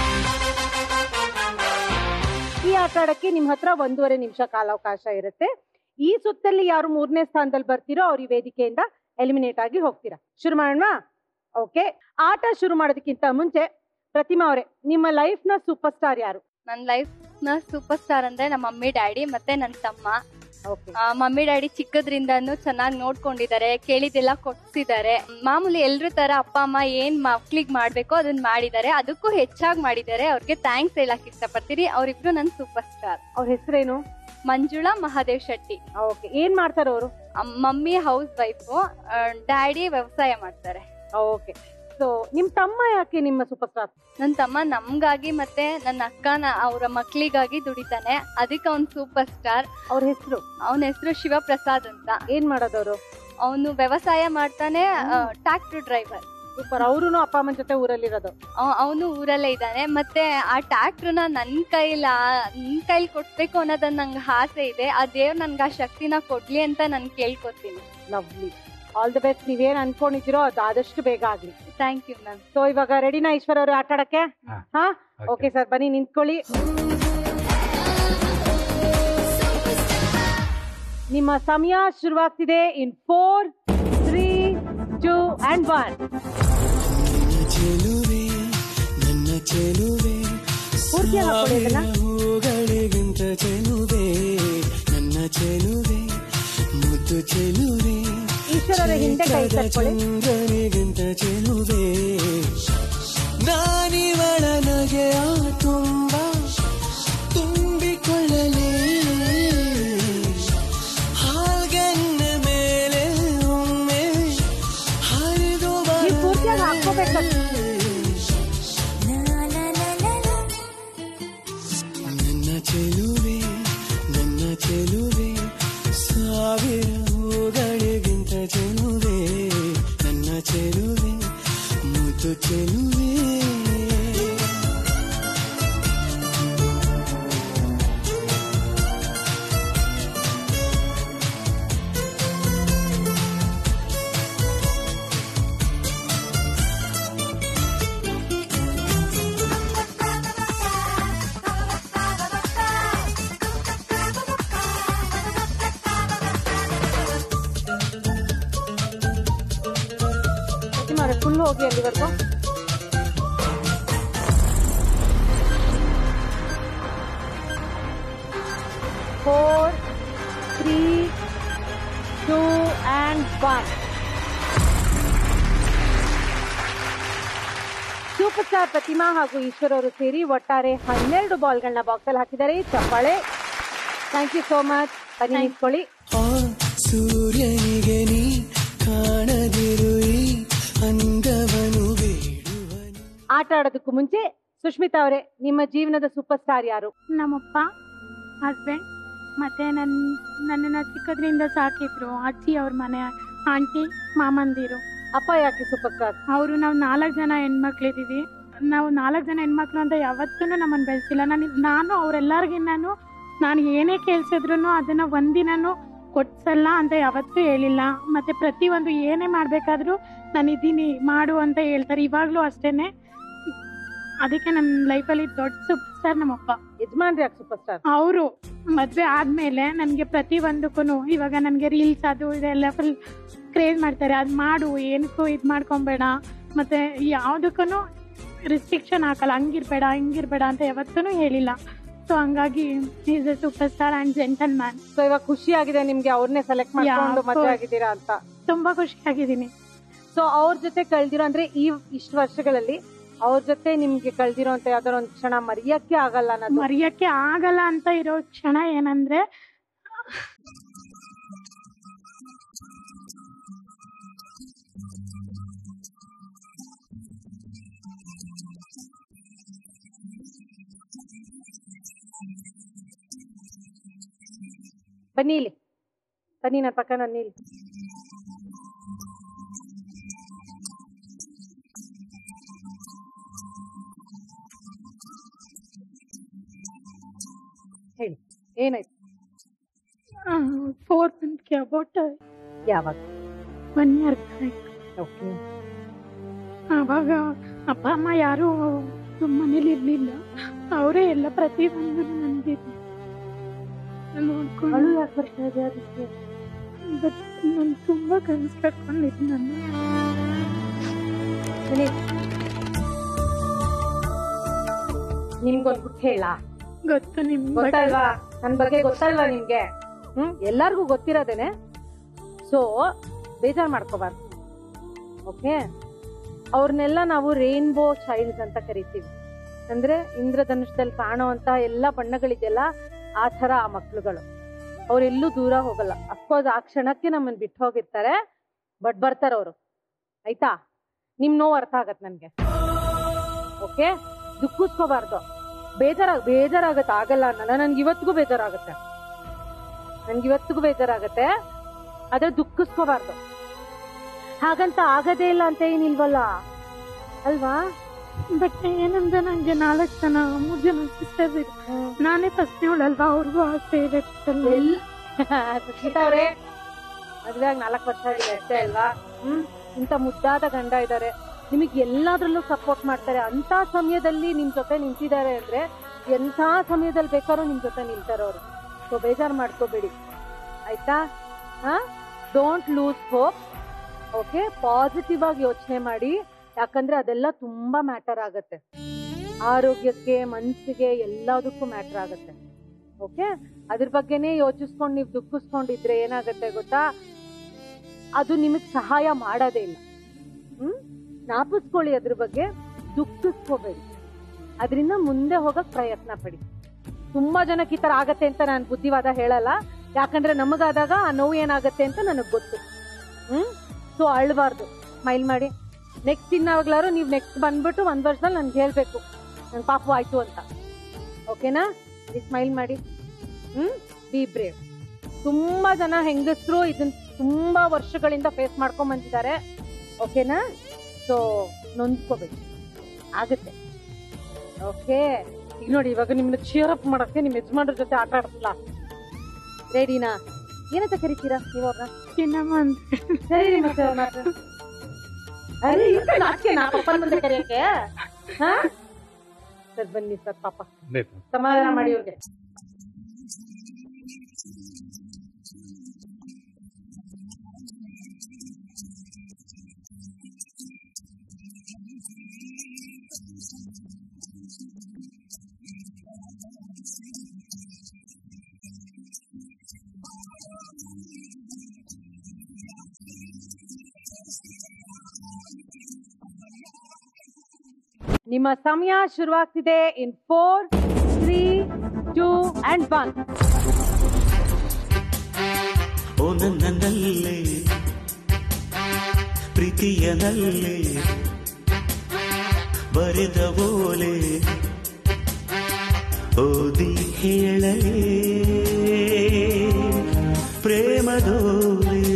ಈ ಆಟ ಆಡಕ್ಕೆ ನಿಮ್ ಹತ್ರ ಒಂದೂವರೆ ನಿಮಿಷ ಕಾಲಾವಕಾಶ ಇರುತ್ತೆ ಈ ಸುತ್ತಲ್ಲಿ ಯಾರು ಮೂರನೇ ಸ್ಥಾನದಲ್ಲಿ ಬರ್ತೀರೋ ಅವ್ರ ಈ ವೇದಿಕೆಯಿಂದ ಎಲಿಮಿನೇಟ್ ಆಗಿ ಹೋಗ್ತೀರಾ ಶುರು ಮಾಡೋಣ ಓಕೆ ಆಟ ಶುರು ಮಾಡೋದಕ್ಕಿಂತ ಮುಂಚೆ ಪ್ರತಿಮಾ ಅವರೇ ನಿಮ್ಮ ಲೈಫ್ ನ ಸೂಪರ್ ಸ್ಟಾರ್ ಯಾರು ನನ್ನ ಲೈಫ್ ನ ಸೂಪರ್ ಸ್ಟಾರ್ ಅಂದ್ರೆ ನಮ್ಮ ಮಮ್ಮಿ ಡ್ಯಾಡಿ ಮತ್ತೆ ನನ್ನ ತಮ್ಮ ಆ, ಮಮ್ಮಿ ಡ್ಯಾಡಿ ಚಿಕ್ಕದ್ರಿಂದಾನು ಚೆನ್ನಾಗಿ ನೋಡ್ಕೊಂಡಿದ್ದಾರೆ ಕೇಳಿದೆಲ್ಲ ಕೊಡ್ಸಿದ್ದಾರೆ ಮಾಮೂಲಿ ಎಲ್ರ ತರ ಅಪ್ಪ ಅಮ್ಮ ಏನ್ ಮಕ್ಳಿಗ್ ಮಾಡ್ಬೇಕು ಅದನ್ನ ಮಾಡಿದ್ದಾರೆ ಅದಕ್ಕೂ ಹೆಚ್ಚಾಗಿ ಮಾಡಿದ್ದಾರೆ ಅವ್ರಿಗೆ ಥ್ಯಾಂಕ್ಸ್ ಹೇಳಕ್ ಇಷ್ಟಪಡ್ತೀನಿ ಅವ್ರಿಬ್ರು ನನ್ ಸೂಪರ್ ಸ್ಟಾರ್ ಅವ್ರ ಹೆಸರೇನು ಮಂಜುಳಾ ಮಹಾದೇವ್ ಶೆಟ್ಟಿ ಓಕೆ ಏನ್ ಮಾಡ್ತಾರೆ ಅವರು ಮಮ್ಮಿ ಹೌಸ್ ವೈಫು ಡ್ಯಾಡಿ ವ್ಯವಸಾಯ ಮಾಡ್ತಾರೆ ಓಕೆ ಸೊ ನಿಮ್ ತಮ್ಮ ಯಾಕೆ ನಿಮ್ಮ ಸೂಪರ್ ಸ್ಟಾರ್ ನನ್ ತಮ್ಮ ನಮ್ಗಾಗಿ ಮತ್ತೆ ನನ್ನ ಅಕ್ಕನ ಅವರ ಮಕ್ಳಿಗಾಗಿ ದುಡಿತಾನೆ ಅದಕ್ಕೆ ಅವ್ನ್ ಸೂಪರ್ ಸ್ಟಾರ್ ಅವ್ರ ಹೆಸರು ಅವನ ಹೆಸರು ಶಿವಪ್ರಸಾದ್ ಅಂತ ಏನ್ ಮಾಡೋದವ್ರು ಅವನು ವ್ಯವಸಾಯ ಮಾಡ್ತಾನೆ ಟ್ರಾಕ್ಟರ್ ಡ್ರೈವರ್ ಸೂಪರ್ ಅವ್ರು ಅಪ್ಪ ಅಮ್ಮನ ಜೊತೆ ಊರಲ್ಲಿರೋದು ಅವನು ಊರಲ್ಲೇ ಇದ್ದಾನೆ ಮತ್ತೆ ಆ ಟ್ಯಾಕ್ಟ್ರನ ನನ್ ಕೈಲ ನನ್ ಕೈಲಿ ಕೊಡ್ಬೇಕು ಅನ್ನೋದನ್ನ ನಂಗೆ ಆಸೆ ಇದೆ ಆ ದೇವ್ರು ನನ್ಗೆ ಆ ಶಕ್ತಿನ ಕೊಡ್ಲಿ ಅಂತ ನಾನು ಕೇಳ್ಕೊತೀನಿ ಲವ್ಲಿ ಆಲ್ ದಿ ಬೆಸ್ಟ್ ನೀವೇನ್ ಅನ್ಕೊಂಡಿದ್ದೀರೋ ಅದು ಆದಷ್ಟು ಬೇಗ ಆಗ್ಲಿ ಥ್ಯಾಂಕ್ ಯು ಮ್ಯಾಮ್ ಸೊ ಇವಾಗ ರೆಡಿನಾ ಈಶ್ವರ್ ಅವರು ಆಟ ಆಡಕ್ಕೆ ಹಾ ಓಕೆ ಸರ್ ಬನ್ನಿ ನಿಂತ್ಕೊಳ್ಳಿ ನಿಮ್ಮ ಸಮಯ ಶುರುವಾಗ್ತಿದೆ in four three two and one ಚೆಲುವೆ ನನ್ನ ಚೆಲುವೆ ಪೂರ್ತಿ ಹಾಕೊಳ್ಳಿ ಇದನ್ನ. ಹೂಗಳಿಗಿಂತ ಚೆಲುವೆ ನನ್ನ ಚೆಲುವೆ ಮುದ್ದು ಚೆಲುವೆ ಈಶ್ವರರ ಹಿಂದೆ ಕೈ ತಟ್ಕೊಳ್ಳಿ. ಚಂದ್ರನಿಗಿಂತ ಚೆಲುವೆ ನಾನಿವಳ ನಗೆಯ ತುಂಬ ತುಂಬಿಕೊಳ್ಳಲೇ ಹಾಗನ್ನ ಮೇಲೆ ಒಮ್ಮೆ ಹರಿದು ನೀವು ಪೂರ್ತಿಯಾಗಿ ಹಾಕೋಬೇಕು ನನ್ನ ಚೆಲುವೆ ನನ್ನ ಚೆಲುವೆ ಸಾವಿರ ಹೂಗಳಿಗಿಂತ ಚೆಲುವೆ ನನ್ನ ಚೆಲುವೆ ಮುದ್ದು ಚೆಲುವೆ ಫುಲ್ ಹೋಗಿ ಅಲ್ಲಿವರೆಗೂ four three two and one super star Pratima ಹಾಗೂ ಈಶ್ವರ್ ಅವರು ಸೇರಿ ಒಟ್ಟಾರೆ ಹನ್ನೆರಡು ಬಾಲ್ಗಳನ್ನ ಬಾಕ್ಸ್ ಅಲ್ಲಿ ಹಾಕಿದ್ದಾರೆ ಚಪ್ಪಾಳೆ ಥ್ಯಾಂಕ್ ಯು ಸೋ ಮಚ್ ಬನ್ನಿ ನಿಂತ್ಕೊಳ್ಳಿ ಆ ಸೂರ್ಯನಿಗೆ ನೀ ಕಾಣದಿರು ಈ ಅಂದವನು ಬೇಡುವನು ಆಟ ಆಡೋದಕ್ಕೂ ಮುಂಚೆ ಸುಷ್ಮಿತಾ ಅವರೇ ನಿಮ್ಮ ಜೀವನದ ಸೂಪರ್ ಸ್ಟಾರ್ ಯಾರು ನಮ್ಮಪ್ಪ ಹಸ್ಬೆಂಡ್ ಮತ್ತೆ ನನ್ ನನ್ನನ್ನ ಚಿಕ್ಕದ್ರಿಂದ ಸಾಕಿದ್ರು ಅಜ್ಜಿ ಅವ್ರ ಮನೆ ಆಂಟಿ ಮಾಮಂದಿರು ಅಪ್ಪ ಯಾಕೆ ಸೂಪರ್ ಸ್ಟಾರ್ ಅವರು ನಾವು ನಾಲ್ಕು ಜನ ಹೆಣ್ಮಕ್ಳಿದೀವಿ ನಾವು ನಾಲ್ಕು ಜನ ಹೆಣ್ಮಕ್ಳು ಅಂತ ಯಾವತ್ತೂ ನಮ್ಮನ್ನು ಬೆಳೆಸಿಲ್ಲ ನಾನು ನಾನು ಅವರೆಲ್ಲರಿಗಿನ್ನೂ ನಾನು ಏನೇ ಕೇಳ್ಸಿದ್ರು ಅದನ್ನ ಒಂದಿನೂ ಕೊಡ್ಸಲ್ಲ ಅಂತ ಯಾವತ್ತೂ ಹೇಳಿಲ್ಲ ಮತ್ತೆ ಪ್ರತಿಯೊಂದು ಏನೇ ಮಾಡ್ಬೇಕಾದ್ರೂ ನಾನು ಇದ್ದೀನಿ ಮಾಡು ಅಂತ ಹೇಳ್ತಾರೆ ಇವಾಗ್ಲೂ ಅಷ್ಟೇನೆ ಅದಕ್ಕೆ ನನ್ನ ಲೈಫಲ್ಲಿ ದೊಡ್ಡ ಸೂಪರ್ ಸ್ಟಾರ್ ನಮ್ಮಪ್ಪ ಯಜಮಾನ್ರಿ ಯಾಕೆ ಸೂಪರ್ ಸ್ಟಾರ್ ಅವರು ಮದ್ವೆ ಆದ್ಮೇಲೆ ನನಗೆ ಪ್ರತಿ ಒಂದಕ್ಕೂ ಇವಾಗ ನನಗೆ ರೀಲ್ಸ್ ಅದು ಇದೆಲ್ಲ ಫುಲ್ ಕ್ರೇಜ್ ಮಾಡ್ತಾರೆ ಅದು ಮಾಡು ಏನಕ್ಕೂ ಇದು ಮಾಡ್ಕೊಬೇಡ ಮತ್ತೆ ಯಾವುದಕ್ಕೂ ರಿಸ್ಟ್ರಿಕ್ಷನ್ ಹಾಕಲ್ಲ ಹಂಗಿರ್ಬೇಡ ಹಿಂಗಿರ್ಬೇಡ ಅಂತ ಯಾವತ್ತೂ ಹೇಳಿಲ್ಲ ಸೊ ಹಂಗಾಗಿ is a super star and gentleman so ಇವಾಗ ಖುಷಿ ಆಗಿದೆ ನಿಮ್ಗೆ ಅವ್ರನ್ನೇ ಸೆಲೆಕ್ಟ್ ಮಾಡ್ಕೊಂಡು ಮದುವೆ ಆಗಿದ್ದೀರಾ ಅಂತ ತುಂಬಾ ಖುಷಿಯಾಗಿದ್ದೀನಿ ಸೊ ಅವ್ರ ಜೊತೆ ಕಳ್ದಿರೋ ಅಂದ್ರೆ ಈ ಇಷ್ಟು ವರ್ಷಗಳಲ್ಲಿ ಅವ್ರ ಜೊತೆ ನಿಮ್ಗೆ ಕಳ್ದಿರೋ ಅಂತ ಯಾವ್ದಾರ ಒಂದ್ ಕ್ಷಣ ಮರೆಯಕ್ಕೆ ಆಗಲ್ಲ ಅನ್ನೋದು ಮರೆಯಕ್ಕೆ ಆಗಲ್ಲ ಅಂತ ಇರೋ ಕ್ಷಣ ಏನಂದ್ರೆ ಬನ್ನಿ ಇಲ್ಲಿ ಬನ್ನಿ ನನ್ನ ಪಕ್ಕ ನನ್ನ ಇಲ್ಲಿ ಹೇಳಿ ಏನಾಯ್ತು ಫೋರ್ ಮಂತ್ಗೆ ಅಬೌಟ್ ಯಾವಾಗ ಒನ್ ಇಯರ್ ಓಕೆ ಆವಾಗ ಅಪ್ಪ ಅಮ್ಮ ಯಾರು ಮನೇಲಿ ಇರ್ಲಿಲ್ಲ ಅವರೇ ಎಲ್ಲ ಪ್ರತಿ ಒಂದು ನನಗೆ ನೋಡ್ಕೊಂಡು ಅಳು ಯಾಕೆ ಬರ್ತಾ ಇದೆ ಅದಕ್ಕೆ ಬಟ್ ನಾನು ತುಂಬಾ ಕನಸು ಕಟ್ಕೊಂಡಿದ್ದು ನಾನು ನಿಮ್ಗೊಂದು ಬಿಟ್ಟು ಹೇಳ ಗೊತ್ತು ನಿಮ್ಗೆ ಗೊತ್ತಲ್ವಾ ನನ್ ಬಗ್ಗೆ ಗೊತ್ತಲ್ವಾ ನಿಮ್ಗೆ ಹ್ಮ್ ಎಲ್ಲಾರ್ಗೂ ಗೊತ್ತಿರೋದೇನೆ ಸೊ ಬೇಜಾರ್ ಮಾಡ್ಕೋಬಾರ್ದು ಓಕೆ ಅವ್ರನ್ನೆಲ್ಲ ನಾವು ರೇನ್ಬೋ ಚೈಲ್ಡ್ಸ್ ಅಂತ ಕರಿತೀವಿ ಅಂದ್ರೆ ಇಂದ್ರಧನುಷದಲ್ಲಿ ಕಾಣುವಂತ ಎಲ್ಲ ಬಣ್ಣಗಳಿದೆಯಲ್ಲ ಆ ತರ ಆ ಮಕ್ಳುಗಳು ಅವ್ರೆಲ್ಲೂ ದೂರ ಹೋಗಲ್ಲ ಅಫ್ಕೋರ್ಸ್ ಆ ಕ್ಷಣಕ್ಕೆ ನಮ್ಮನ್ನ ಬಿಟ್ಟು ಹೋಗಿರ್ತಾರೆ ಬಟ್ ಬರ್ತಾರ ಅವರು ಆಯ್ತಾ ನಿಮ್ ನೋವು ಅರ್ಥ ಆಗತ್ ನನ್ಗೆ ಓಕೆ ದುಃಖಿಸ್ಕೋಬಾರ್ದು ಬೇಜಾರಾಗ ಬೇಜಾರಾಗತ್ತೆ ಆಗಲ್ಲ ಅನ್ನಲ್ಲ ನನ್ಗೆ ಇವತ್ತಿಗೂ ಬೇಜಾರಾಗತ್ತೆ ನನ್ಗೆ ಇವತ್ತಿಗೂ ಬೇಜಾರಾಗತ್ತೆ ಆದ್ರೆ ದುಃಖಿಸ್ಕೋಬಾರ್ದು ಹಾಗಂತ ಆಗದೇ ಇಲ್ಲ ಅಂತ ಏನಿಲ್ವಲ್ಲ ಅಲ್ವಾ ಬಟ್ ಏನಂದ್ರೆ ನಂಗೆ ನಾಲ್ಕು ಜನ ಮೂರ್ ಜನ ಸಿಸ್ಟರ್ಸ್ ಇದೆ ನಾನೇ ಫಸ್ಟ್ನೇವಳಲ್ವಾ ಅವ್ರಿಗೂ ಆಸೆ ಇದೆ ಸುಷ್ಮಿತಾ ಅವ್ರೆ ಮದ್ವೆ ಆಗಿ ನಾಲ್ಕು ವರ್ಷ ಆಗಿದೆ ಅಷ್ಟೇ ಅಲ್ವಾ ಹ್ಮ್ ಇಂತ ಮುದ್ದಾದ ಗಂಡ ಇದ್ದಾರೆ ನಿಮಗೆ ಎಲ್ಲಾದ್ರಲ್ಲೂ ಸಪೋರ್ಟ್ ಮಾಡ್ತಾರೆ ಅಂತ ಸಮಯದಲ್ಲಿ ನಿಮ್ ಜೊತೆ ನಿಂತಿದ್ದಾರೆ ಅಂದ್ರೆ ಎಂಥ ಸಮಯದಲ್ಲಿ ಬೇಕಾದ್ರೂ ನಿಮ್ ಜೊತೆ ನಿಲ್ತಾರೆ ಅವರು ಸೊ ಬೇಜಾರ್ ಮಾಡ್ಕೋಬೇಡಿ ಆಯ್ತಾ ಹಾ don't lose hope okay positive ಆಗಿ ಯೋಚನೆ ಮಾಡಿ ಯಾಕಂದ್ರೆ ಅದೆಲ್ಲ ತುಂಬಾ ಮ್ಯಾಟರ್ ಆಗತ್ತೆ ಆರೋಗ್ಯಕ್ಕೆ ಮನ್ಸಿಗೆ ಎಲ್ಲದಕ್ಕೂ ಮ್ಯಾಟರ್ ಆಗತ್ತೆ ಓಕೆ ಅದ್ರ ಬಗ್ಗೆನೇ ಯೋಚಿಸ್ಕೊಂಡು ನೀವು ದುಃಖಿಸ್ಕೊಂಡಿದ್ರೆ ಏನಾಗತ್ತೆ ಗೊತ್ತಾ ಅದು ನಿಮಗ್ ಸಹಾಯ ಮಾಡೋದೇ ಇಲ್ಲ ಹ್ಮ್ ಜ್ಞಾಪಿಸ್ಕೊಳ್ಳಿ ಅದ್ರ ಬಗ್ಗೆ ದುಃಖಿಸ್ಕೋಬೇಡಿ ಅದರಿಂದ ಮುಂದೆ ಹೋಗಕ್ ಪ್ರಯತ್ನ ಪಡಿ ತುಂಬಾ ಜನಕ್ಕೆ ಈ ತರ ಆಗತ್ತೆ ಅಂತ ನಾನು ಬುದ್ಧಿವಾದ ಹೇಳಲ್ಲ ಯಾಕಂದ್ರೆ ನಮಗಾದಾಗ ಆ ನೋವು ಏನಾಗತ್ತೆ ಅಂತ ನನಗ್ ಗೊತ್ತು ಹ್ಮ್ ಸೊ ಅಳ್ಬಾರ್ದು ಸ್ಮೈಲ್ ಮಾಡಿ ನೆಕ್ಸ್ಟ್ ಇನ್ನಾಗ್ಲಾರು ನೀವು ನೆಕ್ಸ್ಟ್ ಬಂದ್ಬಿಟ್ಟು ಒಂದ್ ವರ್ಷದಲ್ಲಿ ನನ್ಗೆ ಹೇಳ್ಬೇಕು ನನ್ ಪಾಪು ಆಯ್ತು ಅಂತ ಓಕೆನಾ ಸ್ಮೈಲ್ ಮಾಡಿ ಹ್ಮ್ ಬಿ ಬ್ರೇವ್ ತುಂಬಾ ಜನ ಹೆಂಗಸರು ಇದನ್ನ ತುಂಬಾ ವರ್ಷಗಳಿಂದ ಫೇಸ್ ಮಾಡ್ಕೊಂಡ್ ಬಂದಿದ್ದಾರೆ ಓಕೆನಾ ಸೊ ನೊಂದ್ಕೋಬೇಕು ಆಗುತ್ತೆ ಓಕೆ ಈಗ ನೋಡಿ ಇವಾಗ ನಿಮ್ನ ಚೇರ್ ಅಪ್ ಮಾಡಕ್ಕೆ ನಿಮ್ ಯಜಮಾನ್ರ ಜೊತೆ ಆಟ ಆಡ್ತಿಲ್ಲ ರೆಡಿನಾ ಏನಂತ ಕರಿತೀರಾ ನೀವು ಅವ್ರನ್ನ ಚಿನ್ನಮ್ಮ ಅಂತ ಸರಿ ಮತ್ತೆ ಅವ್ರ ಮಾತು. ಅರೆ ಇವ್ಕೆ ನಾಚಿಕೆ ನಾ ಪಪ್ಪನ ಮುಂದೆ ಕರೆಯಕ್ಕೆ ಹಾ ಸರ್ ಬನ್ನಿ ಸರ್ ಪಾಪ ಸಮಾಧಾನ ಮಾಡಿ ಇವ್ರಿಗೆ ನಿಮ್ಮ ಸಮಯ ಶುರುವಾಗ್ತಿದೆ in four three two and one ಓ ನನ್ನಲ್ಲೇ ಪ್ರೀತಿಯನಲ್ಲೇ ಬರೆದ ಓಲೆ ಓದಿ ಹೇಳಲೇ ಪ್ರೇಮದೋಲೆ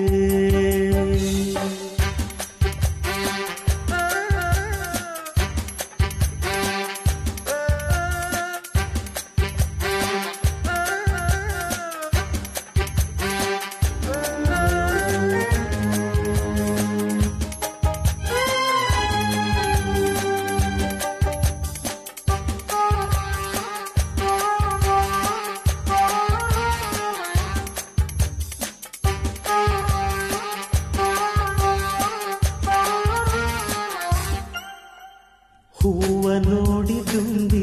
ಹೂವ ನೋಡಿ ತುಂಬಿ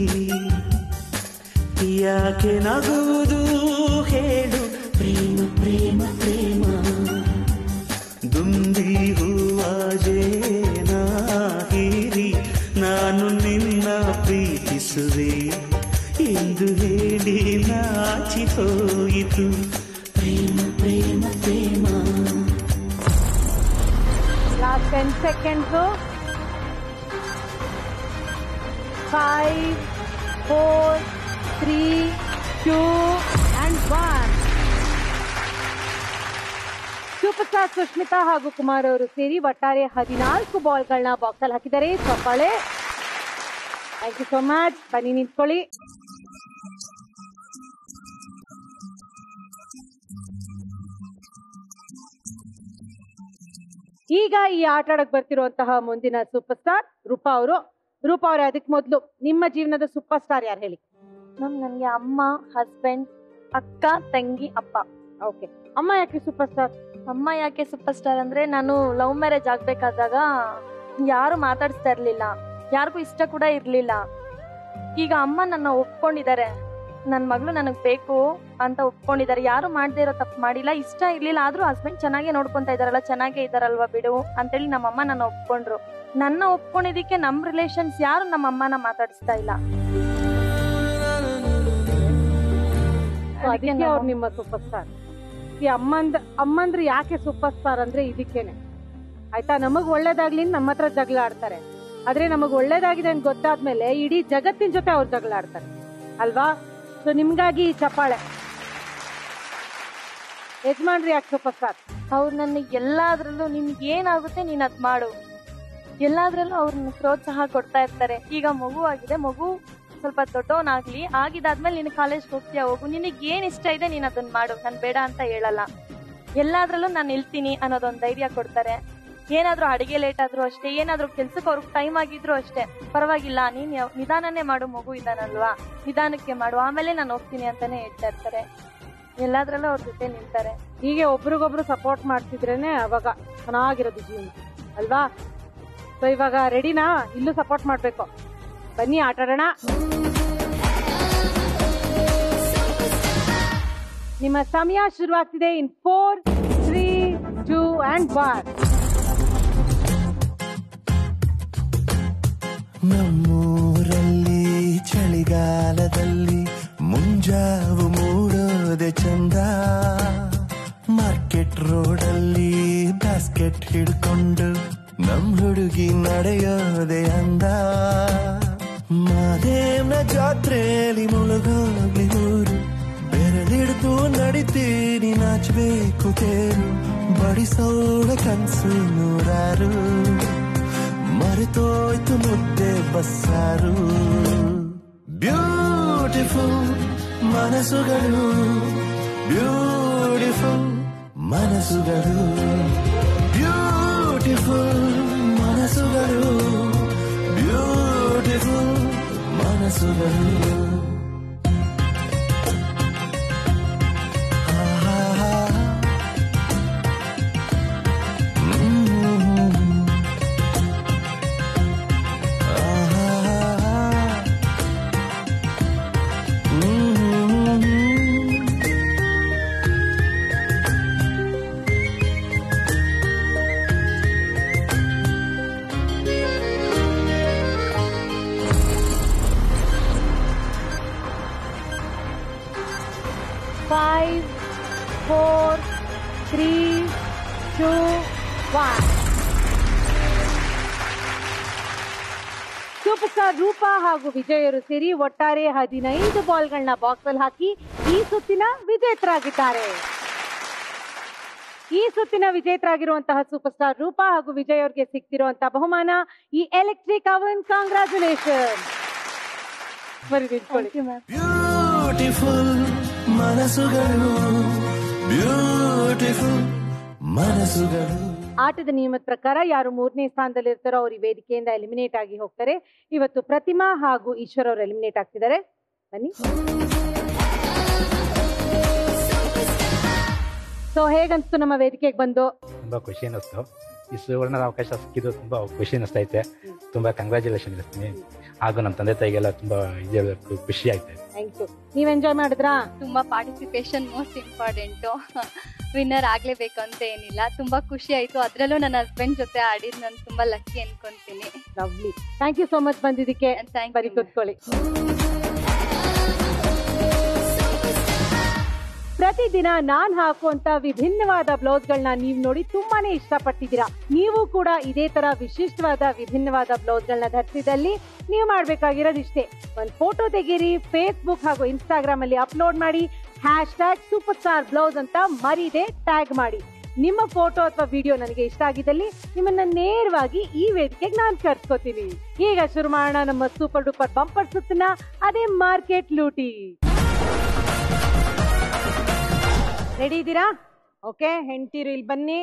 ಯಾಕೆ ನಗುವುದು ಹೇಳು ಪ್ರೇಮ ಪ್ರೇಮ ಪ್ರೇಮ ದುಂಬಿ ಹೂವ ಜೇನ ಹೀರಿ ನಾನು ನಿನ್ನ ಪ್ರೀತಿಸುವೆ ಎಂದು ಹೇಳಿ ನಾಚಿ ಹೋಯಿತು ಪ್ರೇಮ ಪ್ರೇಮ ಪ್ರೇಮ last ten seconds five four three two and one super star Sushmita ಹಾಗೂ ಕುಮಾರ್ ಅವರು ಸೇರಿ ಒಟ್ಟಾರೆ ಹದಿನಾಲ್ಕು ಬಾಲ್ಗಳನ್ನ ಬಾಕ್ಸ್ ಅಲ್ಲಿ ಹಾಕಿದ್ದಾರೆ ಚಪ್ಪಾಳೆ ಥ್ಯಾಂಕ್ ಯು ಸೋ ಮಚ್ ಬನ್ನಿ ನಿಂತ್ಕೊಳ್ಳಿ ಈಗ ಈ ಆಟ ಆಡಕ್ ಬರ್ತಿರುವಂತಹ ಮುಂದಿನ ಸೂಪರ್ ಸ್ಟಾರ್ ರೂಪಾ ಅವರು ರೂಪಾ ಅವ್ರೆ ಅದಕ್ಕೆ ಮೊದಲು ನಿಮ್ಮ ಜೀವನದ ಸೂಪರ್ ಸ್ಟಾರ್ ಯಾರು ಹೇಳಿ ಮ್ಯಾಮ್ ನನಗೆ ಅಮ್ಮ ಹಸ್ಬೆಂಡ್ ಅಕ್ಕ ತಂಗಿ ಅಪ್ಪ ಓಕೆ ಅಮ್ಮ ಯಾಕೆ ಸೂಪರ್ ಸ್ಟಾರ್ ಅಮ್ಮ ಯಾಕೆ ಸೂಪರ್ ಸ್ಟಾರ್ ಅಂದ್ರೆ ನಾನು ಲವ್ ಮ್ಯಾರೇಜ್ ಆಗ್ಬೇಕಾದಾಗ ಯಾರು ಮಾತಾಡಿಸ್ತಾ ಇರ್ಲಿಲ್ಲ ಯಾರಿಗೂ ಇಷ್ಟ ಕೂಡ ಇರ್ಲಿಲ್ಲ ಈಗ ಅಮ್ಮ ನನ್ನ ಒಪ್ಕೊಂಡಿದ್ದಾರೆ ನನ್ನ ಮಗಳು ನನಗ್ ಬೇಕು ಅಂತ ಒಪ್ಕೊಂಡಿದ್ದಾರೆ ಯಾರು ಮಾಡದೇ ಇರೋ ತಪ್ಪು ಮಾಡಿಲ್ಲ ಇಷ್ಟ ಇರ್ಲಿಲ್ಲ ಆದ್ರೂ ಹಸ್ಬೆಂಡ್ ಚೆನ್ನಾಗೇ ನೋಡ್ಕೊಂತಾ ಇದಾರಲ್ಲ ಚೆನ್ನಾಗೇ ಇದಾರಲ್ವಾ ಬಿಡು ಅಂತೇಳಿ ನಮ್ಮಮ್ಮ ನನ್ನ ಒಪ್ಕೊಂಡ್ರು ನನ್ನ ಒಪ್ಕೊಂಡಿದ್ದಕ್ಕೆ ನಮ್ ರಿಲೇಷನ್ಸ್ ಯಾರು ನಮ್ಮ ಅಮ್ಮನ ಮಾತಾಡಿಸ್ತಾ ಇಲ್ಲ So ಅದಕ್ಕೆ ಅವ್ರು ನಿಮ್ಮ ಸೂಪರ್ ಸ್ಟಾರ್ ಈ ಅಮ್ಮಂದ್ ಅಮ್ಮಂದ್ರೆ ಯಾಕೆ ಸೂಪರ್ ಸ್ಟಾರ್ ಅಂದ್ರೆ ಇದಕ್ಕೇನೆ ಆಯ್ತಾ ನಮಗ್ ಒಳ್ಳೇದಾಗ್ಲಿ ಅಂತ ನಮ್ಮ ಹತ್ರ ಜಗಳ ಆಡ್ತಾರೆ ಆದ್ರೆ ನಮಗ್ ಒಳ್ಳೇದಾಗಿದೆ ಅಂತ ಗೊತ್ತಾದ್ಮೇಲೆ ಇಡೀ ಜಗತ್ತಿನ ಜೊತೆ ಅವ್ರು ಜಗಳ ಆಡ್ತಾರೆ ಅಲ್ವಾ ಸೊ ನಿಮ್ಗಾಗಿ ಈ ಚಪ್ಪಾಳೆ ಯಜಮಾನ್ರಿ ಯಾಕೆ ಸೂಪರ್ ಸ್ಟಾರ್ ಅವ್ರು ನನ್ನ ಎಲ್ಲಾದ್ರಲ್ಲೂ ನಿನ್ಗೆ ಏನಾಗುತ್ತೆ ನೀನ್ ಅದ್ ಮಾಡು ಎಲ್ಲಾದ್ರಲ್ಲೂ ಅವ್ರನ್ನ ಪ್ರೋತ್ಸಾಹ ಕೊಡ್ತಾ ಇರ್ತಾರೆ ಈಗ ಮಗು ಆಗಿದೆ ಮಗು ಸ್ವಲ್ಪ ದೊಡ್ಡವನಾಗ್ಲಿ ಆಗಿದಾದ್ಮೇಲೆ ನೀನು ಕಾಲೇಜ್ಗೆ ಹೋಗ್ತೀಯ ಹೋಗು ನಿನಗೆ ಏನ್ ಇಷ್ಟ ಇದೆ ನೀನ್ ಅದನ್ನ ಮಾಡು ನಾನು ಬೇಡ ಅಂತ ಹೇಳಲ್ಲ ಎಲ್ಲಾದ್ರಲ್ಲೂ ನಾನು ನಿಲ್ತೀನಿ ಅನ್ನೋದೊಂದು ಧೈರ್ಯ ಕೊಡ್ತಾರೆ ಏನಾದ್ರೂ ಅಡಿಗೆ ಲೇಟ್ ಆದ್ರೂ ಅಷ್ಟೇ ಏನಾದ್ರೂ ಕೆಲ್ಸಕ್ಕೆ ಅವ್ರಿಗೆ ಟೈಮ್ ಆಗಿದ್ರು ಅಷ್ಟೇ ಪರವಾಗಿಲ್ಲ ನೀನ್ ಯಾವ- ನಿಧಾನನೇ ಮಾಡು ಮಗು ಇದಾನಲ್ವಾ ನಿಧಾನಕ್ಕೆ ಮಾಡು ಆಮೇಲೆ ನಾನು ಹೋಗ್ತೀನಿ ಅಂತಾನೆ ಹೇಳ್ತಾ ಇರ್ತಾರೆ ಎಲ್ಲಾದ್ರಲ್ಲೂ ಅವ್ರ ಜೊತೆ ನಿಲ್ತಾರೆ ಹೀಗೆ ಒಬ್ರಿಗೊಬ್ರು ಸಪೋರ್ಟ್ ಮಾಡ್ತಿದ್ರೇನೆ ಅವಾಗ ಚೆನ್ನಾಗಿರೋದು ಜೀವನ ಅಲ್ವಾ ಸೊ ಇವಾಗ ರೆಡಿನಾ ಇಲ್ಲೂ ಸಪೋರ್ಟ್ ಮಾಡ್ಬೇಕು ಬನ್ನಿ ಆಟ ಆಡೋಣ ನಿಮ್ಮ ಸಮಯ ಶುರುವಾಗ್ತಿದೆ in four three two and one ನಮ್ಮೂರಲ್ಲಿ ಚಳಿಗಾಲದಲ್ಲಿ ಮುಂಜಾವು ಮೂಡೋದೆ ಚಂದ ಮಾರ್ಕೆಟ್ ರೋಡಲ್ಲಿ ಬಾಸ್ಕೆಟ್ ಹಿಡ್ಕೊಂಡು ನಮ್ ಹುಡುಗಿ ನಡೆಯೋದೆ ಅಂದ ಮಾದೇವ್ನ ಜಾತ್ರೆಯಲ್ಲಿ ಮುಳುಗೋಗ್ಲಿ ಊರು ಬೆರಳಿಡ್ದು ನಡಿತೀನಿ ನಾಚಬೇಕು ತೇರು ಬಡಿಸೋಳ ಕನ್ಸು ನೂರಾರು ಮರೆತೋಯ್ತು ಮುದ್ದೆ ಬಸ್ಸಾರು ಬ್ಯೂಟಿಫುಲ್ ಮನಸ್ಸುಗಳು ಬ್ಯೂಟಿಫುಲ್ ಮನಸ್ಸುಗಳು ಬ್ಯೂಟಿಫುಲ್ ಮನಸ್ಸುಗಳು ಬ್ಯೂಟಿಫುಲ್ ಮನಸ್ಸುಗಳು ಆಹಾ. ಹ್ಮ್. Five four three two one super star Roopa ಹಾಗೂ ವಿಜಯರು ಸೇರಿ ಒಟ್ಟಾರೆ ಹದಿನೈದು ಬಾಲ್ಗಳನ್ನ ಬಾಕ್ಸ್ ಅಲ್ಲಿ ಹಾಕಿ ಈ ಸುತ್ತಿನ ವಿಜೇತರಾಗಿದ್ದಾರೆ ಈ ಸುತ್ತಿನ ವಿಜೇತರಾಗಿರುವಂತಹ ಸೂಪರ್ ಸ್ಟಾರ್ ರೂಪಾ ಹಾಗೂ ವಿಜಯ್ ಅವ್ರಿಗೆ ಸಿಗ್ತಿರುವಂತಹ ಬಹುಮಾನ ಈ ಎಲೆಕ್ಟ್ರಿಕ್ ಅವನ್ ಕಾಂಗ್ರಾಚುಲೇಷನ್ ಬರೀ ನಿಂತ್ಕೊಳ್ಳಿ ಬ್ಯೂಟಿಫುಲ್ ಮನಸ್ಸುಗಳು ಬ್ಯೂಟಿಫುಲ್ ಮನಸ್ಸುಗಳು ಆಟದ ನಿಯಮದ ಪ್ರಕಾರ ಯಾರು ಮೂರನೇ ಸ್ಥಾನದಲ್ಲಿ ಇರ್ತಾರೋ ಅವ್ರು ಈ ವೇದಿಕೆಯಿಂದ ಎಲಿಮಿನೇಟ್ ಆಗಿ ಹೋಗ್ತಾರೆ ಇವತ್ತು ಪ್ರತಿಮಾ ಹಾಗೂ ಈಶ್ವರ್ ಅವರು ಎಲಿಮಿನೇಟ್ ಆಗ್ತಿದ್ದಾರೆ ಬನ್ನಿ ಸೊ ಹೇಗನ್ಸ್ತು ನಮ್ಮ ವೇದಿಕೆಗೆ ಬಂದು ತುಂಬಾ ಖುಷಿ ಅನ್ನಿಸ್ತು ಈ ಸುವರ್ಣದ ಅವಕಾಶ ಸಿಕ್ಕಿದ್ದು ತುಂಬಾ ಖುಷಿ ಅನ್ನಿಸ್ತೈತೆ ತುಂಬಾ ಕಂಗ್ರ್ಯಾಚುಲೇಷನ್ ಇರ್ತೀನಿ ಹಾಗೂ ನಮ್ಮ ತಂದೆ ತಾಯಿಗೆಲ್ಲ ತುಂಬಾ ಇದು ಹೇಳ್ಬೇಕು, ಖುಷಿ ಆಯ್ತು ಥ್ಯಾಂಕ್ ಯು ನೀವ್ ಎಂಜಾಯ್ ಮಾಡಿದ್ರಾ ತುಂಬಾ ಪಾರ್ಟಿಸಿಪೇಷನ್ ಮೋಸ್ಟ್ ಇಂಪಾರ್ಟೆಂಟು ವಿನ್ನರ್ ಆಗ್ಲೇಬೇಕು ಅಂತ ಏನಿಲ್ಲ ತುಂಬಾ ಖುಷಿ ಆಯ್ತು ಅದ್ರಲ್ಲೂ ನನ್ನ ಹಸ್ಬೆಂಡ್ ಜೊತೆ ಆಡಿದ್ ನಾನು ತುಂಬಾ ಲಕ್ಕಿ ಅನ್ಕೊಂತೀನಿ lovely thank you so much ಬಂದಿದ್ದಕ್ಕೆ ಬರೀ ಕೂತ್ಕೊಳ್ಳಿ ಪ್ರತಿದಿನ ನಾನ್ ಹಾಕುವಂತ ವಿಭಿನ್ನವಾದ ಬ್ಲೌಸ್ಗಳನ್ನ ನೀವು ನೋಡಿ ತುಂಬಾನೇ ಇಷ್ಟಪಟ್ಟಿದ್ದೀರಾ ನೀವು ಕೂಡ ಇದೇ ತರ ವಿಶಿಷ್ಟವಾದ ವಿಭಿನ್ನವಾದ ಬ್ಲೌಸ್ಗಳನ್ನ ಧರಿಸಿದಲ್ಲಿ ನೀವು ಮಾಡ್ಬೇಕಾಗಿರೋದು ಇಷ್ಟೇ ಒಂದ್ ಫೋಟೋ ತೆಗೀರಿ ಫೇಸ್ಬುಕ್ ಹಾಗೂ ಇನ್ಸ್ಟಾಗ್ರಾಮ್ ಅಲ್ಲಿ ಅಪ್ಲೋಡ್ ಮಾಡಿ hashtag super star blouse ಅಂತ ಮರೀದೆ ಟ್ಯಾಗ್ ಮಾಡಿ ನಿಮ್ಮ ಫೋಟೋ ಅಥವಾ ವಿಡಿಯೋ ನನಗೆ ಇಷ್ಟ ಆಗಿದ್ದಲ್ಲಿ ನಿಮ್ಮನ್ನ ನೇರವಾಗಿ ಈ ವೇದಿಕೆಗೆ ನಾನು ಕರ್ಸ್ಕೊತೀನಿ ಈಗ ಶುರು ಮಾಡೋಣ ನಮ್ಮ ಸೂಪರ್ ಡೂಪರ್ ಬಂಪರ್ ಸುತ್ತನ ಅದೇ ಮಾರ್ಕೆಟ್ ಲೂಟಿ ರೆಡಿ ಇದ್ದೀರಾ ಓಕೆ ಹೆಂಡತಿರು ಇಲ್ಲಿ ಬನ್ನಿ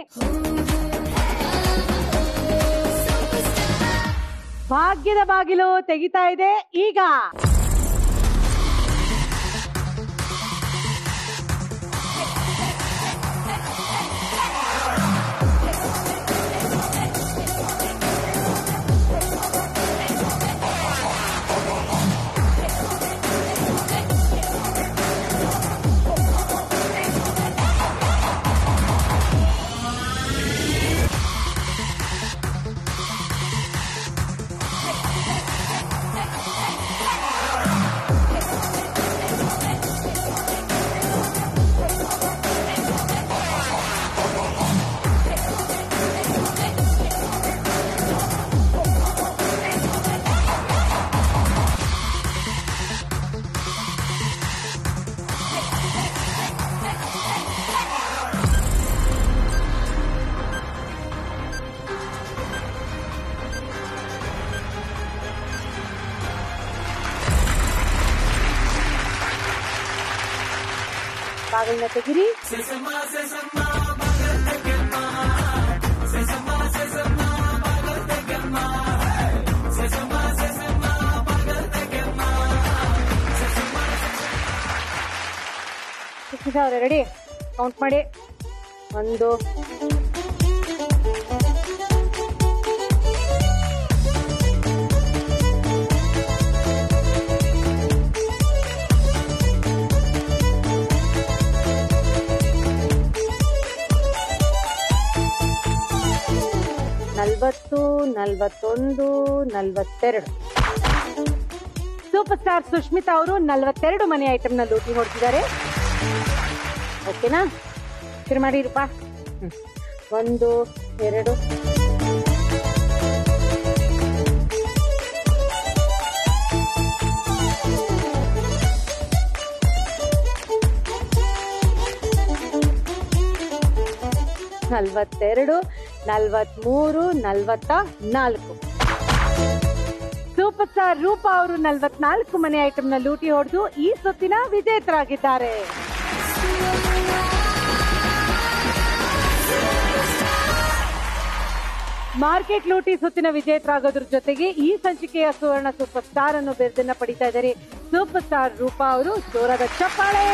ಭಾಗ್ಯದ ಬಾಗಿಲು ತೆಗಿತಾ ಇದೆ ಈಗ ಬಾಗಿಲನ್ನ ತೆಗಿರಿ ಸುಸ್ಮಿತಾ ಅವರೇ ರೆಡಿ ಕೌಂಟ್ ಮಾಡಿ ಒಂದು ನಲ್ವತ್ತೊಂದು ನಲ್ವತ್ತೆರಡು ಸೂಪರ್ ಸ್ಟಾರ್ ಸುಷ್ಮಿತಾ ಅವರು ನಲ್ವತ್ತೆರಡು ಮನೆ ಐಟಮ್ ನ ಲೂಟಿ ಹೊಡ್ತಿದ್ದಾರೆ ಓಕೆನಾ ಶುರು ಮಾಡಿರಪ್ಪ ಹ್ಮ್. ಒಂದು ಎರಡು ನಲ್ವತ್ತೆರಡು ನಲ್ವತ್ಮೂರು ನಲ್ವತ್ತ ನಾಲ್ಕು ಸೂಪರ್ ಸ್ಟಾರ್ ರೂಪಾ ಅವರು ನಲ್ವತ್ನಾಲ್ಕು ಮನೆ ಐಟಮ್ ನ ಲೂಟಿ ಹೊಡೆದು ಈ ಸುತ್ತಿನ ವಿಜೇತರಾಗಿದ್ದಾರೆ ಮಾರ್ಕೆಟ್ ಲೂಟಿ ಸುತ್ತಿನ ವಿಜೇತರಾಗೋದ್ರ ಜೊತೆಗೆ ಈ ಸಂಚಿಕೆಯ ಸುವರ್ಣ ಸೂಪರ್ ಸ್ಟಾರ್ ಅನ್ನು ಬಿರುದನ್ನ ಪಡಿತಾ ಇದ್ದಾರೆ ಸೂಪರ್ ಸ್ಟಾರ್ ರೂಪಾ ಅವರು ಜೋರಾದ ಚಪ್ಪಾಳೆ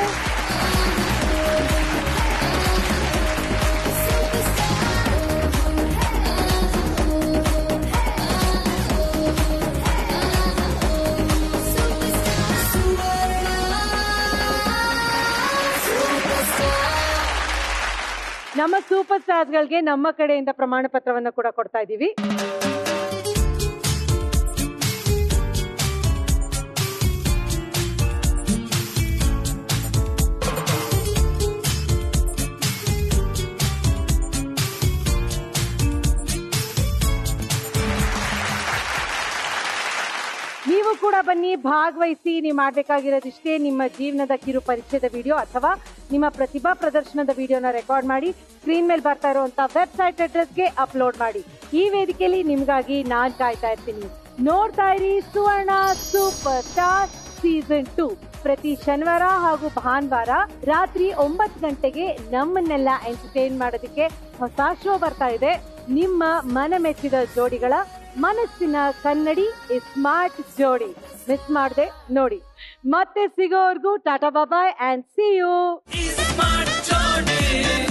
ನಮ್ಮ ಸೂಪರ್ ಸ್ಟಾರ್ಸ್ಗಳಿಗೆ ನಮ್ಮ ಕಡೆಯಿಂದ ಪ್ರಮಾಣ ಪತ್ರವನ್ನು ಕೂಡ ಕೊಡ್ತಾ ಇದ್ದೀವಿ ನೀವು ಕೂಡ ಬನ್ನಿ ಭಾಗವಹಿಸಿ ನೀವು ಮಾಡ್ಬೇಕಾಗಿರೋದಿಷ್ಟೇ ನಿಮ್ಮ ಜೀವನದ ಕಿರು ಪರಿಚಯದ ವಿಡಿಯೋ ಅಥವಾ ನಿಮ್ಮ ಪ್ರತಿಭಾ ಪ್ರದರ್ಶನದ ವಿಡಿಯೋನ ರೆಕಾರ್ಡ್ ಮಾಡಿ ಸ್ಕ್ರೀನ್ ಮೇಲೆ ಬರ್ತಾ ಇರುವಂತ ವೆಬ್ಸೈಟ್ ಅಡ್ರೆಸ್ಗೆ ಅಪ್ಲೋಡ್ ಮಾಡಿ ಈ ವೇದಿಕೆಯಲ್ಲಿ ನಿಮ್ಗಾಗಿ ನಾನ್ ಕಾಯ್ತಾ ಇರ್ತೀನಿ ನೋಡ್ತಾ ಇರಿ Suvarna super star season two ಪ್ರತಿ ಶನಿವಾರ ಹಾಗೂ ಭಾನುವಾರ ರಾತ್ರಿ ಒಂಬತ್ತು ಗಂಟೆಗೆ ನಮ್ಮನ್ನೆಲ್ಲ ಎಂಟರ್ಟೈನ್ ಮಾಡೋದಕ್ಕೆ ಹೊಸ ಶೋ ಬರ್ತಾ ಇದೆ ನಿಮ್ಮ ಮನ ಮೆಚ್ಚಿದ ಜೋಡಿಗಳ ಮನಸ್ಸಿನ ಕನ್ನಡಿ ಸ್ಮಾರ್ಟ್ ಜೋಡಿ ಮಿಸ್ ಮಾಡದೆ ನೋಡಿ ಮತ್ತೆ ಸಿಗೋವರೆಗೂ tata bye bye and see you ಜೋಡಿ